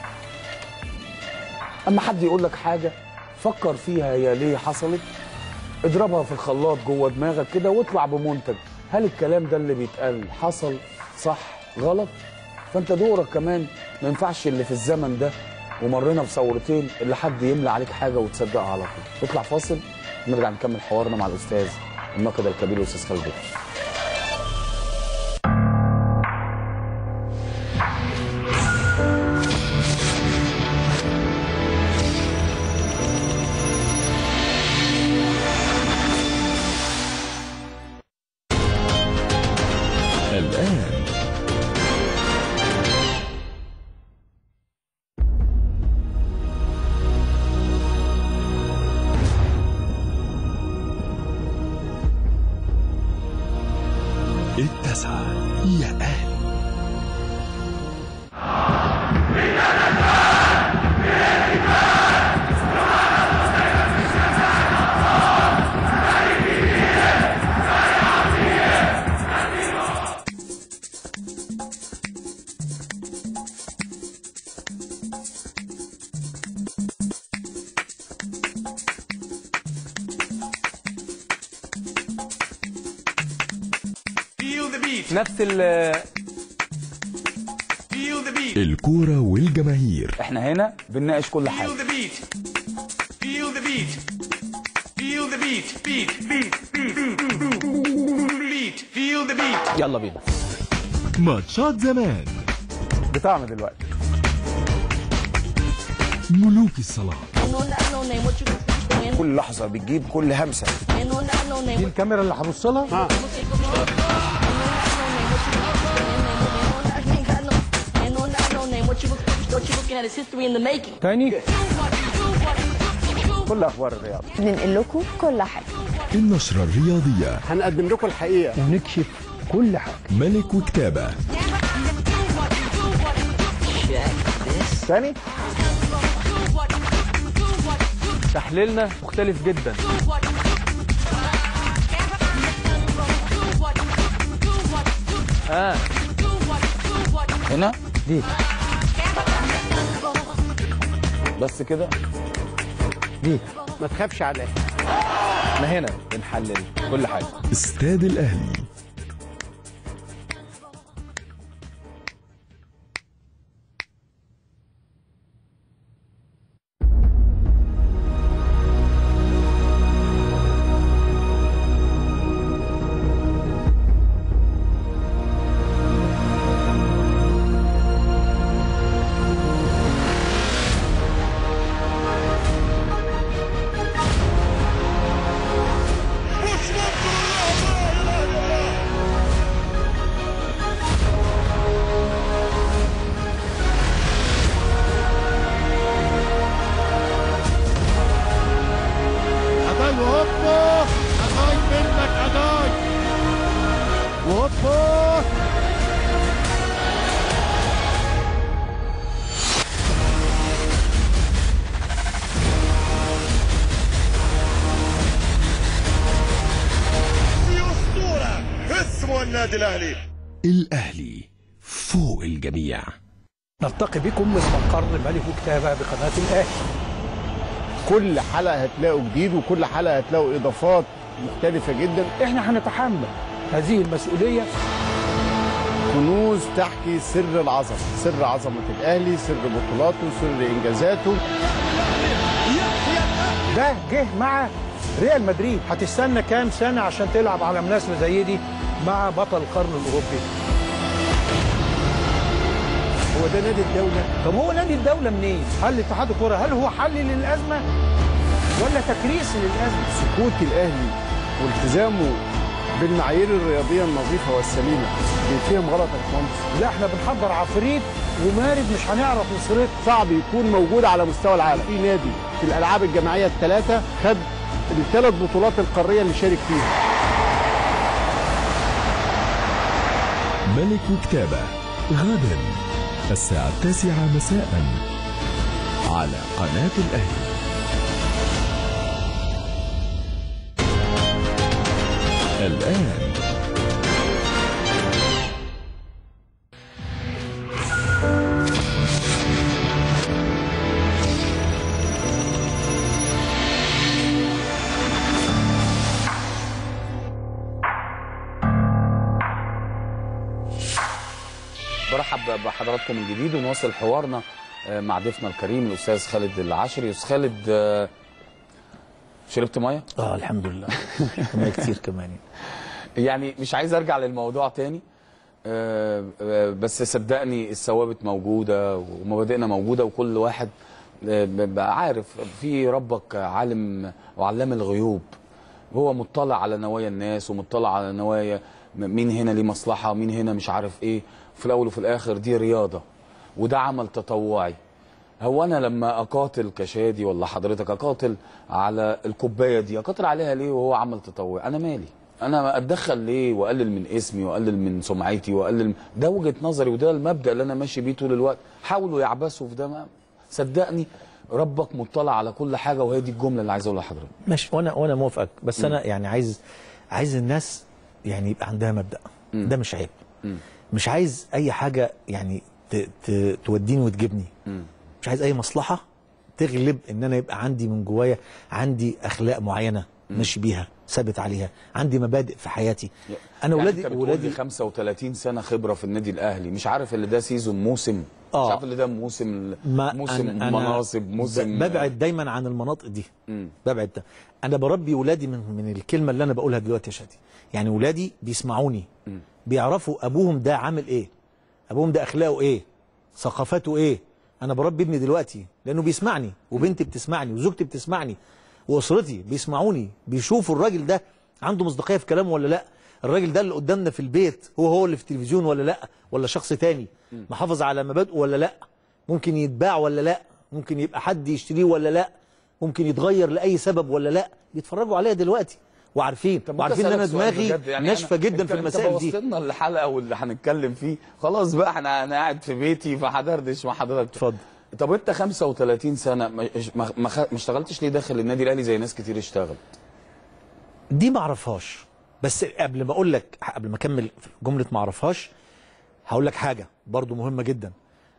اما حد يقول لك حاجه فكر فيها هي ليه حصلت اضربها في الخلاط جوه دماغك كده واطلع بمنتج هل الكلام ده اللي بيتقال حصل صح غلط فانت دورك كمان ما ينفعش اللي في الزمن ده ومرينا بثورتين اللي حد يملى عليك حاجه وتصدقها على طول اطلع فاصل نرجع نكمل حوارنا مع الاستاذ الناقد الكبير الاستاذ خالد بكر الآن التسعة يا أهل نفس ال الكورة والجماهير احنا هنا بنناقش كل حاجه يلا بينا ماتشات زمان بطعم دلوقتي ملوك الصلاة كل لحظة بتجيب كل همسة دي الكاميرا اللي هبص لها تاني كل اخبار الرياضه بننقل لكم كل حاجة النشرة الرياضية هنقدم لكم الحقيقة ونكشف كل حاجه ملك وكتابة تاني تحليلنا مختلف جدا اه هنا دي بس كده دي ما تخافش على احنا هنا بنحلل كل حاجه استاد الأهلي أداي وهوبا أداي منك أداي وهوبا الأهلي فوق الجميع نلتقي بكم من مقر ملك كتابه بقناه الاهلي كل حلقة هتلاقوا جديد وكل حلقة هتلاقوا إضافات مختلفة جدا احنا هنتحمل هذه المسؤوليه كنوز تحكي سر العظمة سر عظمة الأهلي سر بطولاته سر إنجازاته ده جه مع ريال مدريد هتستنى كام سنه عشان تلعب على مناسبه زي دي مع بطل القرن الاوروبي هو ده نادي الدولة طب هو نادي الدوله منين هل اتحاد الكره هل هو حل للازمه ولا تكريس للازمه سكوت الأهلي والتزامه بالمعايير الرياضية النظيفة والسليمة بيتفهم غلط يا باشمهندس لا احنا بنحضر عفريت ومارد مش هنعرف نصرف صعب يكون موجود على مستوى العالم في نادي في الألعاب الجماعية الثلاثة خد الثلاث بطولات القارية اللي شارك فيها ملك وكتابة غدا الساعة التاسعة مساء على قناة الأهلي الآن برحب بحضراتكم من جديد ونواصل حوارنا آه، مع ضيفنا الكريم الاستاذ خالد العشري استاذ خالد آه، شربت ميه اه الحمد لله ميه كتير كمان يعني مش عايز ارجع للموضوع تاني آه، آه، بس صدقني الثوابت موجوده ومبادئنا موجوده وكل واحد آه، بقى عارف في ربك عالم وعلام الغيوب هو مطلع على نوايا الناس ومطلع على نوايا م- مين هنا ليه مصلحه مين هنا مش عارف ايه في الاول وفي الاخر دي رياضه وده عمل تطوعي هو انا لما اقاتل كشادي ولا حضرتك اقاتل على الكوبايه دي اقاتل عليها ليه وهو عمل تطوعي انا مالي انا اتدخل ليه واقلل من اسمي واقلل من سمعتي واقلل ده وجهه نظري وده المبدا اللي انا ماشي بيه طول الوقت حاولوا يعبثوا في ده ما صدقني ربك مطلع على كل حاجه وهي دي الجمله اللي عايز اقولها لحضرتك ماشي وانا وانا موافقك بس انا يعني عايز عايز الناس يعني يبقى عندها مبدا ده مش عيب مش عايز اي حاجه يعني ت ت توديني وتجيبني مش عايز اي مصلحه تغلب ان انا يبقى عندي من جوايا عندي اخلاق معينه ماشي بيها ثابت عليها عندي مبادئ في حياتي انا يعني ولادي انت بتقول ولادي لي 35 سنه خبره في النادي الاهلي مش عارف اللي ده سيزون موسم آه. مش عارف اللي ده موسم ما موسم أنا- أنا مناصب موسم ب- ببعد دايما عن المناطق دي مم. ببعد ده. انا بربي ولادي من من الكلمه اللي انا بقولها دلوقتي يا شادي يعني ولادي بيسمعوني بيعرفوا ابوهم ده عامل ايه ابوهم ده اخلاقه ايه ثقافته ايه انا بربي ابني دلوقتي لانه بيسمعني وبنتي بتسمعني وزوجتي بتسمعني واسرتي بيسمعوني بيشوفوا الراجل ده عنده مصداقيه في كلامه ولا لا الراجل ده اللي قدامنا في البيت هو هو اللي في التلفزيون ولا لا ولا شخص تاني محافظ على مبادئه ولا لا ممكن يتباع ولا لا ممكن يبقى حد يشتريه ولا لا ممكن يتغير لاي سبب ولا لا بيتفرجوا عليا دلوقتي وعارفين طب وعارفين ان ممكن انا أسألك سؤال دماغي بجد؟ يعني ناشفه أنا- جدا أنت- في المسائل انت دي وصلنا الحلقه واللي هنتكلم فيه خلاص بقى احنا انا قاعد في بيتي فهدردش مع حضرتك اتفضل طب انت 35 سنه ما ما ما خ- ما اشتغلتش ليه داخل النادي الاهلي زي ناس كتير اشتغل دي ما اعرفهاش بس قبل ما اقول لك قبل ما اكمل جمله ما اعرفهاش هقول لك حاجه برضو مهمه جدا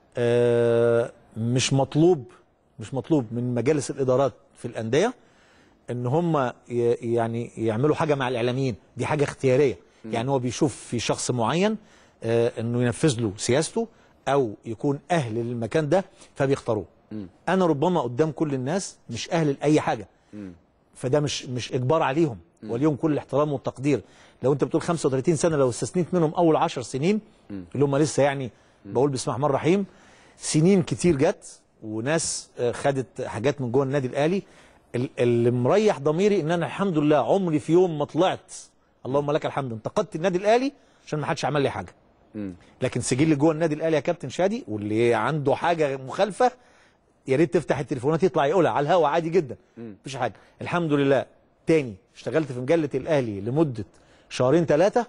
آه مش مطلوب مش مطلوب من مجالس الادارات في الانديه ان هم ي- يعني يعملوا حاجه مع الاعلاميين دي حاجه اختياريه يعني هو بيشوف في شخص معين آه انه ينفذ له سياسته او يكون اهل للمكان ده فبيختاروه انا ربما قدام كل الناس مش اهل لاي حاجه فده مش مش اجبار عليهم وليهم كل الاحترام والتقدير لو انت بتقول 35 سنه لو استثنيت منهم اول 10 سنين اللي هم لسه يعني بقول بسم الله الرحمن الرحيم سنين كتير جت وناس آه، خدت حاجات من جوه النادي الاهلي ال- اللي مريح ضميري ان انا الحمد لله عمري في يوم ما طلعت اللهم لك الحمد انتقدت النادي الاهلي عشان ما حدش عمل لي حاجه لكن سجل جوه النادي الاهلي يا كابتن شادي واللي عنده حاجه مخالفه يا ريت تفتح التليفونات يطلع يقولها على الهوا عادي جدا مفيش حاجه الحمد لله تاني اشتغلت في مجله الاهلي لمده شهرين ثلاثه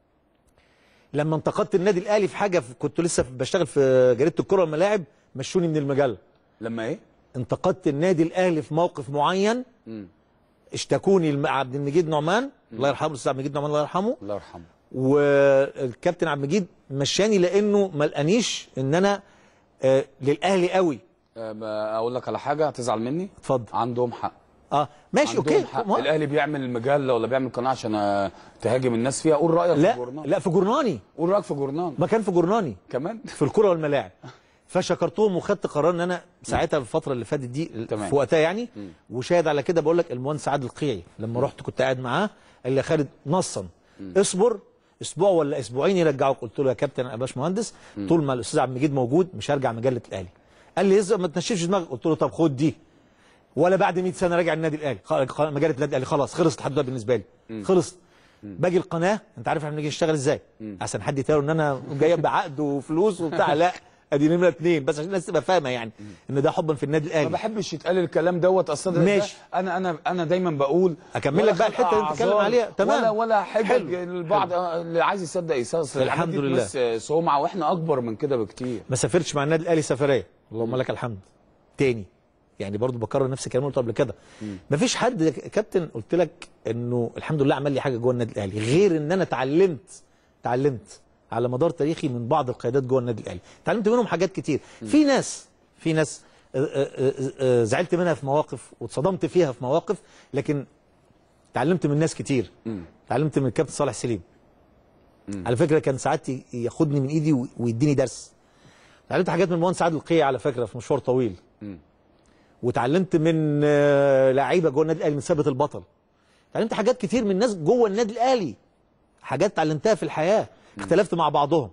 لما انتقدت النادي الاهلي في حاجه في كنت لسه في- بشتغل في جريده الكره والملاعب مشوني من المجله لما ايه انتقدت النادي الاهلي في موقف معين اشتكوني الم- عبد المجيد نعمان الله يرحمه الاستاذ عبد المجيد نعمان الله يرحمه الله يرحمه والكابتن عبد المجيد مشاني لانه ما لقانيش ان انا آه للاهلي قوي آه، ما اقول لك على حاجه هتزعل مني اتفضل عندهم حق اه ماشي عندهم اوكي حق. ما- الاهلي بيعمل مجله ولا بيعمل قناه عشان آه، تهاجم الناس فيها قول رايك في لا الجورنال لا في جورناني قول رايك في جورنال ما كان في جورناني كمان في الكره والملاعب فشكرتهم وخدت قرار ان انا ساعتها في الفتره اللي فاتت دي تمام. في وقتها يعني وشاهد على كده بقول لك المهندس عادل القيعي لما رحت كنت قاعد معاه قال لي يا خالد نصا اصبر اسبوع ولا اسبوعين يرجعوك قلت له يا كابتن يا باش مهندس طول ما الاستاذ عبد المجيد موجود مش هرجع مجله الاهلي قال لي يزق ما تنشفش دماغك قلت له طب خد دي ولا بعد 100 سنه راجع النادي الاهلي خ- خ- مجله النادي الاهلي خلاص خلصت لحد دلوقتي بالنسبه لي خلصت باجي القناه انت عارف احنا بنيجي نشتغل ازاي عشان حد يتهيأ ان انا جاي بعقد وفلوس وبتاع لا ادي نمره اثنين بس عشان الناس تبقى فاهمه يعني ان ده حبا في النادي ما الاهلي بحبش يتقال الكلام دوت اصل ده- ماشي. ده انا انا انا دايما بقول أكمل ولا لك بقى خلق الحتة اللي بتتكلم أعذار عليها. تمام. ولا ولا حجج حلو. البعض آه، اللي عايز يصدق يصدق الحمد لله. بس سمعه واحنا اكبر من كده بكتير ما سافرتش مع النادي الاهلي سفريه اللهم لك الحمد تاني يعني برضو بكرر نفس الكلام اللي قلته قبل كده مفيش حد يا كابتن قلت لك انه الحمد لله عمل لي حاجه جوه النادي الاهلي غير ان انا اتعلمت اتعلمت على مدار تاريخي من بعض القيادات جوه النادي الاهلي اتعلمت منهم حاجات كتير في ناس في ناس آه، آه، آه، آه، زعلت منها في مواقف واتصدمت فيها في مواقف لكن اتعلمت من ناس كتير اتعلمت من الكابتن صالح سليم على فكره كان ساعات ي- ياخدني من ايدي و- ويديني درس اتعلمت حاجات من المهندس عادل القيعي على فكره في مشوار طويل وتعلمت من آه، لعيبه جوه النادي الاهلي من ثابت البطل اتعلمت حاجات كتير من الناس جوه النادي الاهلي حاجات اتعلمتها في الحياه اختلفت مع بعضهم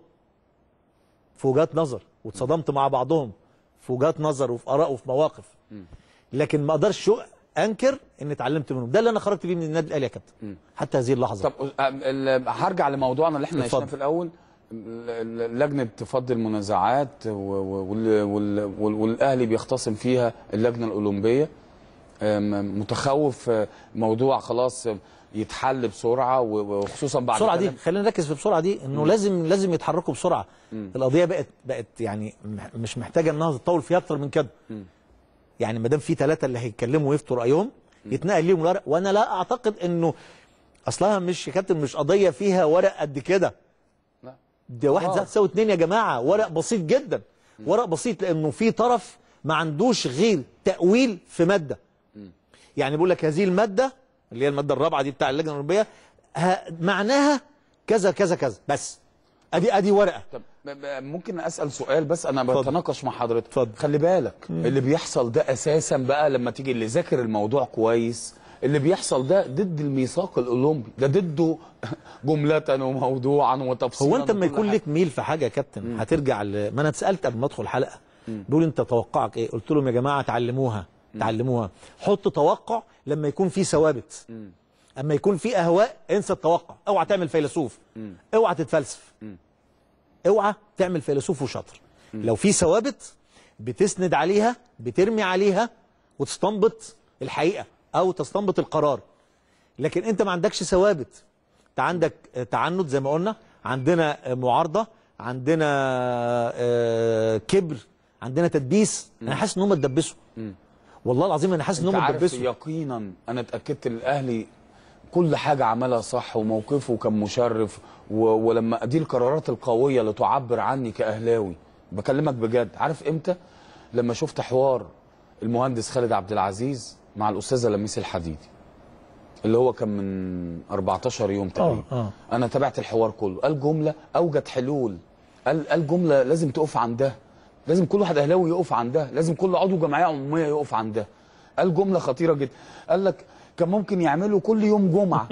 في وجهات نظر واتصدمت مع بعضهم في وجهات نظر وفي اراء وفي مواقف لكن ما اقدرش انكر ان اتعلمت منهم ده اللي انا خرجت بيه من النادي الاهلي يا كابتن حتى هذه اللحظه طب أم- ال- هرجع لموضوعنا اللي احنا اتفضل. ناقشناه في الاول ال- ال- لجنه فض المنازعات و- و- وال- وال- وال- والاهلي بيختصم فيها اللجنه الاولمبيه أم، متخوف آه، موضوع خلاص يتحل بسرعه و- وخصوصا بعد السرعه دي كلام- خلينا نركز في السرعه دي انه مم. لازم لازم يتحركوا بسرعه مم. القضيه بقت بقت يعني مح- مش محتاجه انها تطول فيها اكتر من كده مم. يعني ما دام في ثلاثه اللي هيتكلموا ويفتوا رايهم يتنقل ليهم الورق وانا لا اعتقد انه اصلها مش يا كابتن مش قضيه فيها ورق قد كده لا. ده واحد آه. زائد تساوي اتنين يا جماعه ورق بسيط جدا ورق بسيط لانه في طرف ما عندوش غير تاويل في ماده يعني بيقول لك هذه الماده اللي هي الماده الرابعه دي بتاع اللجنه الاوروبيه ه- معناها كذا كذا كذا بس ادي ادي ورقه طب ب- ب- ممكن اسال سؤال بس انا اتفضل. بتناقش مع حضرتك اتفضل. خلي بالك اللي بيحصل ده اساسا بقى لما تيجي اللي ذاكر الموضوع كويس اللي بيحصل ده ضد الميثاق الاولمبي ده ضده جمله وموضوعا وتفصيلا هو انت لما وكل يكون حاجة. لك ميل في حاجه يا كابتن هترجع ل... ما انا اتسالت قبل ما ادخل الحلقه بيقول انت توقعك ايه قلت لهم يا جماعه تعلموها تعلموها حط توقع لما يكون في ثوابت اما يكون في اهواء انسى التوقع اوعى تعمل فيلسوف اوعى تتفلسف اوعى تعمل فيلسوف وشاطر لو في ثوابت بتسند عليها بترمي عليها وتستنبط الحقيقه او تستنبط القرار لكن انت ما عندكش ثوابت انت عندك آه، تعنت زي ما قلنا عندنا آه، معارضه عندنا آه، كبر عندنا تدبيس انا حاسس ان هم اتدبسوا والله العظيم انا حاسس ان انت هم عارف اتدبسوا يقينا انا اتاكدت ان الاهلي كل حاجه عملها صح وموقفه كان مشرف و... ولما دي القرارات القويه اللي تعبر عني كاهلاوي بكلمك بجد عارف امتى لما شفت حوار المهندس خالد عبد العزيز مع الاستاذه لميس الحديدي اللي هو كان من 14 يوم تقريبا اه انا تابعت الحوار كله قال جمله اوجد حلول قال قال جمله لازم تقف عندها لازم كل واحد اهلاوي يقف عندها لازم كل عضو جمعيه عموميه يقف عندها قال جمله خطيره جدا قال لك كان ممكن يعملوا كل يوم جمعه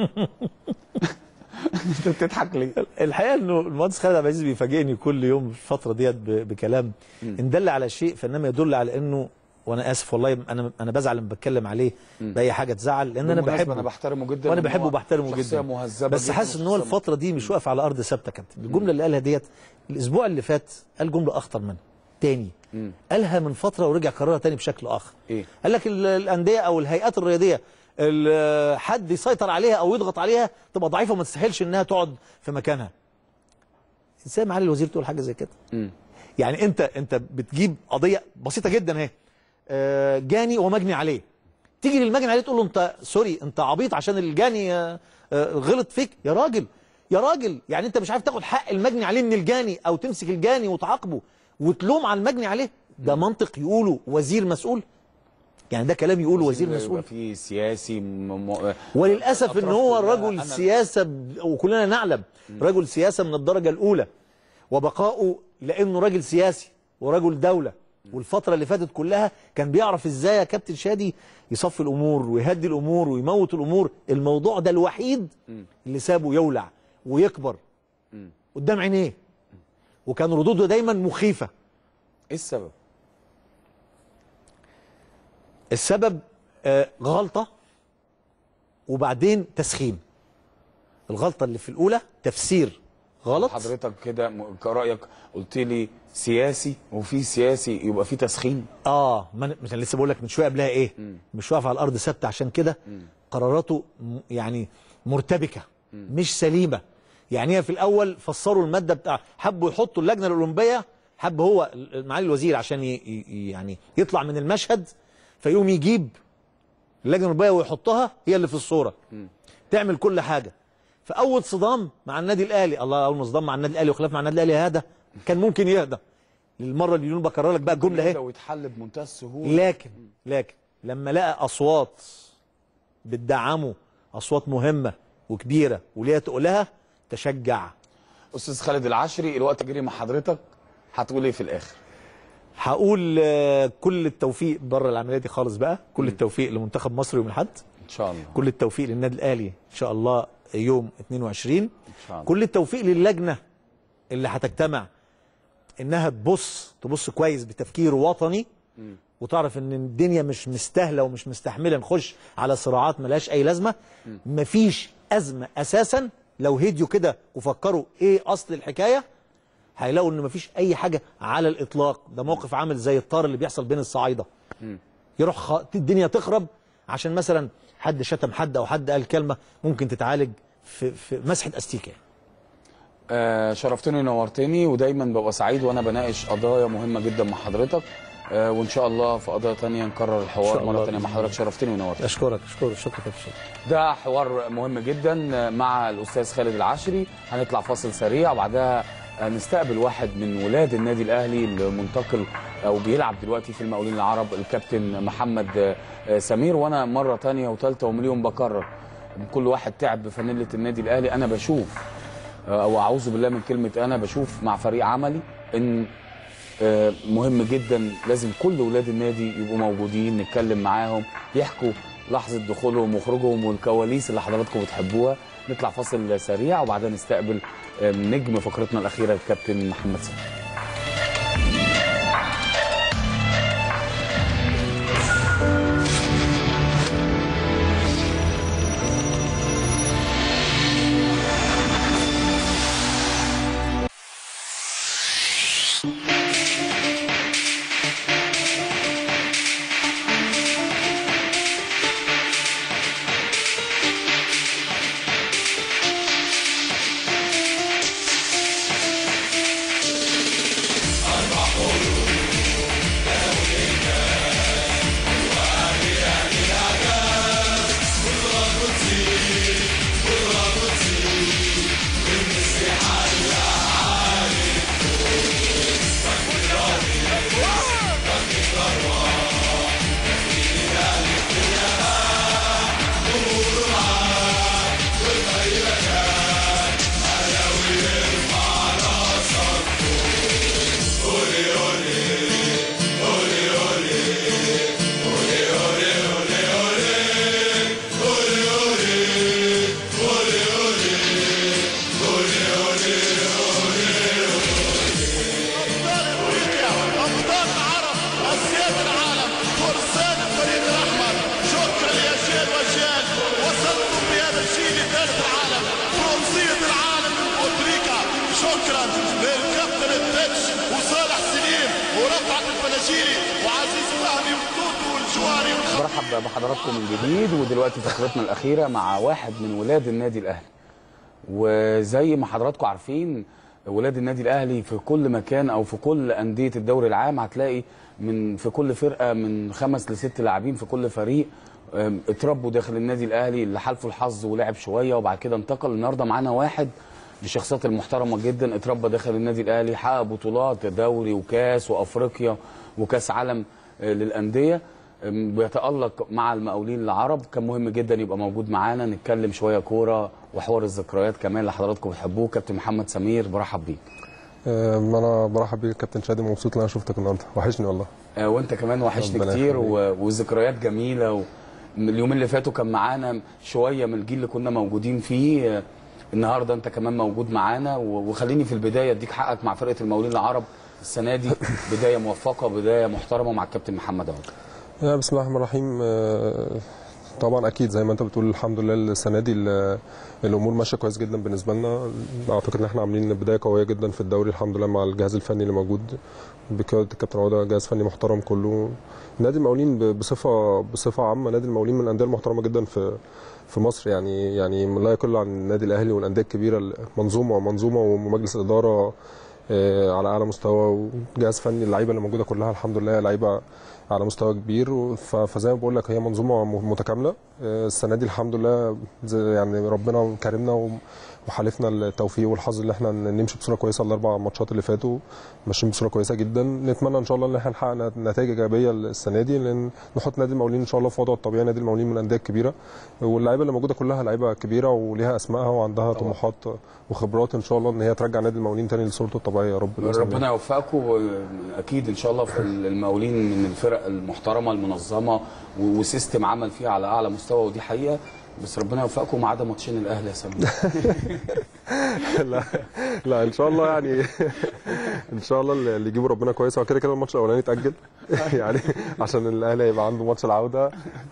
انت بتضحك ليه الحقيقه انه المهندس خالد عبد العزيز بيفاجئني كل يوم في الفتره ديت ب- بكلام ان دل على شيء فانما يدل على انه وانا اسف والله انا انا بزعل لما بتكلم عليه باي حاجه تزعل لان انا بالمناسبة بحبه انا بحترمه جدا وانا لأن بحبه هو وبحترمه شخصية جدا مهذبة بس جداً حاسس ان هو وشخصية الفتره دي مش واقف على ارض ثابته كابتن الجمله اللي قالها ديت الاسبوع اللي فات قال جمله اخطر منها تاني قالها من فتره ورجع كررها تاني بشكل اخر ايه قال لك ال- الانديه او الهيئات الرياضيه ال- حد يسيطر عليها او يضغط عليها تبقى ضعيفه وما تستاهلش انها تقعد في مكانها ازاي معالي الوزير تقول حاجه زي كده مم. يعني انت انت بتجيب قضيه بسيطه جدا اهي آه، جاني ومجني عليه تيجي للمجني عليه تقول له انت سوري انت عبيط عشان الجاني آه، آه، غلط فيك يا راجل يا راجل يعني انت مش عارف تاخد حق المجني عليه من الجاني او تمسك الجاني وتعاقبه وتلوم على المجني عليه ده منطق يقوله وزير مسؤول يعني ده كلام يقوله وزير يبقى مسؤول في سياسي م... م... وللاسف ان أطراف هو كلها. رجل أنا- سياسه ب- وكلنا نعلم رجل سياسه من الدرجه الاولى وبقائه لانه راجل سياسي ورجل دوله والفتره اللي فاتت كلها كان بيعرف ازاي يا كابتن شادي يصفي الامور ويهدي الامور ويموت الامور الموضوع ده الوحيد اللي سابه يولع ويكبر قدام عينيه وكان ردوده دايما مخيفه ايه السبب؟ السبب آه، غلطة وبعدين تسخين الغلطة اللي في الأولى تفسير غلط حضرتك كده م- كرايك قلت لي سياسي وفي سياسي يبقى في تسخين اه ما أنا- مش انا لسه بقول لك من شويه قبلها ايه مش واقف على الارض ثابته عشان كده قراراته م- يعني مرتبكه مش سليمه يعني هي في الاول فسروا الماده بتاع حبوا يحطوا اللجنه الاولمبيه حب هو ال- معالي الوزير عشان ي ي يعني يطلع من المشهد فيقوم يجيب اللجنه الاولمبيه ويحطها هي اللي في الصوره تعمل كل حاجه فاول صدام مع النادي الاهلي الله اول ما صدام مع النادي الاهلي وخلاف مع النادي الاهلي هذا كان ممكن يهدى للمره اللي بكرر لك بقى الجمله اهي لو يتحل بمنتهى السهوله لكن لكن لما لقى اصوات بتدعمه اصوات مهمه وكبيره وليها تقولها تشجع استاذ خالد العشري الوقت جري مع حضرتك هتقول ايه في الاخر؟ هقول آه، كل التوفيق بره العمليه دي خالص بقى كل التوفيق لمنتخب مصر يوم الاحد ان شاء الله كل التوفيق للنادي الاهلي ان شاء الله يوم 22 ان شاء الله كل التوفيق للجنه اللي هتجتمع انها تبص تبص كويس بتفكير وطني وتعرف ان الدنيا مش مستاهله ومش مستحمله نخش على صراعات ملهاش اي لازمه مفيش ازمه اساسا لو هديوا كده وفكروا ايه اصل الحكايه هيلاقوا ان مفيش اي حاجه على الاطلاق ده موقف عامل زي الطار اللي بيحصل بين الصعايده يروح خ... الدنيا تخرب عشان مثلا حد شتم حد او حد قال كلمه ممكن تتعالج في, في مسحه استيكه آه شرفتني ونورتني ودايما ببقى سعيد وانا بناقش قضايا مهمه جدا مع حضرتك آه وان شاء الله في قضايا تانية نكرر إن الحوار شاء مره الله تانية مع حضرتك شرفتني ونورتني اشكرك اشكرك شكرا كابتن ده حوار مهم جدا مع الاستاذ خالد العشري هنطلع فاصل سريع وبعدها نستقبل واحد من ولاد النادي الاهلي المنتقل او بيلعب دلوقتي في المقاولين العرب الكابتن محمد سمير وانا مره تانية وثالثه ومليون بكرر كل واحد تعب بفانيله النادي الاهلي انا بشوف او اعوذ بالله من كلمه انا بشوف مع فريق عملي ان آه، مهم جدا لازم كل ولاد النادي يبقوا موجودين نتكلم معاهم يحكوا لحظه دخولهم وخروجهم والكواليس اللي حضراتكم بتحبوها نطلع فاصل سريع وبعدها نستقبل آه، نجم فقرتنا الاخيره الكابتن محمد سامي أبطال العرب أسياد العالم فرسان الفريق الأحمر شكرا يا شيل وشيل وصلتم بهذا الشيء لثالث العالم برونزية العالم من بوتريكا شكرا للكابتن الدتش وصالح سليم ورفعت الفلاجيلي وعزيز فهمي وتوتو والجواري برحب بحضراتكم من جديد ودلوقتي فقرتنا الاخيره مع واحد من ولاد النادي الاهلي وزي ما حضراتكم عارفين ولاد النادي الاهلي في كل مكان او في كل انديه الدوري العام هتلاقي من في كل فرقه من خمس لست لاعبين في كل فريق أم، اتربوا داخل النادي الاهلي اللي حالفه الحظ ولعب شويه وبعد كده انتقل النهارده معانا واحد من الشخصيات المحترمه جدا اتربى داخل النادي الاهلي حقق بطولات دوري وكاس وافريقيا وكاس عالم آه، للانديه أم، بيتالق مع المقاولين العرب كان مهم جدا يبقى موجود معانا نتكلم شويه كوره وحوار الذكريات كمان اللي حضراتكم بتحبوه كابتن محمد سمير برحب بيك آه، انا برحب بيك كابتن شادي مبسوط ان انا شفتك النهارده وحشني والله آه، وانت كمان وحشني ربنا كتير يخليك. و... وذكريات جميله و... اليومين اللي فاتوا كان معانا شويه من الجيل اللي كنا موجودين فيه آه، النهارده انت كمان موجود معانا و... وخليني في البدايه اديك حقك مع فرقه المقاولين العرب السنه دي بدايه موفقه بدايه محترمه مع الكابتن محمد عوض يا بسم الله الرحمن الرحيم آه، طبعا اكيد زي ما انت بتقول الحمد لله السنه دي ال- الامور ماشيه كويس جدا بالنسبه لنا اعتقد ان احنا عاملين بدايه قويه جدا في الدوري الحمد لله مع الجهاز الفني اللي موجود بقياده الكابتن عوده جهاز فني محترم كله نادي المقاولين ب- بصفه بصفه عامه نادي المقاولين من الانديه المحترمه جدا في في مصر يعني يعني لا يقل عن النادي الاهلي والانديه الكبيره منظومه منظومه ومجلس اداره آه، على اعلى مستوى وجهاز فني اللعيبه اللي موجوده كلها الحمد لله لعيبه على مستوى كبير ف- فزي ما بقول لك هي منظومه م- متكامله آه، السنه دي الحمد لله زي- يعني ربنا كرمنا و- وحالفنا التوفيق والحظ اللي احنا ن- نمشي بصوره كويسه الاربع ماتشات اللي فاتوا ماشيين بصوره كويسه جدا نتمنى ان شاء الله ان احنا نحقق نت- نتائج ايجابيه السنه دي لان نحط نادي المقاولين ان شاء الله في وضعه الطبيعي نادي المقاولين من الانديه الكبيره واللعيبه اللي موجوده كلها لعيبه كبيره وليها اسمائها وعندها طموحات وخبرات ان شاء الله ان هي ترجع نادي المقاولين تاني لصورته الطبيعيه طبيعيه يا رب بإذن الله. ربنا يوفقكم اكيد ان شاء الله في المقاولين من الفرق المحترمه المنظمه و- وسيستم عمل فيها على اعلى مستوى ودي حقيقه بس ربنا يوفقكم ما عدا ماتشين الاهلي يا سمير لا لا ان شاء الله يعني ان شاء الله اللي اللي يجيبه ربنا كويس هو كده كده الماتش الاولاني اتاجل يعني عشان الاهلي هيبقى عنده ماتش العوده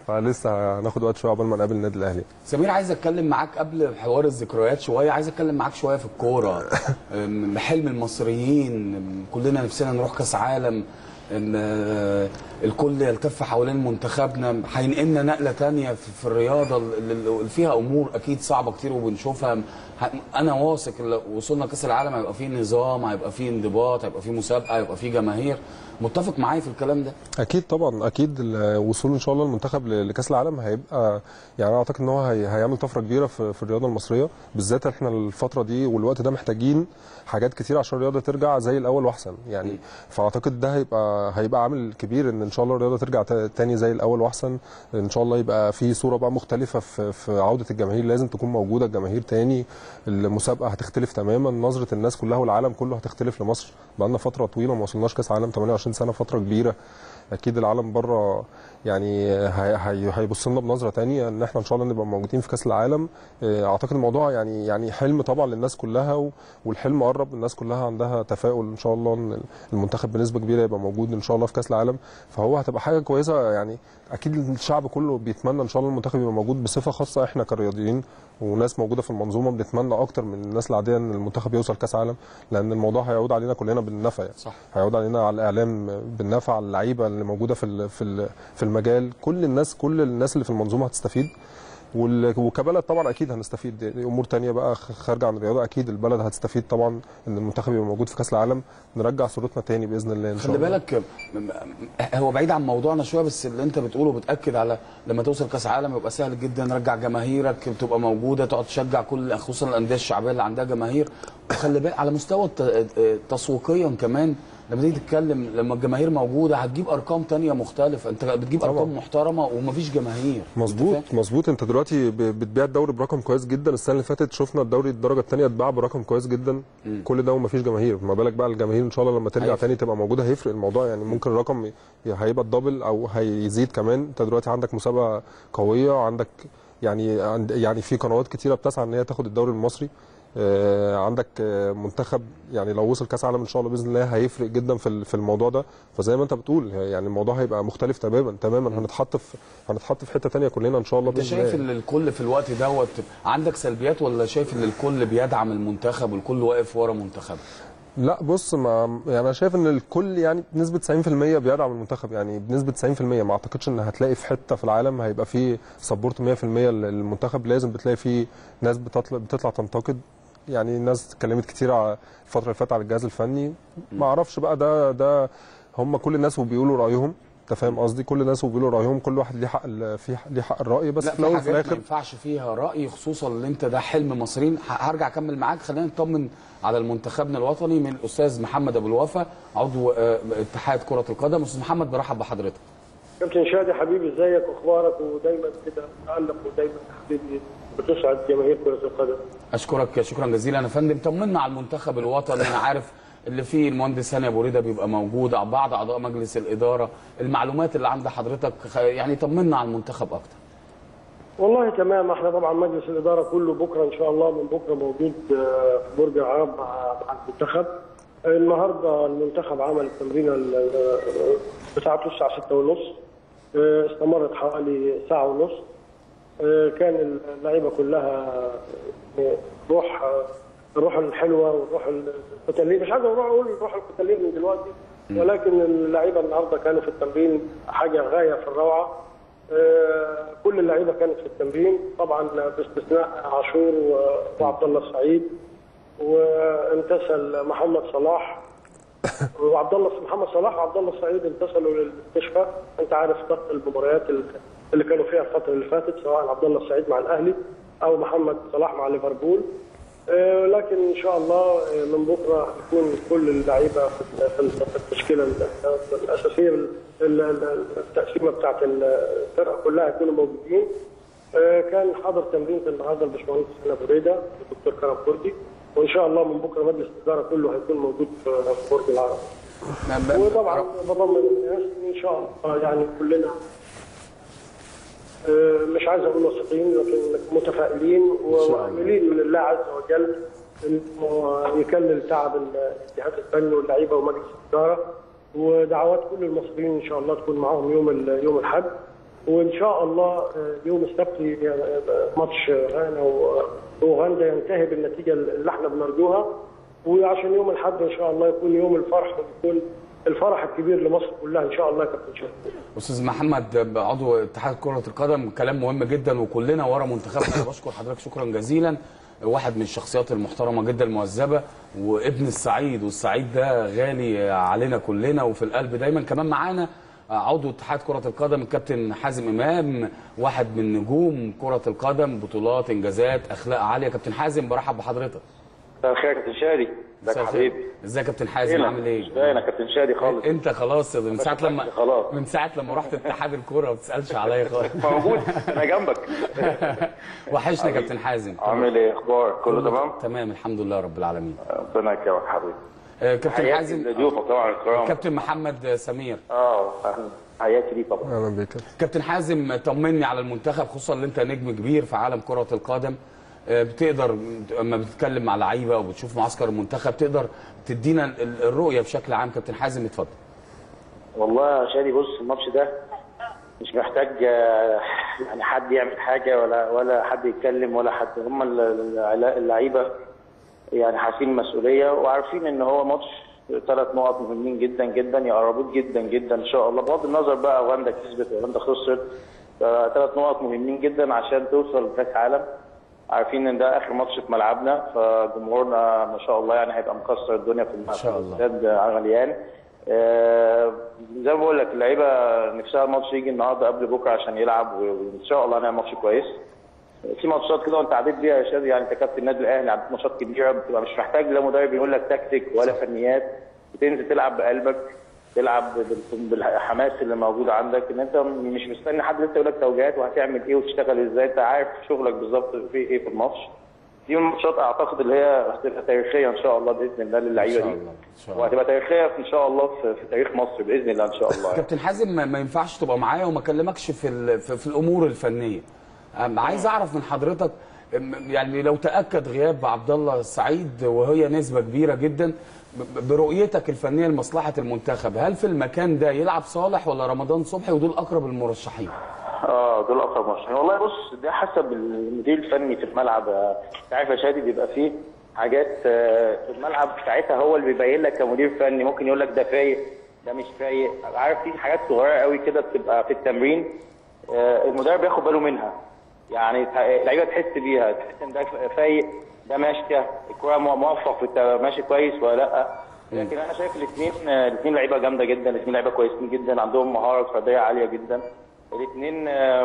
فلسه هناخد وقت شويه عقبال ما نقابل النادي الاهلي سمير عايز اتكلم معاك قبل حوار الذكريات شويه عايز اتكلم معاك شويه في الكوره أم، حلم المصريين أم، كلنا نفسنا نروح كاس عالم أم، آه، الكل يلتف حوالين منتخبنا هينقلنا نقله تانية في في الرياضه اللي اللي فيها امور اكيد صعبه كتير وبنشوفها ه- انا واثق إن لو وصلنا كاس العالم هيبقى فيه نظام هيبقى فيه انضباط هيبقى فيه مسابقه هيبقى فيه جماهير متفق معايا في الكلام ده اكيد طبعا اكيد الوصول ان شاء الله المنتخب ل- لكاس العالم هيبقى يعني انا اعتقد ان هو هي- هيعمل طفره كبيره في, في الرياضه المصريه بالذات احنا الفتره دي والوقت ده محتاجين حاجات كتير عشان الرياضه ترجع زي الاول واحسن يعني فاعتقد ده هيبقى هيبقى عامل كبير ان ان شاء الله الرياضه ترجع تا- تاني زي الاول واحسن ان شاء الله يبقى في صوره بقى مختلفه في, في عوده الجماهير لازم تكون موجوده الجماهير تاني المسابقه هتختلف تماما نظره الناس كلها والعالم كله هتختلف لمصر بقالنا فتره طويله ما وصلناش كاس عالم 28 سنه فتره كبيره اكيد العالم بره يعني هي- هي- هيبص لنا بنظره تانية ان احنا ان شاء الله نبقى موجودين في كاس العالم آه، اعتقد الموضوع يعني يعني حلم طبعا للناس كلها و- والحلم قرب الناس كلها عندها تفاؤل ان شاء الله ان المنتخب بنسبه كبيره يبقى موجود ان شاء الله في كاس العالم فهو هتبقى حاجه كويسه يعني اكيد الشعب كله بيتمنى ان شاء الله المنتخب يبقى موجود بصفه خاصه احنا كرياضيين وناس موجوده في المنظومه بنتمنى اكتر من الناس العاديه ان المنتخب يوصل كاس عالم لان الموضوع هيعود علينا كلنا بالنفع يعني. صح. هيعود علينا على الاعلام بالنفع على اللعيبه اللي موجوده في ال- في ال- في المجال كل الناس كل الناس اللي في المنظومه هتستفيد وال- وكبلد طبعا اكيد هنستفيد دي دي امور تانية بقى خ- خارجه عن الرياضه اكيد البلد هتستفيد طبعا ان المنتخب يبقى موجود في كاس العالم نرجع صورتنا تاني باذن الله ان شاء خلي الله بالك م- م- هو بعيد عن موضوعنا شويه بس اللي انت بتقوله بتاكد على لما توصل كاس عالم يبقى سهل جدا رجع جماهيرك تبقى موجوده تقعد تشجع كل خصوصا الانديه الشعبيه اللي عندها جماهير وخلي بالك على مستوى الت- تسويقيا كمان لما تيجي تتكلم لما الجماهير موجوده هتجيب ارقام تانية مختلفه انت بتجيب ارقام محترمه ومفيش جماهير مظبوط مظبوط انت دلوقتي ب- بتبيع الدوري برقم كويس جدا السنه اللي فاتت شفنا الدوري الدرجه الثانيه اتباع برقم كويس جدا مم. كل ده ومفيش جماهير ما بالك بقى الجماهير ان شاء الله لما ترجع هيفرق. تاني تبقى موجوده هيفرق الموضوع يعني ممكن الرقم ي- هيبقى الدبل او هيزيد كمان انت دلوقتي عندك مسابقه قويه وعندك يعني عند- يعني في قنوات كتيره بتسعى ان هي تاخد الدوري المصري آه، عندك آه، منتخب يعني لو وصل كاس عالم ان شاء الله باذن الله هيفرق جدا في ال- في الموضوع ده فزي ما انت بتقول يعني الموضوع هيبقى مختلف تماما تماما هنتحط في هنتحط في حته تانية كلنا ان شاء الله انت باذن شايف الله ان الكل في الوقت دوت عندك سلبيات ولا شايف ان الكل بيدعم المنتخب والكل واقف ورا منتخبه لا بص ما يعني انا شايف ان الكل يعني بنسبه 90% بيدعم المنتخب يعني بنسبه 90% ما اعتقدش ان هتلاقي في حته في العالم هيبقى فيه سبورت 100% للمنتخب لازم بتلاقي فيه ناس بتطلع بتطلع تنتقد يعني الناس اتكلمت كتير على الفتره اللي فاتت على الجهاز الفني ما اعرفش بقى ده ده هم كل الناس وبيقولوا رايهم انت فاهم قصدي كل الناس وبيقولوا رايهم كل واحد ليه حق ال- في ليه حق الراي بس لا في في الاول وفي حاجات ما الاخر ينفعش فيها راي خصوصا اللي انت ده حلم مصريين ه- هرجع اكمل معاك خلينا نطمن على المنتخبنا الوطني من الاستاذ محمد ابو الوفا عضو آه، اتحاد كره القدم استاذ محمد برحب بحضرتك كابتن شادي حبيبي ازيك واخبارك ودايما كده متالق ودايما حبيبي بتسعد جماهير كره القدم اشكرك شكرا جزيلا يا فندم طمنا على المنتخب الوطني انا عارف اللي فيه المهندس هاني ابو ريده بيبقى موجود بعض اعضاء مجلس الاداره المعلومات اللي عند حضرتك خ- يعني طمنا على المنتخب اكتر والله تمام احنا طبعا مجلس الاداره كله بكره ان شاء الله من بكره موجود آه، في برج العرب مع مع المنتخب النهارده المنتخب عمل التمرين ال- ال- بتاعته الساعه 6 ونص استمرت حوالي ساعه ونص آه، كان اللعيبه كلها آه، روح آه، الروح الحلوه والروح القتاليه مش عايز اروح اقول الروح القتاليه من دلوقتي ولكن اللعيبه النهارده كانوا في التمرين حاجه غايه في الروعه آه، كل اللعيبه كانت في التمرين طبعا باستثناء عاشور و- وعبد الله السعيد وامتثل محمد صلاح وعبد الله محمد صلاح وعبد الله السعيد امتثلوا للاستشفاء انت عارف ضغط المباريات اللي كانوا فيها الفتره اللي فاتت سواء عبد الله السعيد مع الاهلي او محمد صلاح مع ليفربول آه، لكن ان شاء الله آه، من بكره يكون كل اللعيبه في في في التشكيله ال- الاساسيه ال- ال- التقسيمه بتاعت الفرقه كلها يكونوا موجودين آه، كان حضر تمرين النهارده الباشمهندس هنا بريده الدكتور كرم كردي وان شاء الله من بكره مجلس الاداره كله هيكون موجود في في برج العرب وطبعا بضمن الناس ان شاء الله يعني كلنا آه، مش عايز اقول واثقين لكن متفائلين ومؤملين من الله عز وجل انه يكمل تعب الجهاز الفني واللعيبه ومجلس الاداره ودعوات كل المصريين ان شاء الله تكون معاهم يوم ال- يوم الاحد وان شاء الله آه، يوم السبت ي- ماتش غانا و- واوغندا ينتهي بالنتيجه اللي احنا بنرجوها وعشان يوم الاحد ان شاء الله يكون يوم الفرح ويكون الفرح الكبير لمصر كلها ان شاء الله يا كابتن شرف استاذ محمد عضو اتحاد كره القدم كلام مهم جدا وكلنا ورا منتخبنا أنا بشكر حضرتك شكرا جزيلا واحد من الشخصيات المحترمه جدا المهذبه وابن السعيد والسعيد ده غالي علينا كلنا وفي القلب دايما كمان معانا عضو اتحاد كرة القدم الكابتن حازم إمام واحد من نجوم كرة القدم بطولات إنجازات أخلاق عالية كابتن حازم برحب بحضرتك مساء الخير يا كابتن شادي ازيك يا حبيبي ازيك يا كابتن حازم فينك؟ عامل ايه؟ مش باين يا كابتن شادي خالص انت خلاص من ساعه لما خلاص من ساعه لما رحت اتحاد الكوره ما بتسالش عليا خالص موجود انا جنبك وحشنا يا كابتن حازم عامل ايه اخبار كله تمام تمام الحمد لله رب العالمين ربنا يكرمك حبيبي آه، كابتن حياتي حازم لضيوفك طبعا الكرام كابتن محمد سمير اه حياتي ليك طبعا اهلا بيك كابتن حازم طمني على المنتخب خصوصا ان انت نجم كبير في عالم كره القدم آه، بتقدر لما بتتكلم مع لعيبه وبتشوف معسكر المنتخب تقدر تدينا ال- الرؤيه بشكل عام كابتن حازم اتفضل والله يا شادي بص الماتش ده مش محتاج آه، يعني حد يعمل حاجه ولا ولا حد يتكلم ولا حد هم ال- ال- اللعيبه يعني حاسين مسؤوليه وعارفين ان هو ماتش ثلاث نقط مهمين جدا جدا يقربوك جدا جدا ان شاء الله بغض النظر بقى اوغندا كسبت اوغندا خسرت ثلاث نقط مهمين جدا عشان توصل لكاس عالم عارفين ان ده اخر ماتش في ملعبنا فجمهورنا ما شاء الله يعني هيبقى مكسر الدنيا في الملعب شاء الله. الاستاد غليان آه، زي ما بقول لك اللعيبه نفسها الماتش يجي النهارده قبل بكره عشان يلعب وان شاء الله هنعمل ماتش كويس في ماتشات كده وانت عديت بيها يا شادي يعني انت كابتن النادي الاهلي عديت ماتشات كبيره بتبقى مش محتاج لا مدرب يقول لك تكتيك ولا فنيات بتنزل تلعب بقلبك تلعب بال- بالحماس اللي موجود عندك ان انت مش مستني حد لسه يقول لك توجيهات وهتعمل ايه وتشتغل ازاي انت عارف شغلك بالظبط في ايه في الماتش دي من الماتشات اعتقد اللي هي هتبقى تاريخيه ان شاء الله باذن الله للعيبه إن شاء دي الله، إن شاء الله. وهتبقى تاريخيه ان شاء الله في, في تاريخ مصر باذن الله ان شاء الله يعني. كابتن حازم ما- ما ينفعش تبقى معايا وما اكلمكش في ال- في, في الامور الفنيه أم، عايز اعرف من حضرتك أم، يعني لو تاكد غياب عبد الله السعيد وهي نسبه كبيره جدا ب- برؤيتك الفنيه لمصلحه المنتخب هل في المكان ده يلعب صالح ولا رمضان صبحي ودول اقرب المرشحين اه دول اقرب مرشحين والله بص ده حسب المدير الفني في الملعب آه، انت عارف يا شادي بيبقى فيه حاجات آه، في الملعب ساعتها هو اللي بيبين لك كمدير فني ممكن يقول لك ده فايق ده مش فايق عارف في حاجات صغيره قوي كده بتبقى في التمرين آه، المدرب بياخد باله منها يعني تح- اللعيبه تحس بيها تحس ان ده فايق ده ماشيه الكوره مو- موفق في الت- ماشي كويس ولا لا لكن انا شايف الاثنين الاثنين لعيبه جامده جدا الاثنين لعيبه كويسين جدا عندهم مهاره فرديه عاليه جدا الاثنين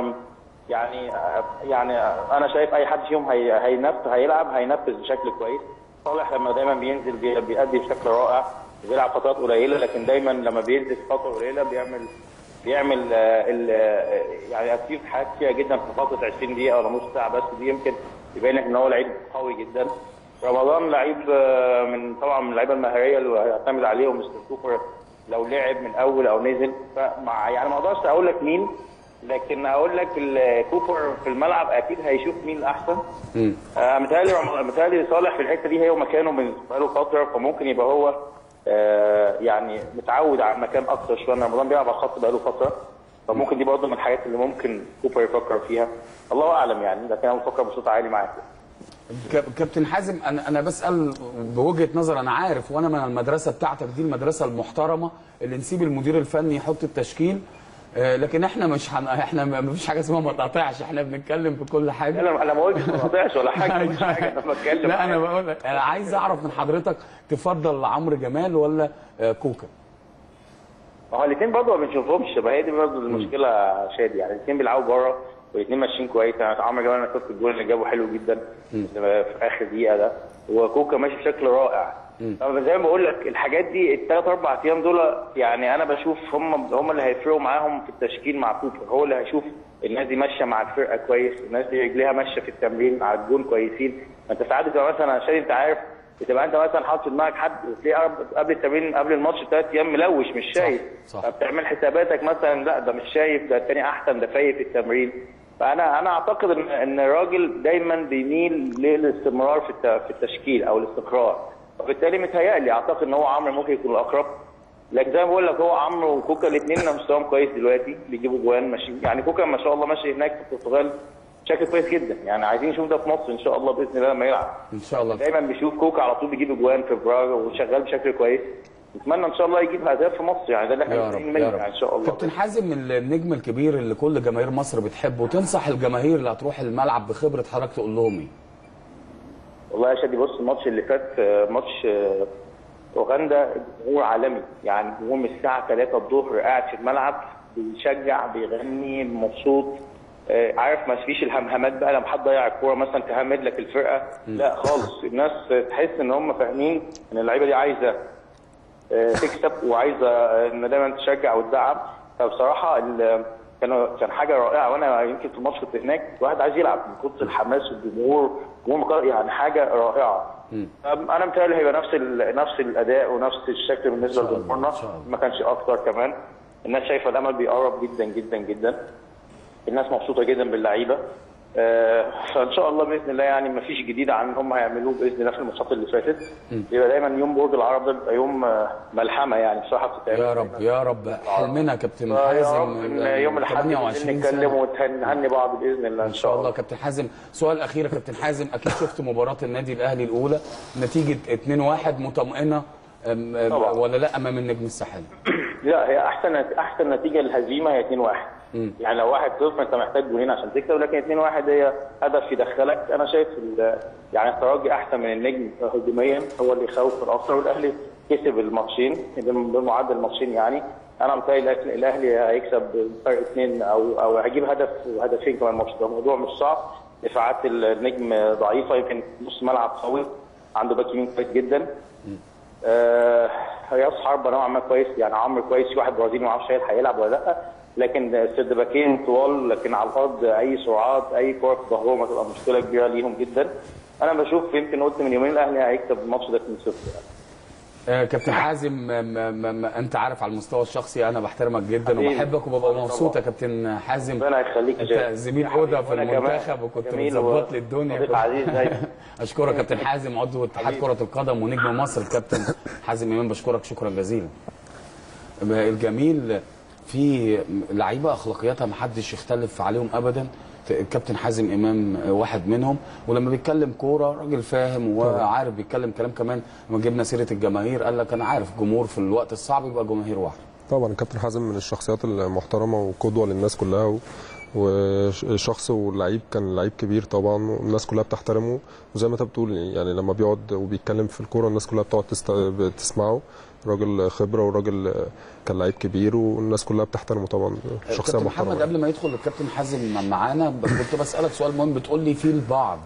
يعني آه، يعني آه، انا شايف اي حد فيهم هي- هينفذ هيلعب هينفذ بشكل كويس صالح لما دايما بينزل بي- بيأدي بشكل رائع بيلعب فترات قليله لكن دايما لما بينزل في فتره قليله بيعمل بيعمل آه، ال- آه، يعني اكتيف حاجات كتيره جدا في فتره 20 دقيقه ولا نص ساعه بس دي يمكن يبين لك ان هو لعيب قوي جدا رمضان لعيب آه، من طبعا من اللعيبه المهاريه اللي هيعتمد عليهم مستر كوبر لو لعب من اول او نزل فمع يعني ما اقدرش اقول لك مين لكن اقول لك ال- كوبر في الملعب اكيد هيشوف مين الاحسن آه، متهيألي رم- متهيألي صالح في الحته دي هو مكانه من بقاله فتره فممكن يبقى هو آه، يعني متعود على المكان اكتر شويه إن رمضان بيلعب على الخط بقاله فتره فممكن دي برضه من الحاجات اللي ممكن كوبر يفكر فيها الله اعلم يعني لكن انا بفكر بصوت عالي معاك كاب- كابتن حازم انا انا بسال بوجهه نظر انا عارف وانا من المدرسه بتاعتك دي المدرسه المحترمه اللي نسيب المدير الفني يحط التشكيل آه، لكن احنا مش هن... احنا ما فيش حاجه اسمها ما تقطعش احنا بنتكلم في كل حاجه انا انا ما قلتش ما قطعش ولا حاجه مش حاجه انا بتكلم لا انا بقول لك انا عايز اعرف من حضرتك تفضل عمرو جمال ولا آه، كوكا ما هو الاثنين برضه ما بنشوفهمش ما هي دي برضه المشكله يا شادي يعني الاثنين بيلعبوا بره والاثنين ماشيين كويس يعني عمرو جمال انا شفت الجول اللي جابه حلو جدا في اخر دقيقه ده وكوكا ماشي بشكل رائع طب زي ما بقول لك الحاجات دي الثلاث اربع ايام دول يعني انا بشوف هم هم اللي هيفرقوا معاهم في التشكيل مع كوكا هو اللي هيشوف الناس دي ماشيه مع الفرقه كويس الناس دي رجليها ماشيه في التمرين على الجون كويسين ما انت ساعات بتبقى مثلا عشان انت عارف بتبقى انت مثلا حاطط في دماغك حد تلاقيه قبل- قبل التمرين قبل الماتش بثلاث ايام ملوش مش شايف صح. فبتعمل حساباتك مثلا لا ده مش شايف ده التاني احسن ده فايق في التمرين فانا انا اعتقد ان ان الراجل دايما بيميل للاستمرار في الت- في التشكيل او الاستقرار وبالتالي متهيألي اعتقد ان هو عمرو ممكن يكون الاقرب لكن زي ما بقول لك هو عمرو وكوكا الاثنين مستواهم كويس دلوقتي بيجيبوا جوان ماشي يعني كوكا ما شاء الله ماشي هناك في البرتغال بشكل كويس جدا يعني عايزين نشوف ده في مصر ان شاء الله باذن الله لما يلعب ان شاء الله دايما بيشوف كوكا على طول بيجيب اجوان في براغ وشغال بشكل كويس نتمنى ان شاء الله يجيب اهداف في مصر يعني ده اللي احنا يا رب مستنيين يا منه رب يعني ان شاء الله كابتن حازم النجم الكبير اللي كل جماهير مصر بتحبه تنصح الجماهير اللي هتروح الملعب بخبره حضرتك تقول لهم ايه؟ والله يا شادي بص الماتش اللي فات آه، ماتش آه، اوغندا جمهور عالمي يعني جمهور من الساعه 3 الظهر قاعد في الملعب بيشجع بيغني مبسوط آه، عارف ما فيش الهمهمات بقى لما حد ضيع الكوره مثلا تهمد لك الفرقه لا خالص الناس تحس ان هم فاهمين ان اللعيبه دي عايزه آه، تكسب وعايزه آه، ان دايما تشجع وتدعم فبصراحه ال- كان كان حاجه رائعه وانا يمكن في الماتش كنت هناك الواحد عايز يلعب من كتر الحماس والجمهور جمهور يعني حاجه رائعه انا متهيألي هيبقى نفس ال- نفس الاداء ونفس الشكل بالنسبه لجمهورنا ما كانش اكتر كمان الناس شايفه الامل بيقرب جدا جدا جدا الناس مبسوطه جدا باللعيبه آه، فان شاء الله باذن الله يعني ما فيش جديد عن هم هيعملوه باذن الله في الماتشات اللي فاتت بيبقى دايما يوم برج العرب ده بيبقى يوم آه، ملحمه يعني بصراحه بتتعمل يا رب يا رب حلمنا يا كابتن آه، يا حازم رب إن يوم الاحد 28 نتكلم سنة. ونهني بعض باذن الله ان ان شاء الله كابتن حازم سؤال اخير يا كابتن حازم اكيد شفت مباراه النادي الاهلي الاولى نتيجه 2-1 مطمئنه أم- أم- طبعا. ولا لا امام النجم الساحلي لا هي احسن احسن نتيجه للهزيمه هي 2-1 يعني لو 1-0 انت محتاج جولين عشان تكسب لكن 2-1 هي هدف يدخلك انا شايف ال- يعني الترجي احسن من النجم هجوميا هو اللي يخوف الاكثر والاهلي كسب الماتشين بمعدل الماتشين يعني انا متهيألي الأهلي- الاهلي هيكسب فرق اثنين او او هيجيب هدف وهدفين كمان الماتش ده الموضوع مش صعب دفاعات النجم ضعيفه يمكن نص ملعب قوي عنده باك يمين كويس جدا آه، رياض حربة نوعا ما كويس يعني عمرو كويس في واحد برازيلي ما اعرفش هيلعب ولا لا لكن السد باكين طوال لكن على الارض اي سرعات اي كوره في ظهرهم هتبقى مشكله كبيره ليهم جدا انا بشوف يمكن قلت من يومين الاهلي هيكسب الماتش ده 2-0 يعني آه، كابتن حازم ما ما ما ما انت عارف على المستوى الشخصي انا بحترمك جدا حبيبي. وبحبك وببقى مبسوط يا كابتن حازم ربنا يخليك يا انت جاد. زميل يا اوضه حبيبي، في وأنا كمان. المنتخب وكنت جميل بتظبط و- لي الدنيا صديق عزيز دايما. اشكرك كابتن حازم عضو اتحاد كره القدم ونجم مصر الكابتن حازم امام بشكرك شكرا جزيلا الجميل في لعيبه اخلاقياتها محدش يختلف عليهم ابدا الكابتن حازم امام واحد منهم ولما بيتكلم كوره راجل فاهم وعارف بيتكلم كلام كمان لما جبنا سيره الجماهير قال لك انا عارف جمهور في الوقت الصعب يبقى جماهير واحد طبعا الكابتن حازم من الشخصيات المحترمه وقدوه للناس كلها و... وشخص ولعيب كان لعيب كبير طبعا والناس كلها بتحترمه وزي ما انت بتقول يعني لما بيقعد وبيتكلم في الكوره الناس كلها بتقعد تست... بتسمعه راجل خبره وراجل كان لعيب كبير والناس كلها بتحترمه طبعا شخصيه كابتن محترمه محمد قبل ما يدخل الكابتن حازم معانا كنت بسالك سؤال مهم بتقول لي في البعض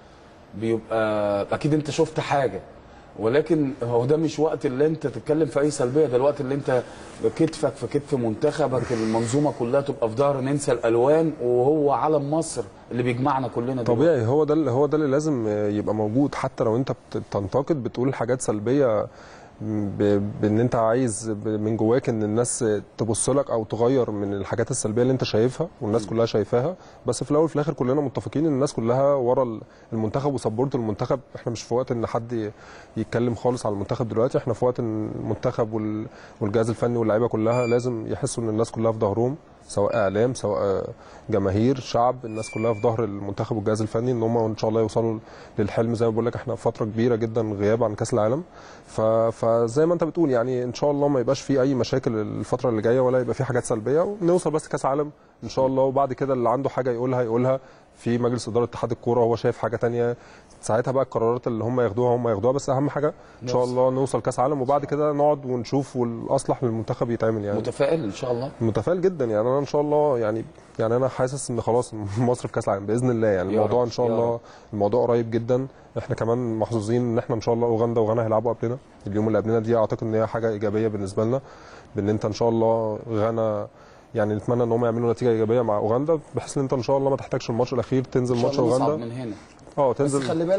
بيبقى اكيد انت شفت حاجه ولكن هو ده مش وقت اللي انت تتكلم في اي سلبيه ده الوقت اللي انت كتفك في كتف منتخبك المنظومه كلها تبقى في ظهر ننسى الالوان وهو علم مصر اللي بيجمعنا كلنا دلوقتي. طبيعي هو ده اللي هو ده اللي لازم يبقى موجود حتى لو انت بتنتقد بتقول حاجات سلبيه ب- بان انت عايز ب- من جواك ان الناس تبص لك او تغير من الحاجات السلبيه اللي انت شايفها والناس كلها شايفاها بس في الاول وفي الاخر كلنا متفقين ان الناس كلها ورا المنتخب وسبورت المنتخب احنا مش في وقت ان حد يتكلم خالص على المنتخب دلوقتي احنا في وقت ان المنتخب وال- والجهاز الفني واللعيبه كلها لازم يحسوا ان الناس كلها في ظهرهم سواء اعلام سواء جماهير شعب الناس كلها في ظهر المنتخب والجهاز الفني ان هم ان شاء الله يوصلوا للحلم زي ما بقول لك احنا فتره كبيره جدا غياب عن كاس العالم ف... فزي ما انت بتقول يعني ان شاء الله ما يبقاش في اي مشاكل الفتره اللي جايه ولا يبقى في حاجات سلبيه ونوصل بس كاس عالم ان شاء الله وبعد كده اللي عنده حاجه يقولها يقولها في مجلس اداره اتحاد الكوره وهو شايف حاجه تانية ساعتها بقى القرارات اللي هم ياخدوها هم ياخدوها بس اهم حاجه ان شاء نوصل. الله نوصل كاس عالم وبعد كده نقعد ونشوف والاصلح للمنتخب يتعمل يعني متفائل ان شاء الله متفائل جدا يعني انا ان شاء الله يعني يعني انا حاسس ان خلاص مصر في كاس العالم باذن الله يعني يا الموضوع رب، ان شاء يا الله رب. الموضوع قريب جدا احنا كمان محظوظين ان احنا ان شاء الله اوغندا وغانا هيلعبوا قبلنا اليوم اللي قبلنا دي اعتقد ان هي حاجه ايجابيه بالنسبه لنا بان انت ان شاء الله غانا يعني نتمنى ان هم يعملوا نتيجه ايجابيه مع اوغندا بحيث ان انت ان شاء الله ما تحتاجش الماتش الاخير تنزل ان شاء ماتش الله نصعد اوغندا من هنا اه بس تنزل خلي بالك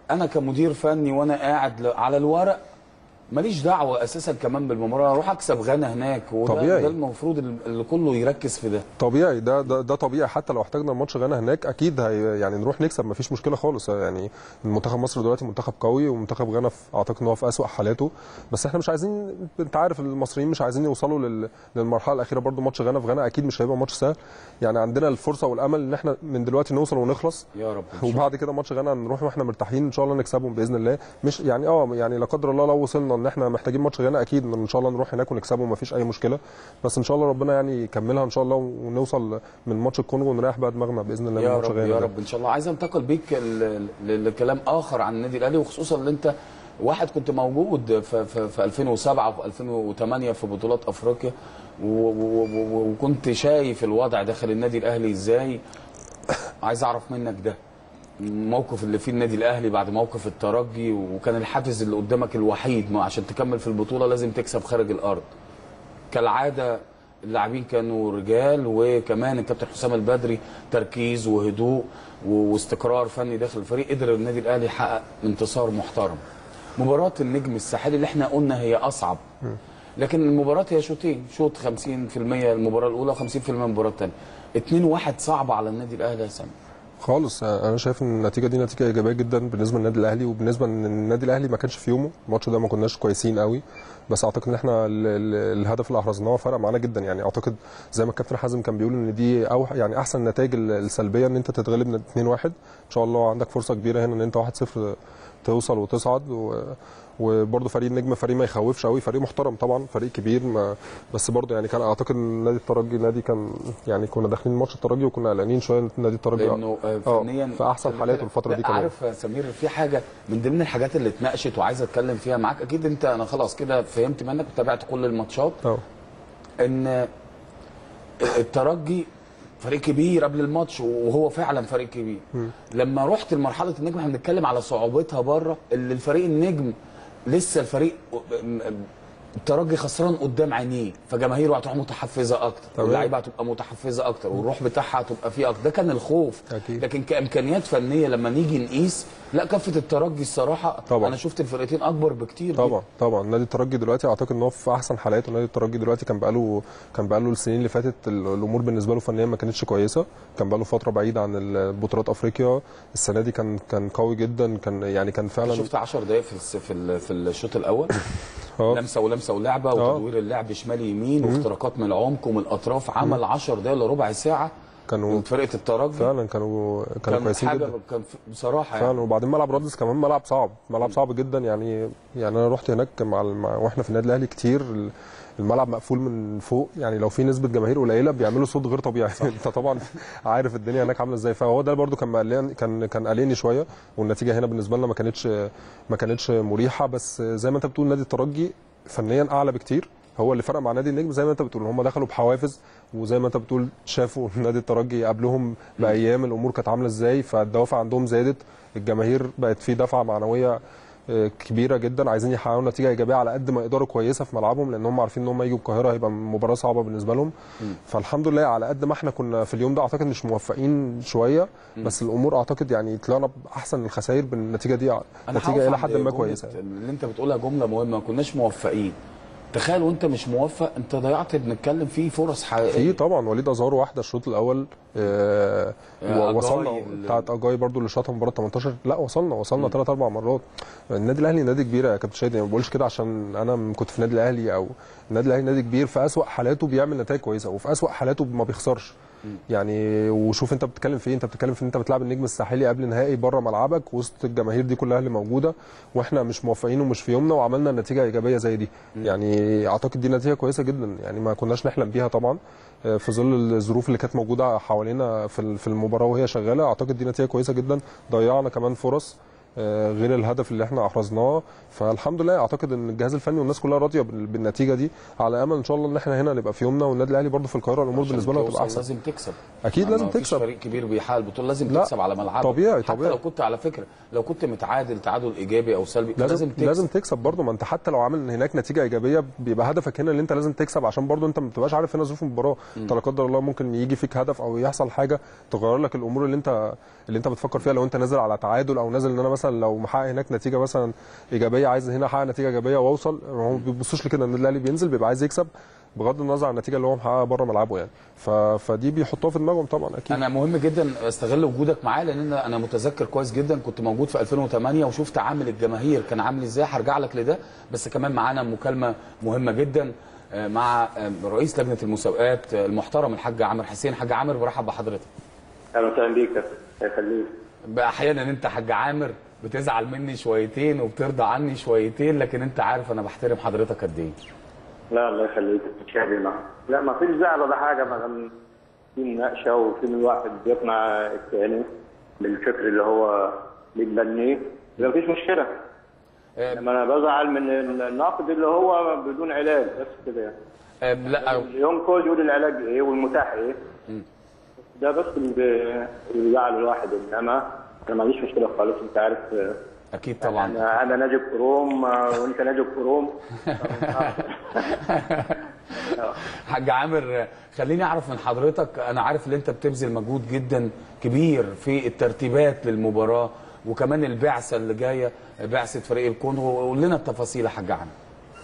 انا كمدير فني وانا قاعد ل- على الورق ماليش دعوه اساسا كمان بالمباراه اروح اكسب غانا هناك وده طبيعي. ده المفروض اللي كله يركز في ده طبيعي ده ده, ده طبيعي حتى لو احتاجنا الماتش غانا هناك اكيد هي يعني نروح نكسب مفيش مشكله خالص يعني منتخب مصر دلوقتي منتخب قوي ومنتخب غانا في اعتقد ان هو في اسوأ حالاته بس احنا مش عايزين انت عارف المصريين مش عايزين يوصلوا لل... للمرحله الاخيره برضو ماتش غانا في غانا اكيد مش هيبقى ماتش سهل يعني عندنا الفرصه والامل ان احنا من دلوقتي نوصل ونخلص يا رب إن شاء الله. وبعد كده ماتش غانا نروح واحنا مرتاحين ان شاء الله نكسبهم باذن الله مش يعني اه يعني لا قدر الله لو وصلنا ان احنا محتاجين ماتش غانا اكيد ان شاء الله نروح هناك ونكسبهم مفيش اي مشكله بس ان شاء الله ربنا يعني يكملها ان شاء الله ونوصل من ماتش الكونغو ونريح بقى دماغنا باذن الله من يا ماتش رب غانا يا ده. رب ان شاء الله عايز انتقل بيك ل- ل- لكلام اخر عن النادي الاهلي وخصوصا ان انت واحد كنت موجود في, في, في 2007 و 2008 في بطولات افريقيا و- و- و- وكنت شايف الوضع داخل النادي الاهلي ازاي عايز اعرف منك ده الموقف اللي فيه النادي الاهلي بعد موقف الترجي وكان الحافز اللي قدامك الوحيد ما عشان تكمل في البطوله لازم تكسب خارج الارض كالعاده اللاعبين كانوا رجال وكمان الكابتن حسام البدري تركيز وهدوء و- واستقرار فني داخل الفريق قدر النادي الاهلي يحقق انتصار محترم مباراه النجم الساحلي اللي احنا قلنا هي اصعب لكن المباراه هي شوطين شوط 50% المباراه الاولى و50% المباراه الثانيه 2 1 صعبه على النادي الاهلي يا سامي خالص انا شايف ان النتيجه دي نتيجه ايجابيه جدا بالنسبه للنادي الاهلي وبالنسبه ان النادي الاهلي ما كانش في يومه الماتش ده ما كناش كويسين قوي بس اعتقد ان احنا ال- ال- الهدف اللي احرزناه فرق معانا جدا يعني اعتقد زي ما الكابتن حازم كان بيقول ان دي او يعني احسن النتائج ال- السلبيه ان انت تتغلب من 2-1 ان شاء الله عندك فرصه كبيره هنا ان انت 1-0 توصل وتصعد و وبرضه فريق النجم فريق ما يخوفش قوي فريق محترم طبعا فريق كبير ما بس برضه يعني كان اعتقد ان نادي الترجي نادي كان يعني كنا داخلين ماتش الترجي وكنا قلقانين شويه إن نادي الترجي لانه آه، آه، فنيا في احسن حالاته الفتره دي لا، كمان عارف يا سمير في حاجه من ضمن الحاجات اللي اتناقشت وعايز اتكلم فيها معاك اكيد انت انا خلاص كده فهمت منك وتابعت كل الماتشات اه ان الترجي فريق كبير قبل الماتش وهو فعلا فريق كبير لما رحت لمرحله النجم احنا بنتكلم على صعوبتها بره اللي الفريق النجم لسه الفريق الترجي خسران قدام عينيه فجماهيره هتروح متحفزه اكتر تمام. واللعيبه هتبقى متحفزه اكتر والروح بتاعها هتبقى فيه اكتر ده كان الخوف أكيد. لكن كامكانيات فنيه لما نيجي نقيس لا كفه الترجي الصراحه طبعا. انا شفت الفرقتين اكبر بكتير طبعا طبعا نادي الترجي دلوقتي اعتقد ان هو في احسن حالاته نادي الترجي دلوقتي كان بقاله كان بقاله السنين اللي فاتت ال- الامور بالنسبه له فنيا ما كانتش كويسه كان بقاله فتره بعيده عن ال- بطولات افريقيا السنه دي كان كان قوي جدا كان يعني كان فعلا شفت 10 دقائق في الس- في ال- في الشوط الاول اه لمسه ولمسه ولعبه آه. وتدوير اللعب شمال يمين واختراقات من العمق ومن الاطراف عمل 10 دقائق لربع ساعه كانوا فرقه الترجي فعلا كانوا كانوا كان كويسين حاجه جدا كان في- بصراحه فعلا يعني وبعدين ملعب رادس كمان ملعب صعب ملعب صعب جدا يعني يعني انا رحت هناك مع, مع واحنا في النادي الاهلي كتير ال- الملعب مقفول من فوق يعني لو في نسبه جماهير قليله بيعملوا صوت غير طبيعي انت طبعا عارف الدنيا هناك عامله ازاي فهو ده برده كان مقلقني كان كان قلقني شويه والنتيجه هنا بالنسبه لنا ما كانتش ما كانتش مريحه بس زي ما انت بتقول نادي الترجي فنيا اعلى بكتير هو اللي فرق مع نادي النجم زي ما انت بتقول هم دخلوا بحوافز وزي ما انت بتقول شافوا نادي الترجي قبلهم بايام الامور كانت عامله ازاي فالدوافع عندهم زادت الجماهير بقت في دفعه معنويه آه، كبيره جدا عايزين يحققوا نتيجه ايجابيه على قد ما يقدروا كويسه في ملعبهم لان هم عارفين ان هم يجوا القاهره هيبقى مباراه صعبه بالنسبه لهم فالحمد لله على قد ما احنا كنا في اليوم ده اعتقد مش موفقين شويه بس الامور اعتقد يعني طلعنا باحسن الخسائر بالنتيجه دي أنا نتيجه هقف الى عند حد ما جملة كويسه اللي انت بتقولها جمله مهمه ما كناش موفقين تخيل وانت مش موفق انت ضيعت بنتكلم فيه فرص في حقيقيه طبعا وليد ازار واحده الشوط الاول آه آه، وصلنا أجاي ال- بتاعت اجاي برضو اللي شاطها مباراه 18 لا وصلنا وصلنا ثلاث اربع مرات النادي الاهلي نادي كبير يا كابتن شادي ما بقولش كده عشان انا كنت في النادي الاهلي او النادي الاهلي نادي كبير في اسوأ حالاته بيعمل نتائج كويسه وفي اسوأ حالاته ما بيخسرش يعني وشوف انت بتتكلم في ايه انت بتتكلم في ان انت بتلعب النجم الساحلي قبل نهائي بره ملعبك وسط الجماهير دي كلها اللي موجوده واحنا مش موفقين ومش في يومنا وعملنا نتيجه ايجابيه زي دي يعني اعتقد دي نتيجه كويسه جدا يعني ما كناش نحلم بيها طبعا آه، في ظل الظروف اللي كانت موجوده حوالينا في ال- في المباراه وهي شغاله اعتقد دي نتيجه كويسه جدا ضيعنا كمان فرص آه، غير الهدف اللي احنا احرزناه فالحمد لله اعتقد ان الجهاز الفني والناس كلها راضيه بال- بالنتيجه دي على امل ان شاء الله ان احنا هنا نبقى في يومنا والنادي الاهلي برضه في القاهره الامور عشان بالنسبه له هتبقى توصل احسن لازم تكسب اكيد ما لازم فيش تكسب فريق كبير بيحقق البطوله لازم لا، تكسب على ملعبك طبيعي- حتى طبيعي. لو كنت على فكره لو كنت متعادل تعادل ايجابي او سلبي لازم لازم تكسب لازم تكسب برضه ما انت حتى لو عامل هناك نتيجه ايجابيه بيبقى هدفك هنا ان انت لازم تكسب عشان برضه انت ما بتبقاش عارف هنا ظروف المباراه انت لا قدر الله ممكن يجي فيك هدف او يحصل حاجه تغير لك الامور اللي انت اللي انت بتفكر فيها لو انت نازل على تعادل او نازل ان انا مثلا مثلا لو محقق هناك نتيجه مثلا ايجابيه عايز هنا احقق نتيجه ايجابيه واوصل هو ما بيبصوش لكده النادي الاهلي بينزل بيبقى عايز يكسب بغض النظر عن النتيجه اللي هو محققها بره ملعبه يعني ف... فدي بيحطوها في دماغهم طبعا اكيد انا مهم جدا استغل وجودك معايا لان انا انا متذكر كويس جدا كنت موجود في 2008 وشفت عامل الجماهير كان عامل ازاي هرجع لك لده بس كمان معانا مكالمه مهمه جدا آه، مع آه، رئيس لجنه المسابقات آه، المحترم الحاج عامر حسين حاج عامر برحب بحضرتك اهلا وسهلا بيك يا كابتن. الله يخليك بقى احيانا انت حاج عامر بتزعل مني شويتين وبترضى عني شويتين لكن انت عارف انا بحترم حضرتك قد ايه لا الله يخليك شهري معك لا ما فيش زعل ولا حاجه ما دام في مناقشه وفي الواحد بيقنع الثاني بالفكر اللي هو بيتبنيه ما فيش مشكله لما انا بزعل من النقد اللي هو بدون علاج بس كده يعني آه، لا اليوم كود يقول العلاج ايه والمتاح ايه ده بس اللي بي- اللي بيزعل الواحد انما انا ما عنديش مشكله خالص انت عارف آه، اكيد طبعا انا انا ناجي كروم آه، وانت ناجي كروم حاج عامر خليني اعرف من حضرتك انا عارف ان انت بتبذل مجهود جدا كبير في الترتيبات للمباراه وكمان البعثه اللي جايه بعثه فريق الكونغو قول لنا التفاصيل يا حاج عامر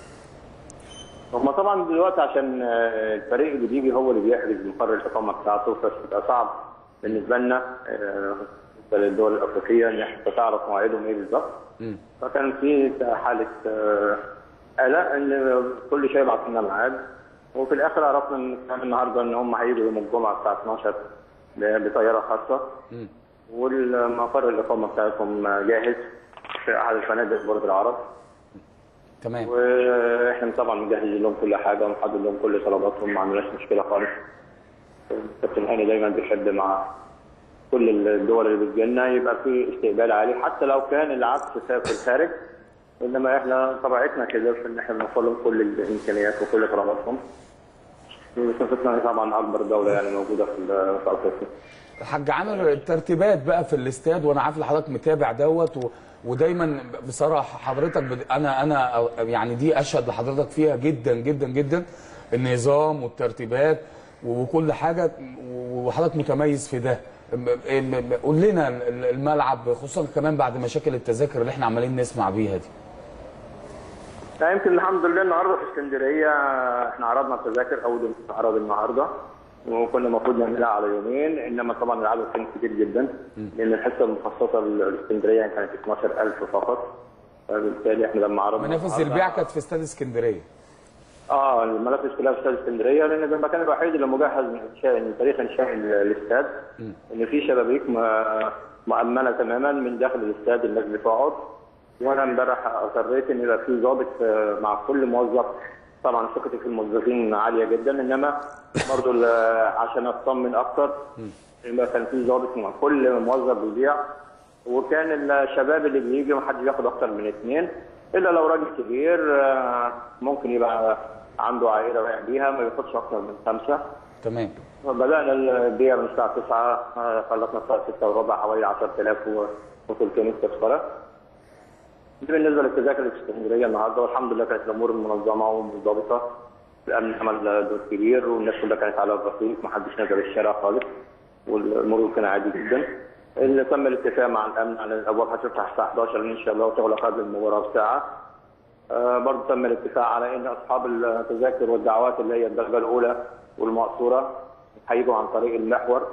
هم طبعا دلوقتي عشان آه، الفريق اللي بيجي هو اللي بيحجز مقر الاقامه بتاعته فبيبقى صعب بالنسبه لنا آه، بالنسبه للدول الافريقيه ان احنا تعرف مواعيدهم ايه بالظبط فكان في حاله آه، قلق ان كل شيء يبعت لنا ميعاد وفي الاخر عرفنا ان كان النهارده ان هم هيجوا يوم الجمعه الساعه 12 ب- بطياره خاصه والمقر الاقامه بتاعتهم جاهز في احد الفنادق برج العرب تمام واحنا طبعا مجهزين لهم كل حاجه ومحدد لهم كل طلباتهم ما عندناش مشكله خالص كابتن هاني دايما بيحب مع كل الدول اللي بتجيلنا يبقى في استقبال عالي حتى لو كان العكس في الخارج انما احنا طبيعتنا كده في ان احنا بنوفر لهم كل الامكانيات وكل طلباتهم مسافتنا طبعا اكبر دوله يعني موجوده في في افريقيا حاج عامر الترتيبات بقى في الاستاد وانا عارف ان حضرتك متابع دوت و... ودايما بصراحه حضرتك بد... انا انا يعني دي اشهد لحضرتك فيها جدا جدا جدا النظام والترتيبات وكل حاجه وحضرتك متميز في ده م- م- قول لنا ال- الملعب خصوصا كمان بعد مشاكل التذاكر اللي احنا عمالين نسمع بيها دي لا يمكن الحمد لله النهارده في اسكندريه احنا عرضنا التذاكر اول يوم عرض النهارده وكنا المفروض نعملها على يومين انما طبعا العدد كان كبير جدا لان الحصه المخصصه للاسكندريه كانت 12000 فقط فبالتالي احنا لما عرضنا منافس النهاردة- البيع كانت في استاد اسكندريه اه المنافس كلها في استاد اسكندريه لان ده المكان الوحيد اللي مجهز من انشاء من تاريخ انشاء ال- الاستاد ان في شبابيك م- مؤمنه تماما من داخل الاستاد الناس بتقعد وانا امبارح اصريت ان يبقى في ضابط آه، مع كل موظف طبعا ثقتي في الموظفين عاليه جدا انما برضو ال- عشان اطمن اكتر يبقى كان في ضابط مع كل موظف بيبيع وكان الشباب اللي بيجي ما حدش ياخد اكتر من اثنين الا لو راجل كبير آه، ممكن يبقى عنده عائله رايح بيها ما بياخدش اكتر من خمسه تمام بدأنا البيع من الساعة 9 آه، خلصنا الساعة 6 وربع حوالي 10000 و300 تذكرة. دي بالنسبة للتذاكر اللي في اسكندرية النهاردة والحمد لله كانت الأمور منظمة ومنضبطة. الأمن عمل دور كبير والناس كلها كانت على الرصيف ما حدش نزل الشارع خالص والمرور كان عادي جدا. اللي تم الاتفاق مع الأمن على الأبواب هتفتح الساعة 11 إن شاء الله وتغلق قبل المباراة بساعة. آه، برضه تم الاتفاق على ان اصحاب التذاكر والدعوات اللي هي الدرجه الاولى والمقصوره هيجوا عن طريق المحور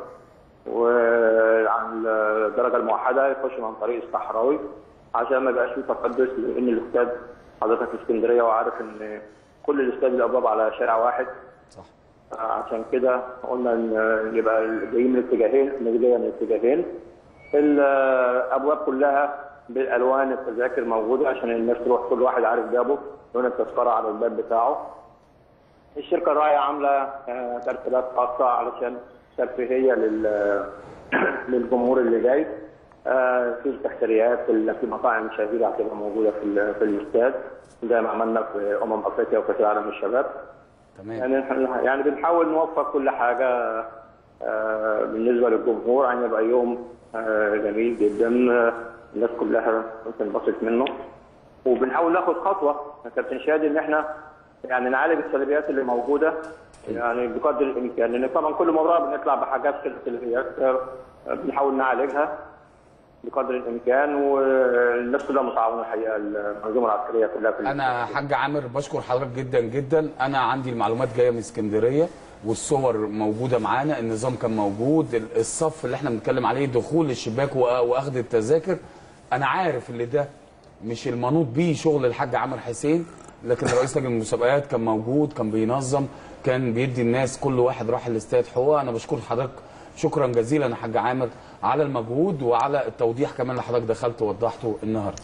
وعن الدرجه الموحده يخشوا عن طريق الصحراوي عشان ما يبقاش في تقدس لان الاستاد حضرتك في اسكندريه وعارف ان كل الاستاد الابواب على شارع واحد صح عشان كده قلنا ان يبقى جايين من الاتجاهين النادي جايه من الاتجاهين الابواب كلها بالالوان التذاكر موجوده عشان الناس تروح كل واحد عارف بابه لون التذكره على الباب بتاعه الشركه الراعيه عامله آه، ترتيبات خاصه علشان ترفيهيه لل للجمهور اللي جاي آه، في الكافتريات في مطاعم شهيره هتبقى موجوده في ال- في الاستاد زي ما عملنا في امم افريقيا وكاس العالم للشباب تمام يعني إحنا- يعني بنحاول نوفر كل حاجه آه، بالنسبه للجمهور عشان يبقى يوم آه، جميل جدا آه، الناس كلها تنبسط منه وبنحاول ناخد خطوه يا كابتن شادي ان احنا يعني نعالج السلبيات اللي موجوده يعني بقدر الامكان لان طبعا كل مره بنطلع بحاجات كده سلبيات آه، بنحاول نعالجها بقدر الامكان والناس كلها متعاونه الحقيقه المنظومه العسكريه كلها في انا حاج عامر بشكر حضرتك جدا جدا انا عندي المعلومات جايه من اسكندريه والصور موجوده معانا النظام كان موجود ال- الصف اللي احنا بنتكلم عليه دخول الشباك وأ- واخذ التذاكر انا عارف اللي ده مش المنوط بيه شغل الحاج عامر حسين لكن رئيس لجنه المسابقات كان موجود كان بينظم كان بيدي الناس كل واحد راح الاستاد حقوق انا بشكر حضرتك شكرا جزيلا يا حاج عامر على المجهود وعلى التوضيح كمان اللي حضرتك دخلت ووضحته النهارده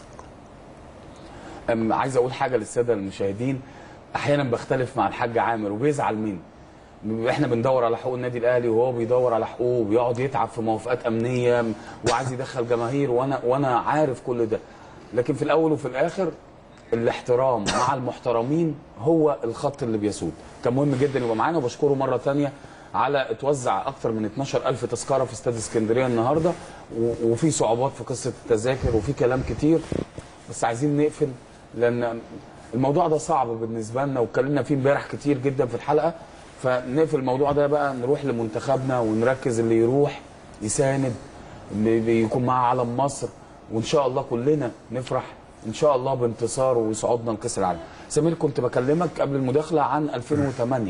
أم عايز اقول حاجه للساده المشاهدين احيانا بختلف مع الحاج عامر وبيزعل مني احنا بندور على حقوق النادي الاهلي وهو بيدور على حقوقه وبيقعد يتعب في موافقات امنيه وعايز يدخل جماهير وانا وانا عارف كل ده لكن في الاول وفي الاخر الاحترام مع المحترمين هو الخط اللي بيسود كان مهم جدا يبقى معانا وبشكره مره تانية على اتوزع اكتر من 12000 تذكره في استاد اسكندريه النهارده و- وفي صعوبات في قصه التذاكر وفي كلام كتير بس عايزين نقفل لان الموضوع ده صعب بالنسبه لنا واتكلمنا فيه امبارح كتير جدا في الحلقه فنقفل الموضوع ده بقى نروح لمنتخبنا ونركز اللي يروح يساند بي- بيكون معاه علم مصر وان شاء الله كلنا نفرح ان شاء الله بانتصار وصعودنا لكاس العالم سمير كنت بكلمك قبل المداخله عن 2008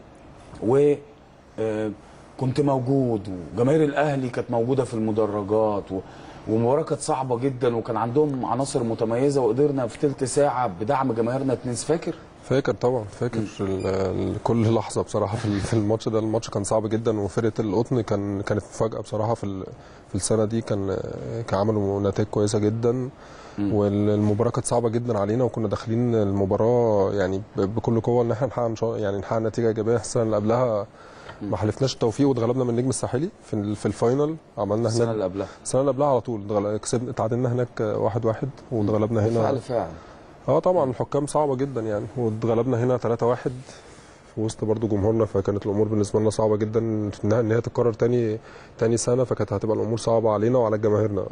و آه، كنت موجود وجماهير الاهلي كانت موجوده في المدرجات و... ومباراه كانت صعبه جدا وكان عندهم عناصر متميزه وقدرنا في ثلث ساعه بدعم جماهيرنا اتنين فاكر؟ فاكر طبعا فاكر ال- ال- كل لحظه بصراحه في ال- في الماتش ده الماتش كان صعب جدا وفرقه القطن كان كانت مفاجاه بصراحه في ال- في السنه دي كان كان عملوا نتائج كويسه جدا والمباراه كانت صعبه جدا علينا وكنا داخلين المباراه يعني ب- بكل قوه ان احنا نحقق إن شاء- يعني نحقق نتيجه ايجابيه السنه اللي قبلها ما حلفناش التوفيق واتغلبنا من النجم الساحلي في ال- في الفاينل عملنا السنه هناك اللي قبلها السنه اللي قبلها على طول اتغل- كسبنا اتعادلنا هناك واحد واحد واتغلبنا هنا فعل فعل اه طبعا الحكام صعبه جدا يعني واتغلبنا هنا 3 1 في وسط برضو جمهورنا فكانت الامور بالنسبه لنا صعبه جدا انها ان هي تتكرر تاني تاني سنه فكانت هتبقى الامور صعبه علينا وعلى جماهيرنا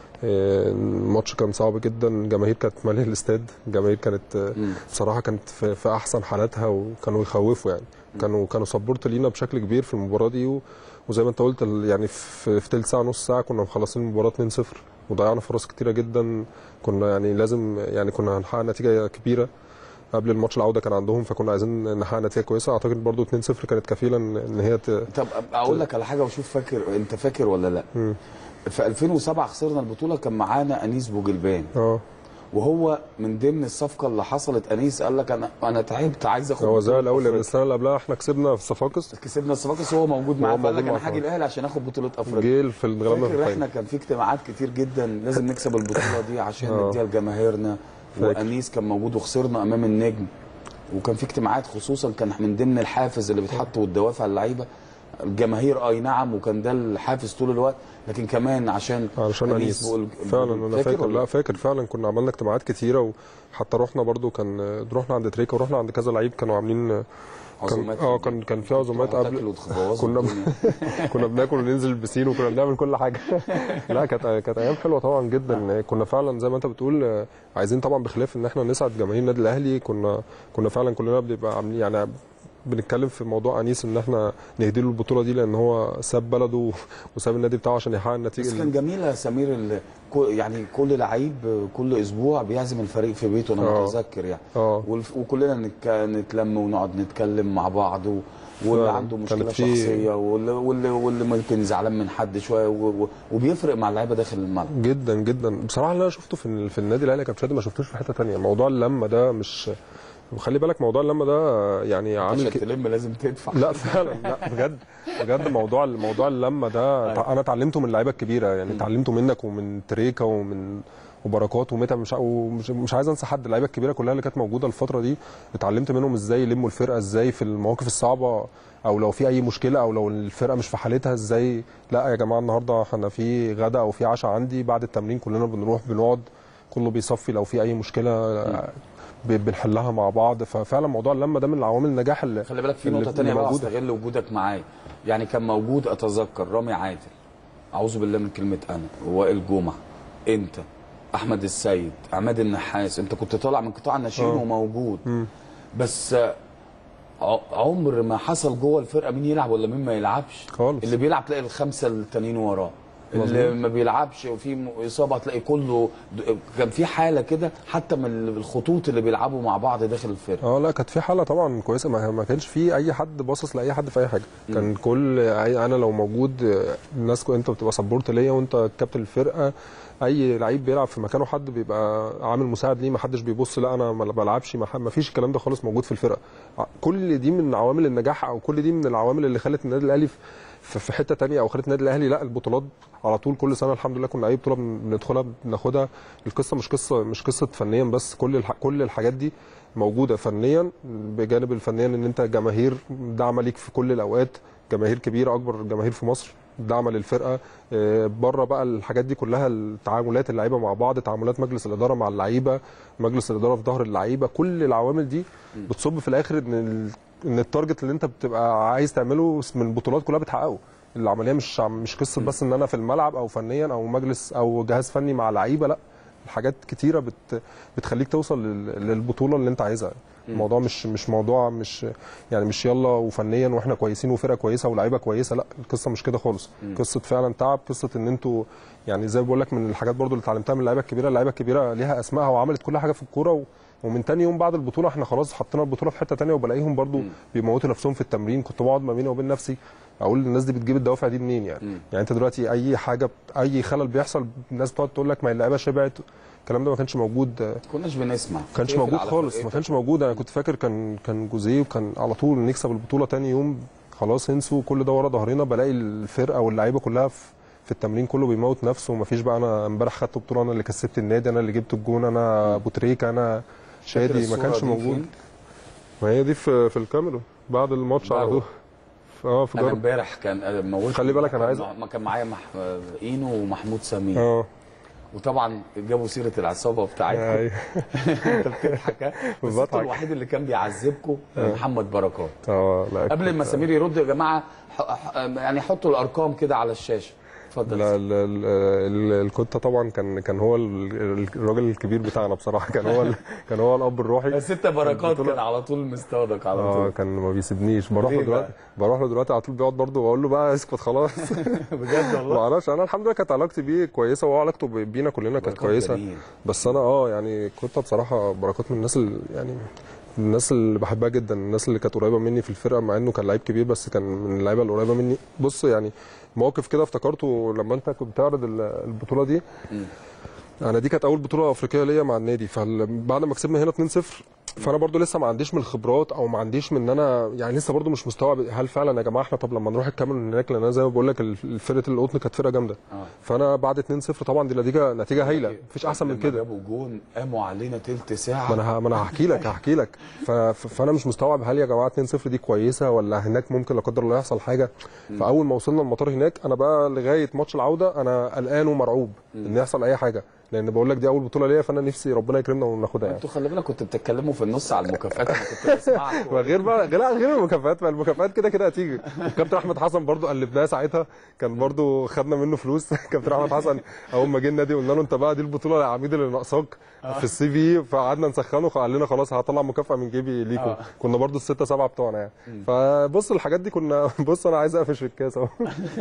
آه، الماتش كان صعب جدا الجماهير كانت ماليه الاستاد الجماهير كانت آه، بصراحه كانت في, في احسن حالاتها وكانوا يخوفوا يعني كانوا كانوا سبورت لينا بشكل كبير في المباراه دي و- وزي ما انت قلت ال- يعني في, في تلت ساعه نص ساعه كنا مخلصين المباراه 2-0 وضيعنا فرص كتيره جدا كنا يعني لازم يعني كنا هنحقق نتيجه كبيره قبل الماتش العوده كان عندهم فكنا عايزين نحقق نتيجه كويسه اعتقد برضو 2-0 كانت كفيله ان إن هي ت... طب اقول لك على حاجه وشوف فاكر انت فاكر ولا لا مم. في 2007 خسرنا البطوله كان معانا انيس بوجلبان اه وهو من ضمن الصفقه اللي حصلت انيس قال لك انا انا تعبت عايز اخد هو زي بطولة الاول لان أفريقيا. السنه اللي قبلها احنا كسبنا في صفاقس كسبنا الصفاقس وهو موجود معاه وهو فقال لك موجود انا مع هاجي الاهلي عشان اخد بطوله افريقيا جيل في اتغلبنا في فاكر احنا الفاينل كان في اجتماعات كتير جدا لازم نكسب البطوله دي عشان آه. نديها لجماهيرنا فاكر. وانيس كان موجود وخسرنا امام النجم وكان في اجتماعات خصوصا كان من ضمن الحافز اللي بيتحط والدوافع اللعيبه الجماهير اي نعم وكان ده الحافز طول الوقت لكن كمان عشان علشان انيس بقول- فعلا انا فاكر ولا لا فاكر فعلا كنا عملنا اجتماعات كتيره وحتى رحنا برضو كان رحنا عند تريكا ورحنا عند كذا لعيب كانوا عاملين كان عزومات اه كان كان في عزومات تروحوا قبل تاكلوا وتبوظوا كنا الدنيا. كنا بناكل وننزل البسين وكنا بنعمل كل حاجه لا كانت كانت ايام حلوه طبعا جدا كنا فعلا زي ما انت بتقول آه، عايزين طبعا بخلاف ان احنا نسعد جماهير النادي الاهلي كنا كنا فعلا كلنا بنبقى عاملين يعني بنتكلم في موضوع انيس ان احنا نهدي له البطوله دي لان هو ساب بلده وساب النادي بتاعه عشان يحقق النتيجه بس اللي- كان جميل يا سمير ال- كو- يعني كل لعيب كل اسبوع بيعزم الفريق في بيته انا آه. متذكر يعني اه والف- وكلنا نتك- نتلم ونقعد نتكلم مع بعض و... واللي فعلا. عنده كانت مشكله في- شخصيه واللي, واللي, واللي ممكن زعلان من حد شويه و... و... وبيفرق مع اللعيبه داخل الملعب جدا جدا بصراحه اللي انا شفته في ال- في النادي الاهلي كابتن شادي ما شفتوش في حته تانية موضوع اللمه ده مش وخلي بالك موضوع اللمه ده يعني عامل عشان ك- تلم لازم تدفع لا فعلا لا بجد بجد موضوع موضوع اللمه ده تع- انا اتعلمته من اللعيبه الكبيره يعني اتعلمته منك ومن تريكا ومن وبركات ومتى مش ومش مش عايز انسى حد اللعيبه الكبيره كلها اللي كانت موجوده الفتره دي اتعلمت منهم ازاي يلموا الفرقه ازاي في المواقف الصعبه او لو في اي مشكله او لو الفرقه مش في حالتها ازاي لا يا جماعه النهارده احنا في غدا او في عشاء عندي بعد التمرين كلنا بنروح بنقعد كله بيصفي لو في اي مشكله ب- بنحلها مع بعض ففعلا موضوع اللمه ده من العوامل النجاح اللي خلي بالك في اللي- نقطه تانية اللي بقى موجودة. استغل وجودك معايا يعني كان موجود اتذكر رامي عادل اعوذ بالله من كلمه انا وائل جمعه انت احمد السيد عماد النحاس انت كنت طالع من قطاع الناشئين آه. وموجود بس آه، ع- عمر ما حصل جوه الفرقه مين يلعب ولا مين ما يلعبش خالص اللي بيلعب تلاقي الخمسه التانيين وراه اللي مظبوط. ما بيلعبش وفي م- اصابه تلاقي كله د- كان في حاله كده حتى من الخطوط اللي بيلعبوا مع بعض داخل الفرقه اه لا كانت في حاله طبعا كويسه ما, ما كانش في اي حد باصص لاي حد في اي حاجه كان كل أي- انا لو موجود آه، الناس كو- انت بتبقى سبورت ليا وانت كابتن الفرقه اي لعيب بيلعب في مكانه حد بيبقى عامل مساعد ليه ما حدش بيبص لا انا ما بلعبش ما ح- ما فيش الكلام ده خالص موجود في الفرقه ع- كل دي من عوامل النجاح او كل دي من العوامل اللي خلت النادي الاهلي في- في في حته تانية او خلت النادي الاهلي لا البطولات على طول كل سنه الحمد لله كنا اي بطوله بن- بندخلها بناخدها القصه مش قصه مش قصه فنيا بس كل الح... كل الحاجات دي موجوده فنيا بجانب الفنيا ان انت جماهير داعمه ليك في كل الاوقات جماهير كبيره اكبر جماهير في مصر داعمه للفرقه بره بقى الحاجات دي كلها التعاملات اللعيبه مع بعض تعاملات مجلس الاداره مع اللعيبه مجلس الاداره في ظهر اللعيبه كل العوامل دي بتصب في الاخر ان ال... ان التارجت اللي انت بتبقى عايز تعمله من البطولات كلها بتحققه العمليه مش مش قصه بس ان انا في الملعب او فنيا او مجلس او جهاز فني مع لعيبه لا حاجات كتيره بت بتخليك توصل لل- للبطوله اللي انت عايزها الموضوع مش مش موضوع مش يعني مش يلا وفنيا واحنا كويسين وفرقه كويسه ولاعيبه كويسه لا القصه مش كده خالص مم. قصه فعلا تعب قصه ان انتوا يعني زي ما بقول لك من الحاجات برضو اللي اتعلمتها من اللعيبه الكبيره اللعيبه الكبيره ليها اسمائها وعملت كل حاجه في الكوره و... ومن تاني يوم بعد البطوله احنا خلاص حطينا البطوله في حته تانية وبلاقيهم برضو بيموتوا نفسهم في التمرين كنت بقعد ما بيني وبين نفسي اقول الناس دي بتجيب الدوافع دي منين يعني يعني انت دلوقتي اي حاجه بت- اي خلل بيحصل الناس بتقعد تقول لك ما اللعيبه شبعت الكلام ده ما كانش موجود ما كناش بنسمع ما كانش تقفل موجود على خالص فرقتك. ما كانش موجود انا كنت فاكر كان كان جوزيه وكان على طول نكسب البطوله تاني يوم خلاص انسوا كل ده ورا ظهرنا بلاقي الفرقه واللعيبه كلها في في التمرين كله بيموت نفسه ومفيش بقى انا امبارح خدت بطوله انا اللي كسبت النادي انا اللي جبت الجون انا ابو تريكه انا شادي ما الصورة كانش دي موجود فين؟ ما هي دي في في الكاميرون بعد الماتش على طول اه في انا جرب امبارح كان موت خلي بالك أنا عايز- ما كان معايا مح... اينو ومحمود سمير اه وطبعا جابوا سيره العصابه بتاعتكم أيوة. انت بتضحك ها؟ بس انت بضحك. الوحيد اللي كان بيعذبكم آه. محمد بركات اه لا قبل ما سمير يرد يا جماعه ح... ح... يعني حطوا الارقام كده على الشاشه اتفضل لا ال- ال- ال- الكوتا طبعا كان كان هو ال- الراجل الكبير بتاعنا بصراحه كان هو ال- كان هو الاب الروحي بس انت بركات البطولة- كان على طول مستودك على اه طول كان ما بيسيبنيش بروح ليه له دلوقتي بروح له دلوقتي على طول بيقعد برضه واقول له بقى اسكت خلاص بجد والله ما اعرفش انا الحمد لله كانت علاقتي بيه كويسه وهو علاقته ب- بينا كلنا كانت بركات كويسه جميل. بس انا اه يعني كنت بصراحه بركات من الناس اللي يعني من الناس اللي بحبها جدا الناس اللي كانت قريبه مني في الفرقه مع انه كان لعيب كبير بس كان من اللعيبه القريبه مني بص يعني موقف كده افتكرته لما انت كنت بتعرض ال- البطوله دي انا دي كانت اول بطوله افريقيه ليا مع النادي فبعد ما كسبنا هنا 2-0 فانا برضو لسه ما عنديش من الخبرات او ما عنديش من ان انا يعني لسه برضو مش مستوعب هل فعلا يا جماعه احنا طب لما نروح الكاميرون هناك لان انا زي ما بقول لك ال- فرقه القطن كانت فرقه جامده آه. فانا بعد 2-0 طبعا دي نتيجه نتيجه هايله مفيش احسن من لما كده جابوا جون قاموا علينا تلت ساعه ما انا ه- ما انا هحكي لك هحكي لك ف- ف- فانا مش مستوعب هل يا جماعه 2-0 دي كويسه ولا هناك ممكن لا قدر الله يحصل حاجه فاول ما وصلنا المطار هناك انا بقى لغايه ماتش العوده انا قلقان ومرعوب ان يحصل اي حاجه لان بقول لك دي اول بطوله ليا فانا نفسي ربنا يكرمنا وناخدها يعني انتوا خلي بالك كنتوا بتتكلموا في النص على المكافآت انا كنت بسمعكم ما غير بقى لا غير المكافآت ما المكافآت كده كده هتيجي الكابتن احمد حسن برضو قلبناه ساعتها كان برضو خدنا منه فلوس كابتن احمد حسن اول ما جه النادي قلنا له انت بقى دي البطوله يا عميد اللي ناقصاك في السي في فقعدنا نسخنه قال لنا خلاص هطلع مكافاه من جيبي ليكم آه. كنا برضو السته سبعه بتوعنا يعني فبص الحاجات دي كنا بص انا عايز اقفش في الكاس اهو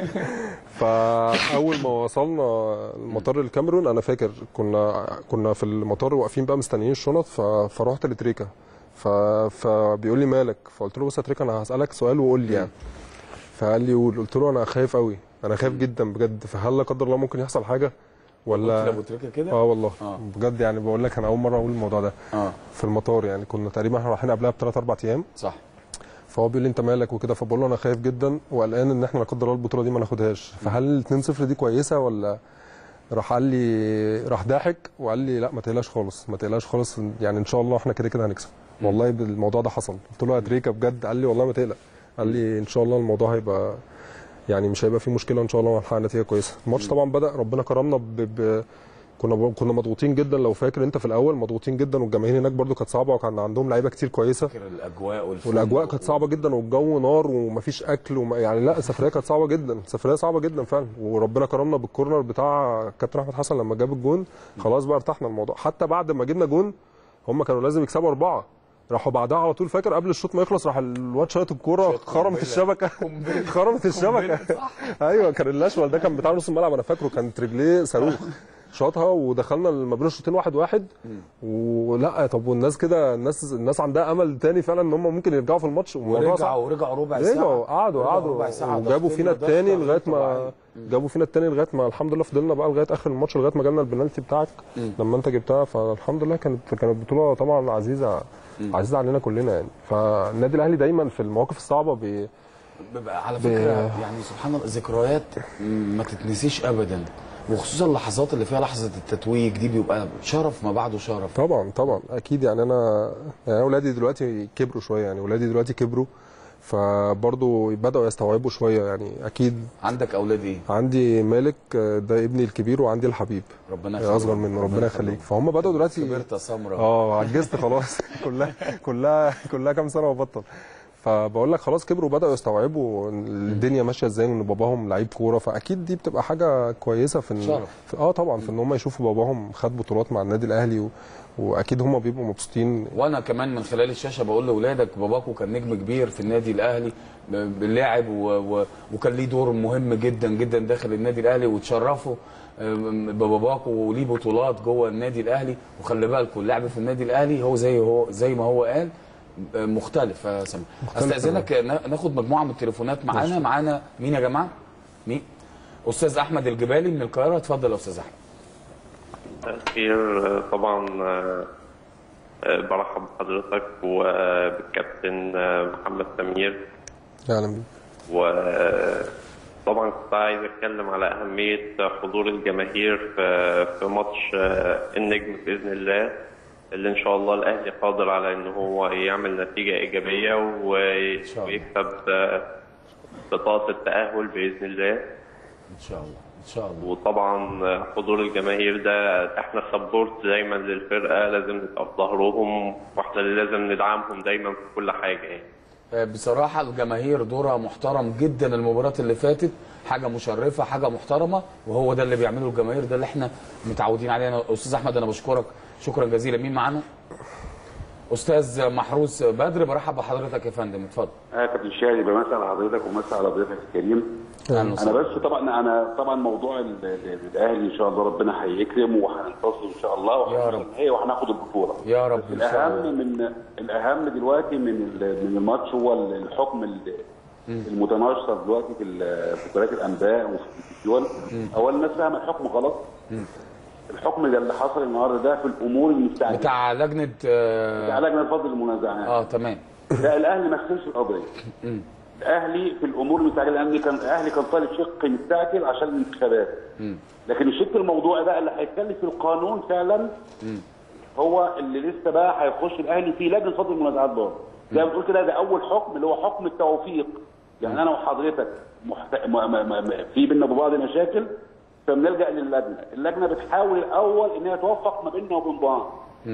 فاول ما وصلنا المطار الكاميرون انا فاكر كنا كنا في المطار واقفين بقى مستنيين الشنط ف- فرحت لتريكا ف... فبيقول لي مالك فقلت له بص يا تريكا انا هسالك سؤال وقول لي يعني فقال لي قول قلت له انا خايف قوي انا خايف جدا بجد فهل لا قدر الله ممكن يحصل حاجه قلت ولا لابو تريكه كده اه والله آه. بجد يعني بقول لك انا اول مره اقول الموضوع ده اه في المطار يعني كنا تقريبا احنا رايحين قبلها بثلاث اربع ايام صح فهو بيقول لي انت مالك وكده فبقول له انا خايف جدا وقلقان ان احنا لا قدر الله البطوله دي ما ناخدهاش فهل ال 2-0 دي كويسه ولا راح قال لي راح ضاحك وقال لي لا ما تقلقش خالص ما تقلقش خالص يعني ان شاء الله احنا كده كده هنكسب والله الموضوع ده حصل قلت له يا دريكا بجد قال لي والله ما تقلق قال لي ان شاء الله الموضوع هيبقى يعني مش هيبقى فيه مشكله ان شاء الله هنحقق نتيجه كويسه الماتش طبعا بدا ربنا كرمنا ب... ب... كنا ب... كنا مضغوطين جدا لو فاكر انت في الاول مضغوطين جدا والجماهير هناك برده كانت صعبه وكان عندهم لعيبه كتير كويسه فاكر الاجواء والفندق والاجواء كانت صعبه جدا والجو نار ومفيش اكل وما يعني لا السفريه كانت صعبه جدا السفريه صعبه جدا فعلا وربنا كرمنا بالكورنر بتاع كابتن احمد حسن لما جاب الجون خلاص بقى ارتحنا الموضوع حتى بعد ما جبنا جون هم كانوا لازم يكسبوا اربعه راحوا بعدها على طول فاكر قبل الشوط ما يخلص راح الواد شاط الكوره خرمت الشبكه خرمت الشبكه ايوه كان الاشول ده كان بتاع نص الملعب انا فاكره كانت رجليه صاروخ شاطها ودخلنا ما بين الشوطين واحد واحد ولا طب والناس كده الناس الناس عندها امل تاني فعلا ان هم ممكن يرجعوا في الماتش والموضوع صعب. ورجعوا ورجعوا ربع ساعه رجعوا قعدوا رجعوا قعدوا ربع ساعة وجابوا ضغطين فينا وضغط التاني غير لغايه ما طبيعي. جابوا فينا التاني لغايه ما الحمد لله فضلنا بقى لغايه اخر الماتش لغايه ما جالنا البنالتي بتاعك لما انت جبتها فالحمد لله كانت كانت بطوله طبعا عزيزه عزيزه علينا كلنا يعني فالنادي الاهلي دايما في المواقف الصعبه بي بيبقى على ب- فكره يعني سبحان الله ذكريات ما تتنسيش ابدا وخصوصا اللحظات اللي فيها لحظه التتويج دي بيبقى شرف ما بعده شرف طبعا طبعا اكيد يعني انا يعني انا اولادي دلوقتي كبروا شويه يعني اولادي دلوقتي كبروا فبرضه بداوا يستوعبوا شويه يعني اكيد عندك اولاد ايه عندي مالك آه، ده ابني الكبير وعندي الحبيب ربنا آه، يخليك. اصغر منه ربنا يخليك يخليك. فهم بداوا دلوقتي كبرت يا سمره اه عجزت خلاص كلها كلها كلها كام سنه وبطل فبقول لك خلاص كبروا وبداوا يستوعبوا إن الدنيا ماشيه ازاي وان باباهم لعيب كوره فاكيد دي بتبقى حاجه كويسه في إن- شرف. في اه طبعا في ان هم يشوفوا باباهم خد بطولات مع النادي الاهلي و... واكيد هم بيبقوا مبسوطين وانا كمان من خلال الشاشه بقول لاولادك باباكو كان نجم كبير في النادي الاهلي باللاعب و... و... وكان ليه دور مهم جدا جدا داخل النادي الاهلي وتشرفوا آم، بباباكو وليه بطولات جوه النادي الاهلي وخلي بالكم اللعب في النادي الاهلي هو زي هو زي ما هو قال آه، مختلف يا سامي استاذنك نا- ناخد مجموعه من التليفونات معانا معانا مين يا جماعه مين استاذ احمد الجبالي من القاهره اتفضل يا استاذ احمد خير طبعا آه، آه، برحب بحضرتك وبالكابتن آه، محمد سمير اهلا بيك وطبعا كنت عايز اتكلم على اهميه حضور الجماهير في في ماتش آه، النجم باذن الله اللي ان شاء الله الاهلي قادر على ان هو يعمل نتيجه ايجابيه و- ويكسب آه، بطاقه التاهل باذن الله ان شاء الله ان شاء الله وطبعا حضور الجماهير ده احنا سبورت دايما للفرقه لازم نبقى في ظهرهم واحنا اللي لازم ندعمهم دايما في كل حاجه يعني آه، بصراحة الجماهير دورها محترم جدا المباراة اللي فاتت حاجة مشرفة حاجة محترمة وهو ده اللي بيعمله الجماهير ده اللي احنا متعودين عليه أنا أستاذ أحمد أنا بشكرك شكرا جزيلا مين معانا؟ أستاذ محروس بدر برحب بحضرتك يا فندم اتفضل اه كابتن شادي بمسي على حضرتك ومسي على ضيفك الكريم أهلا انا وسهلا. بس طبعا انا طبعا موضوع ال- ال- الاهلي ان شاء الله ربنا هيكرم وهننتصر ان شاء الله وهنوصل النهائي وهناخد البطوله يا رب إن شاء الاهم الله من الاهم دلوقتي من ال- من الماتش هو الحكم ال- المتنشر دلوقتي في ال- في وكالات الانباء وفي التلفزيون اولا الناس فاهمه الحكم غلط الحكم ده اللي حصل النهارده ده في الامور المستعجله بتاع لجنة آه، بتاع لجنه فضل المنازعات اه تمام لا الاهلي ما خسرش القضيه الاهلي في الامور المستعجله لان كان الاهلي كان طالب شق مستعجل عشان الانتخابات لكن الشق الموضوعي بقى اللي هيتكلم في القانون فعلا هو اللي لسه بقى هيخش الاهلي في لجنه فضل المنازعات برضه زي ما بتقول كده ده اول حكم اللي هو حكم التوفيق يعني انا وحضرتك محت... م... م... م... في بينا وبعض مشاكل فبنلجا للجنه اللجنه بتحاول الاول ان هي توفق ما بيننا وبين بعض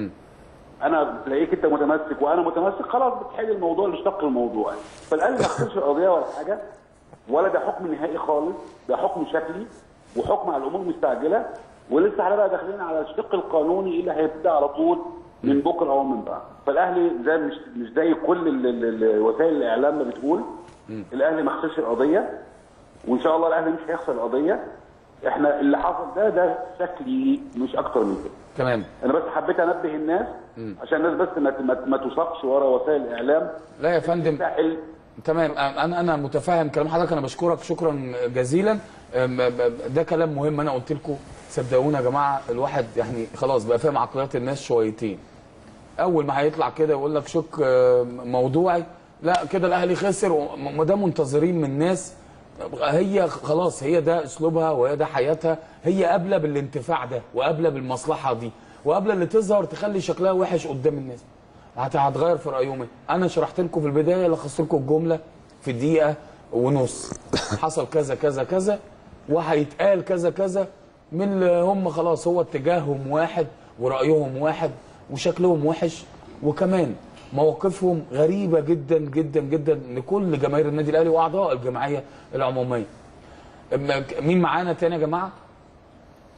انا تلاقيك انت متمسك وانا متمسك خلاص بتحل الموضوع الاشتق الموضوع فالاهلي ما خسرش القضيه ولا حاجه ولا ده حكم نهائي خالص ده حكم شكلي وحكم على الامور المستعجله ولسه احنا بقى داخلين على الشق القانوني اللي هيبدا على طول من بكره او من بعد فالاهلي زي مش مش زي كل ال- ال- ال- وسائل الاعلام ما بتقول الاهلي ما خسرش القضيه وان شاء الله الاهلي مش هيخسر القضيه احنا اللي حصل ده ده شكلي مش اكتر من كده تمام انا بس حبيت انبه الناس عشان الناس بس ما ما, ما تصابش ورا وسائل الاعلام لا يا فندم تمام انا انا متفاهم كلام حضرتك انا بشكرك شكرا جزيلا أم، ده كلام مهم انا قلت لكم صدقونا يا جماعه الواحد يعني خلاص بقى فاهم عقليات الناس شويتين اول ما هيطلع كده يقول لك شك آه، موضوعي لا كده الاهلي خسر وما ده منتظرين من الناس هي خلاص هي ده اسلوبها وهي ده حياتها هي قابله بالانتفاع ده وقابله بالمصلحه دي وقابله اللي تظهر تخلي شكلها وحش قدام الناس هت- هتغير في رايهم إيه؟ انا شرحت لكم في البدايه لخصت لكم الجمله في دقيقه ونص حصل كذا كذا كذا وهيتقال كذا كذا من اللي هم خلاص هو اتجاههم واحد ورايهم واحد وشكلهم وحش وكمان مواقفهم غريبه جدا جدا جدا لكل جماهير النادي الاهلي واعضاء الجمعيه العموميه أما- مين معانا تاني يا جماعه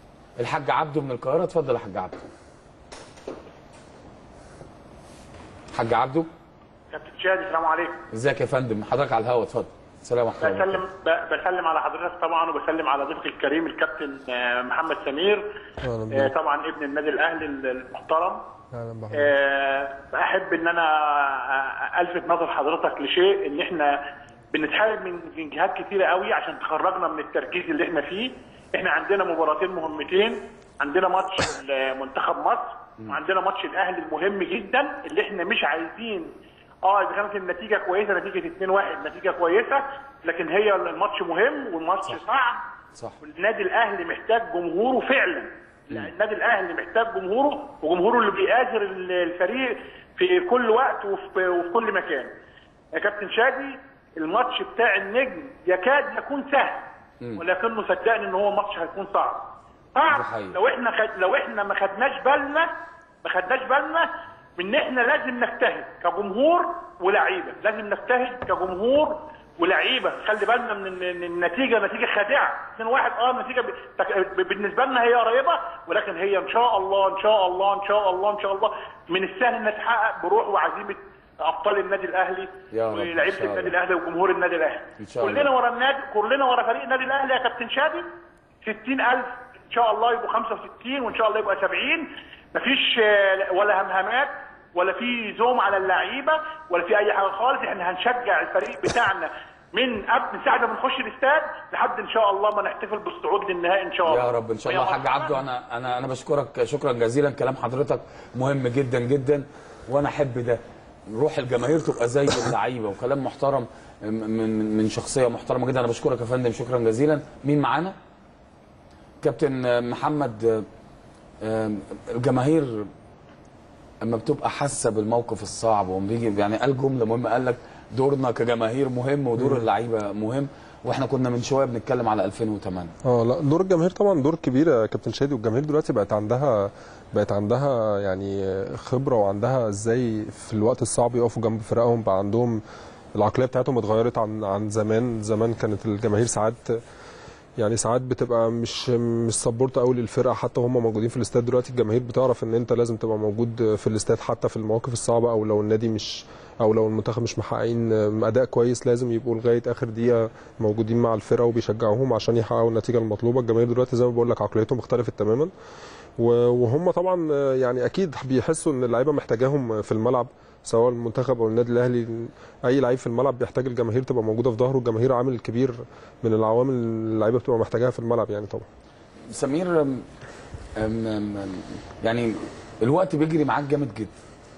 الحاج عبده من القاهره اتفضل يا حاج عبده حاج عبده كابتن شادي السلام عليكم ازيك يا فندم حضرتك على الهوا اتفضل سلام عليكم بسلم ب- بسلم على حضرتك طبعا وبسلم على ضيفك الكريم الكابتن آه، محمد سمير اهلا آه، بيك طبعا ابن النادي الاهلي المحترم اهلا بحضرتك آه، احب ان انا آه، الفت نظر حضرتك لشيء ان احنا بنتحارب من من جهات كتيره قوي عشان تخرجنا من التركيز اللي احنا فيه احنا عندنا مباراتين مهمتين عندنا ماتش منتخب مصر وعندنا ماتش الاهلي المهم جدا اللي احنا مش عايزين اه اذا كانت النتيجه كويسه نتيجه 2-1 نتيجه كويسه لكن هي الماتش مهم والماتش صعب صح النادي الاهلي محتاج جمهوره فعلا يعني النادي الاهلي محتاج جمهوره وجمهوره اللي بيآزر ال- الفريق في كل وقت وفي, وفي كل مكان يا كابتن شادي الماتش بتاع النجم يكاد يكون سهل ولكنه صدقني ان هو ماتش هيكون صعب صعب لو احنا خد لو احنا ما خدناش بالنا ما خدناش بالنا من ان احنا لازم نجتهد كجمهور ولاعيبه لازم نجتهد كجمهور ولعيبه خلي بالنا من إن- إن النتيجه نتيجه خادعه 2 1 اه النتيجه ب- تك- بالنسبه لنا هي قريبه ولكن هي ان شاء الله ان شاء الله ان شاء الله ان شاء الله من السهل انها تتحقق بروح وعزيمه ابطال النادي الاهلي يا رب، إن ولاعيبه شاء الله. النادي الاهلي وجمهور النادي الاهلي إن شاء الله. كلنا ورا النادي كلنا ورا فريق النادي الاهلي يا كابتن شادي 60000 ان شاء الله يبقوا 65 وان شاء الله يبقى 70 مفيش آه، ولا همهمات ولا في زوم على اللعيبه ولا في اي حاجه خالص احنا هنشجع الفريق بتاعنا من قبل من ساعه ما بنخش الاستاد لحد ان شاء الله ما نحتفل بالصعود للنهائي ان شاء الله يا رب ان شاء الله حاج عبده انا انا انا بشكرك شكرا جزيلا كلام حضرتك مهم جدا جدا وانا احب ده روح الجماهير تبقى زي اللعيبه وكلام محترم من من شخصيه محترمه جدا انا بشكرك يا فندم شكرا جزيلا مين معانا كابتن محمد آه، الجماهير اما بتبقى حاسه بالموقف الصعب وما بيجي يعني قال جمله مهمه قال لك دورنا كجماهير مهم ودور اللعيبه مهم واحنا كنا من شويه بنتكلم على 2008 اه لا دور الجماهير طبعا دور كبير يا كابتن شادي والجماهير دلوقتي بقت عندها بقت عندها يعني خبره وعندها ازاي في الوقت الصعب يقفوا جنب فرقهم بقى عندهم العقليه بتاعتهم اتغيرت عن عن زمان زمان كانت الجماهير ساعات يعني ساعات بتبقى مش مش سبورت قوي للفرقه حتى وهم موجودين في الاستاد دلوقتي الجماهير بتعرف ان انت لازم تبقى موجود في الاستاد حتى في المواقف الصعبه او لو النادي مش او لو المنتخب مش محققين اداء كويس لازم يبقوا لغايه اخر دقيقه موجودين مع الفرقه وبيشجعوهم عشان يحققوا النتيجه المطلوبه الجماهير دلوقتي زي ما بقول لك عقليتهم اختلفت تماما و- وهم طبعا يعني اكيد بيحسوا ان اللعيبه محتاجاهم في الملعب سواء المنتخب او النادي الاهلي اي لعيب في الملعب بيحتاج الجماهير تبقى موجوده في ظهره الجماهير عامل كبير من العوامل اللي اللعيبه بتبقى محتاجاها في الملعب يعني طبعا سمير أم أم أم يعني الوقت بيجري معاك جامد جدا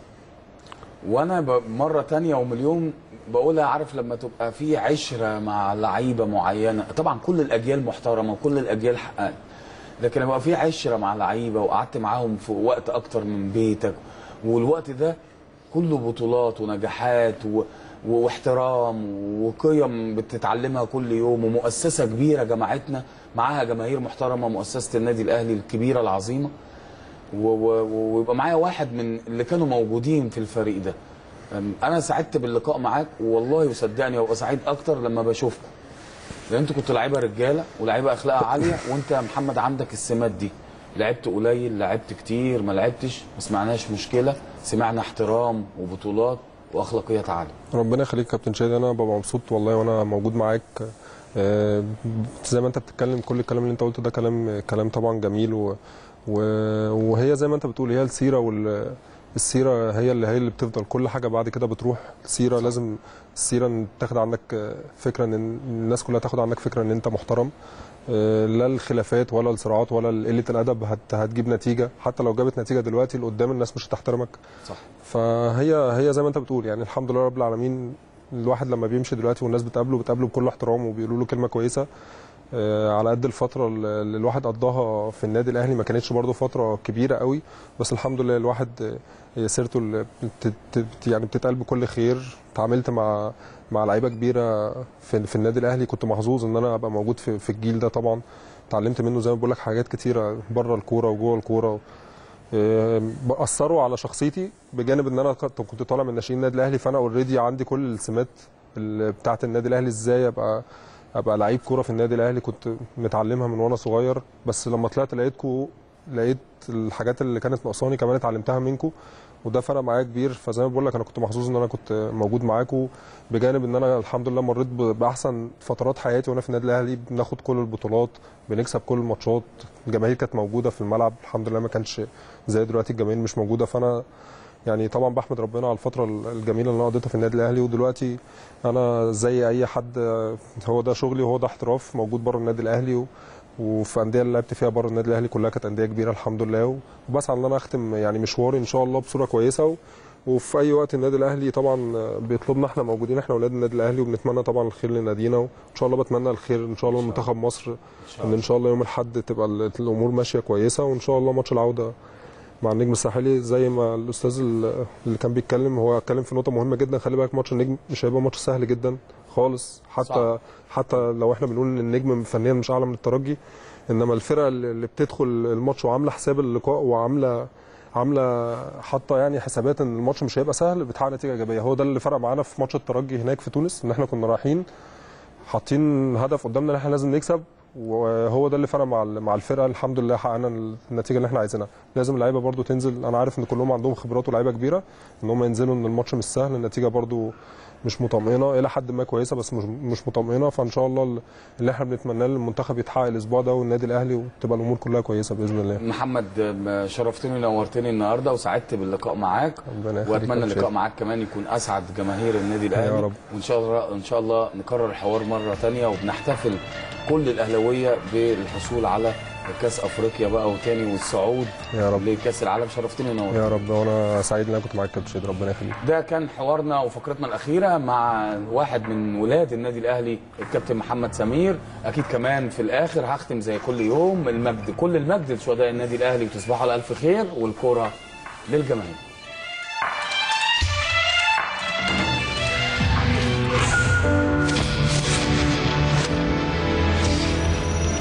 وانا ب- مره تانية ومليون بقولها عارف لما تبقى في عشره مع لعيبه معينه طبعا كل الاجيال محترمه وكل الاجيال حققت لكن لما يبقى في عشره مع لعيبه وقعدت معاهم في وقت اكتر من بيتك والوقت ده كله بطولات ونجاحات و... و- واحترام وقيم بتتعلمها كل يوم ومؤسسه كبيره جمعتنا معاها جماهير محترمه مؤسسه النادي الاهلي الكبيره العظيمه و- و- ويبقى معايا واحد من اللي كانوا موجودين في الفريق ده أم، انا سعدت باللقاء معاك والله وصدقني وابقى سعيد اكتر لما بشوفكم لان انتوا كنتوا لعيبه رجاله ولاعيبه اخلاقها عاليه وانت يا محمد عندك السمات دي لعبت قليل لعبت كتير ما لعبتش ما سمعناش مشكله سمعنا احترام وبطولات واخلاقيات عاليه ربنا يخليك يا كابتن شادي انا ببقى مبسوط والله وانا موجود معاك آه، زي ما انت بتتكلم كل الكلام اللي انت قلته ده كلام كلام طبعا جميل و و وهي زي ما انت بتقول هي السيره وال السيره هي اللي هي اللي بتفضل كل حاجه بعد كده بتروح السيره لازم السيره ان تاخد عنك آه، فكره ان الناس كلها تاخد عنك فكره ان انت محترم آه، لا الخلافات ولا الصراعات ولا قله الادب هت هتجيب نتيجه حتى لو جابت نتيجه دلوقتي لقدام الناس مش هتحترمك صح فهي هي زي ما انت بتقول يعني الحمد لله رب العالمين الواحد لما بيمشي دلوقتي والناس بتقابله بتقابله بكل احترام وبيقولوا له كلمه كويسه آه، على قد الفتره اللي الواحد قضاها في النادي الاهلي ما كانتش برضه فتره كبيره قوي بس الحمد لله الواحد آه، سيرته اللي بت- بت- يعني بتتقال بكل خير اتعاملت مع مع لعيبه كبيره في, في النادي الاهلي كنت محظوظ ان انا ابقى موجود في, في الجيل ده طبعا اتعلمت منه زي ما بقول لك حاجات كتيره بره الكوره وجوه الكوره آه، اثروا على شخصيتي بجانب ان انا كنت كنت طالع من ناشئين النادي الاهلي فانا اوريدي عندي كل السمات اللي بتاعه النادي الاهلي ازاي ابقى ابقى لعيب كوره في النادي الاهلي كنت متعلمها من وانا صغير بس لما طلعت لقيتكم لقيت الحاجات اللي كانت ناقصاني كمان اتعلمتها منكم وده فرق معايا كبير فزي ما بقول لك انا كنت محظوظ ان انا كنت موجود معاكم بجانب ان انا الحمد لله مريت ب- باحسن فترات حياتي وانا في النادي الاهلي بناخد كل البطولات بنكسب كل الماتشات الجماهير كانت موجوده في الملعب الحمد لله ما كانش زي دلوقتي الجماهير مش موجوده فانا يعني طبعا بحمد ربنا على الفتره الجميله اللي انا قضيتها في النادي الاهلي ودلوقتي انا زي اي حد آه، هو ده شغلي وهو ده احتراف موجود بره النادي الاهلي و... وفي انديه اللي لعبت فيها بره النادي الاهلي كلها كانت انديه كبيره الحمد لله وبسعى ان انا اختم يعني مشواري ان شاء الله بصوره كويسه و... وفي اي وقت النادي الاهلي طبعا بيطلبنا احنا موجودين احنا اولاد النادي الاهلي وبنتمنى طبعا الخير لنادينا وان شاء الله بتمنى الخير ان شاء الله لمنتخب مصر ان ان شاء الله يوم الاحد تبقى ال- الامور ماشيه كويسه وان شاء الله ماتش العوده مع النجم الساحلي زي ما الاستاذ ال- اللي كان بيتكلم هو اتكلم في نقطه مهمه جدا خلي بالك ماتش النجم مش هيبقى ماتش سهل جدا خالص حتى صعب. حتى لو احنا بنقول ان النجم فنيا مش اعلى من الترجي انما الفرقه اللي اللي بتدخل الماتش وعامله حساب اللقاء وعامله عامله حاطه يعني حسابات ان الماتش مش هيبقى سهل بتحقق نتيجه ايجابيه هو ده اللي فرق معانا في ماتش الترجي هناك في تونس ان احنا كنا رايحين حاطين هدف قدامنا ان احنا لازم نكسب وهو ده اللي فرق مع ال- مع الفرقه الحمد لله حققنا النتيجه اللي احنا عايزينها لازم اللعيبه برضو تنزل انا عارف ان كلهم عندهم خبرات ولاعيبه كبيره ان هم ينزلوا ان الماتش مش سهل النتيجه برضو مش مطمئنه الى حد ما كويسه بس مش مش مطمئنه فان شاء الله ال- اللي احنا بنتمناه للمنتخب يتحقق الاسبوع ده والنادي الاهلي وتبقى الامور كلها كويسه باذن الله محمد م- شرفتني ونورتني النهارده وسعدت باللقاء معاك ربنا يخليك واتمنى يا اللقاء شيخ. معاك كمان يكون اسعد جماهير النادي الاهلي رب. وان شاء الله ان شاء الله نكرر الحوار مره تانية وبنحتفل كل الاهلاويه بالحصول على كاس افريقيا بقى وتاني والصعود يا رب لكاس العالم شرفتني ونورتني يا رب وانا سعيد ان انا كنت معاك يا كابتن شهيد ربنا يخليك ده كان حوارنا وفقرتنا الأخيرة مع واحد من ولاد النادي الأهلي الكابتن محمد سمير أكيد كمان في الآخر هختم زي كل يوم المجد كل المجد لشهداء النادي الأهلي وتصبحوا على ألف خير والكرة للجماهير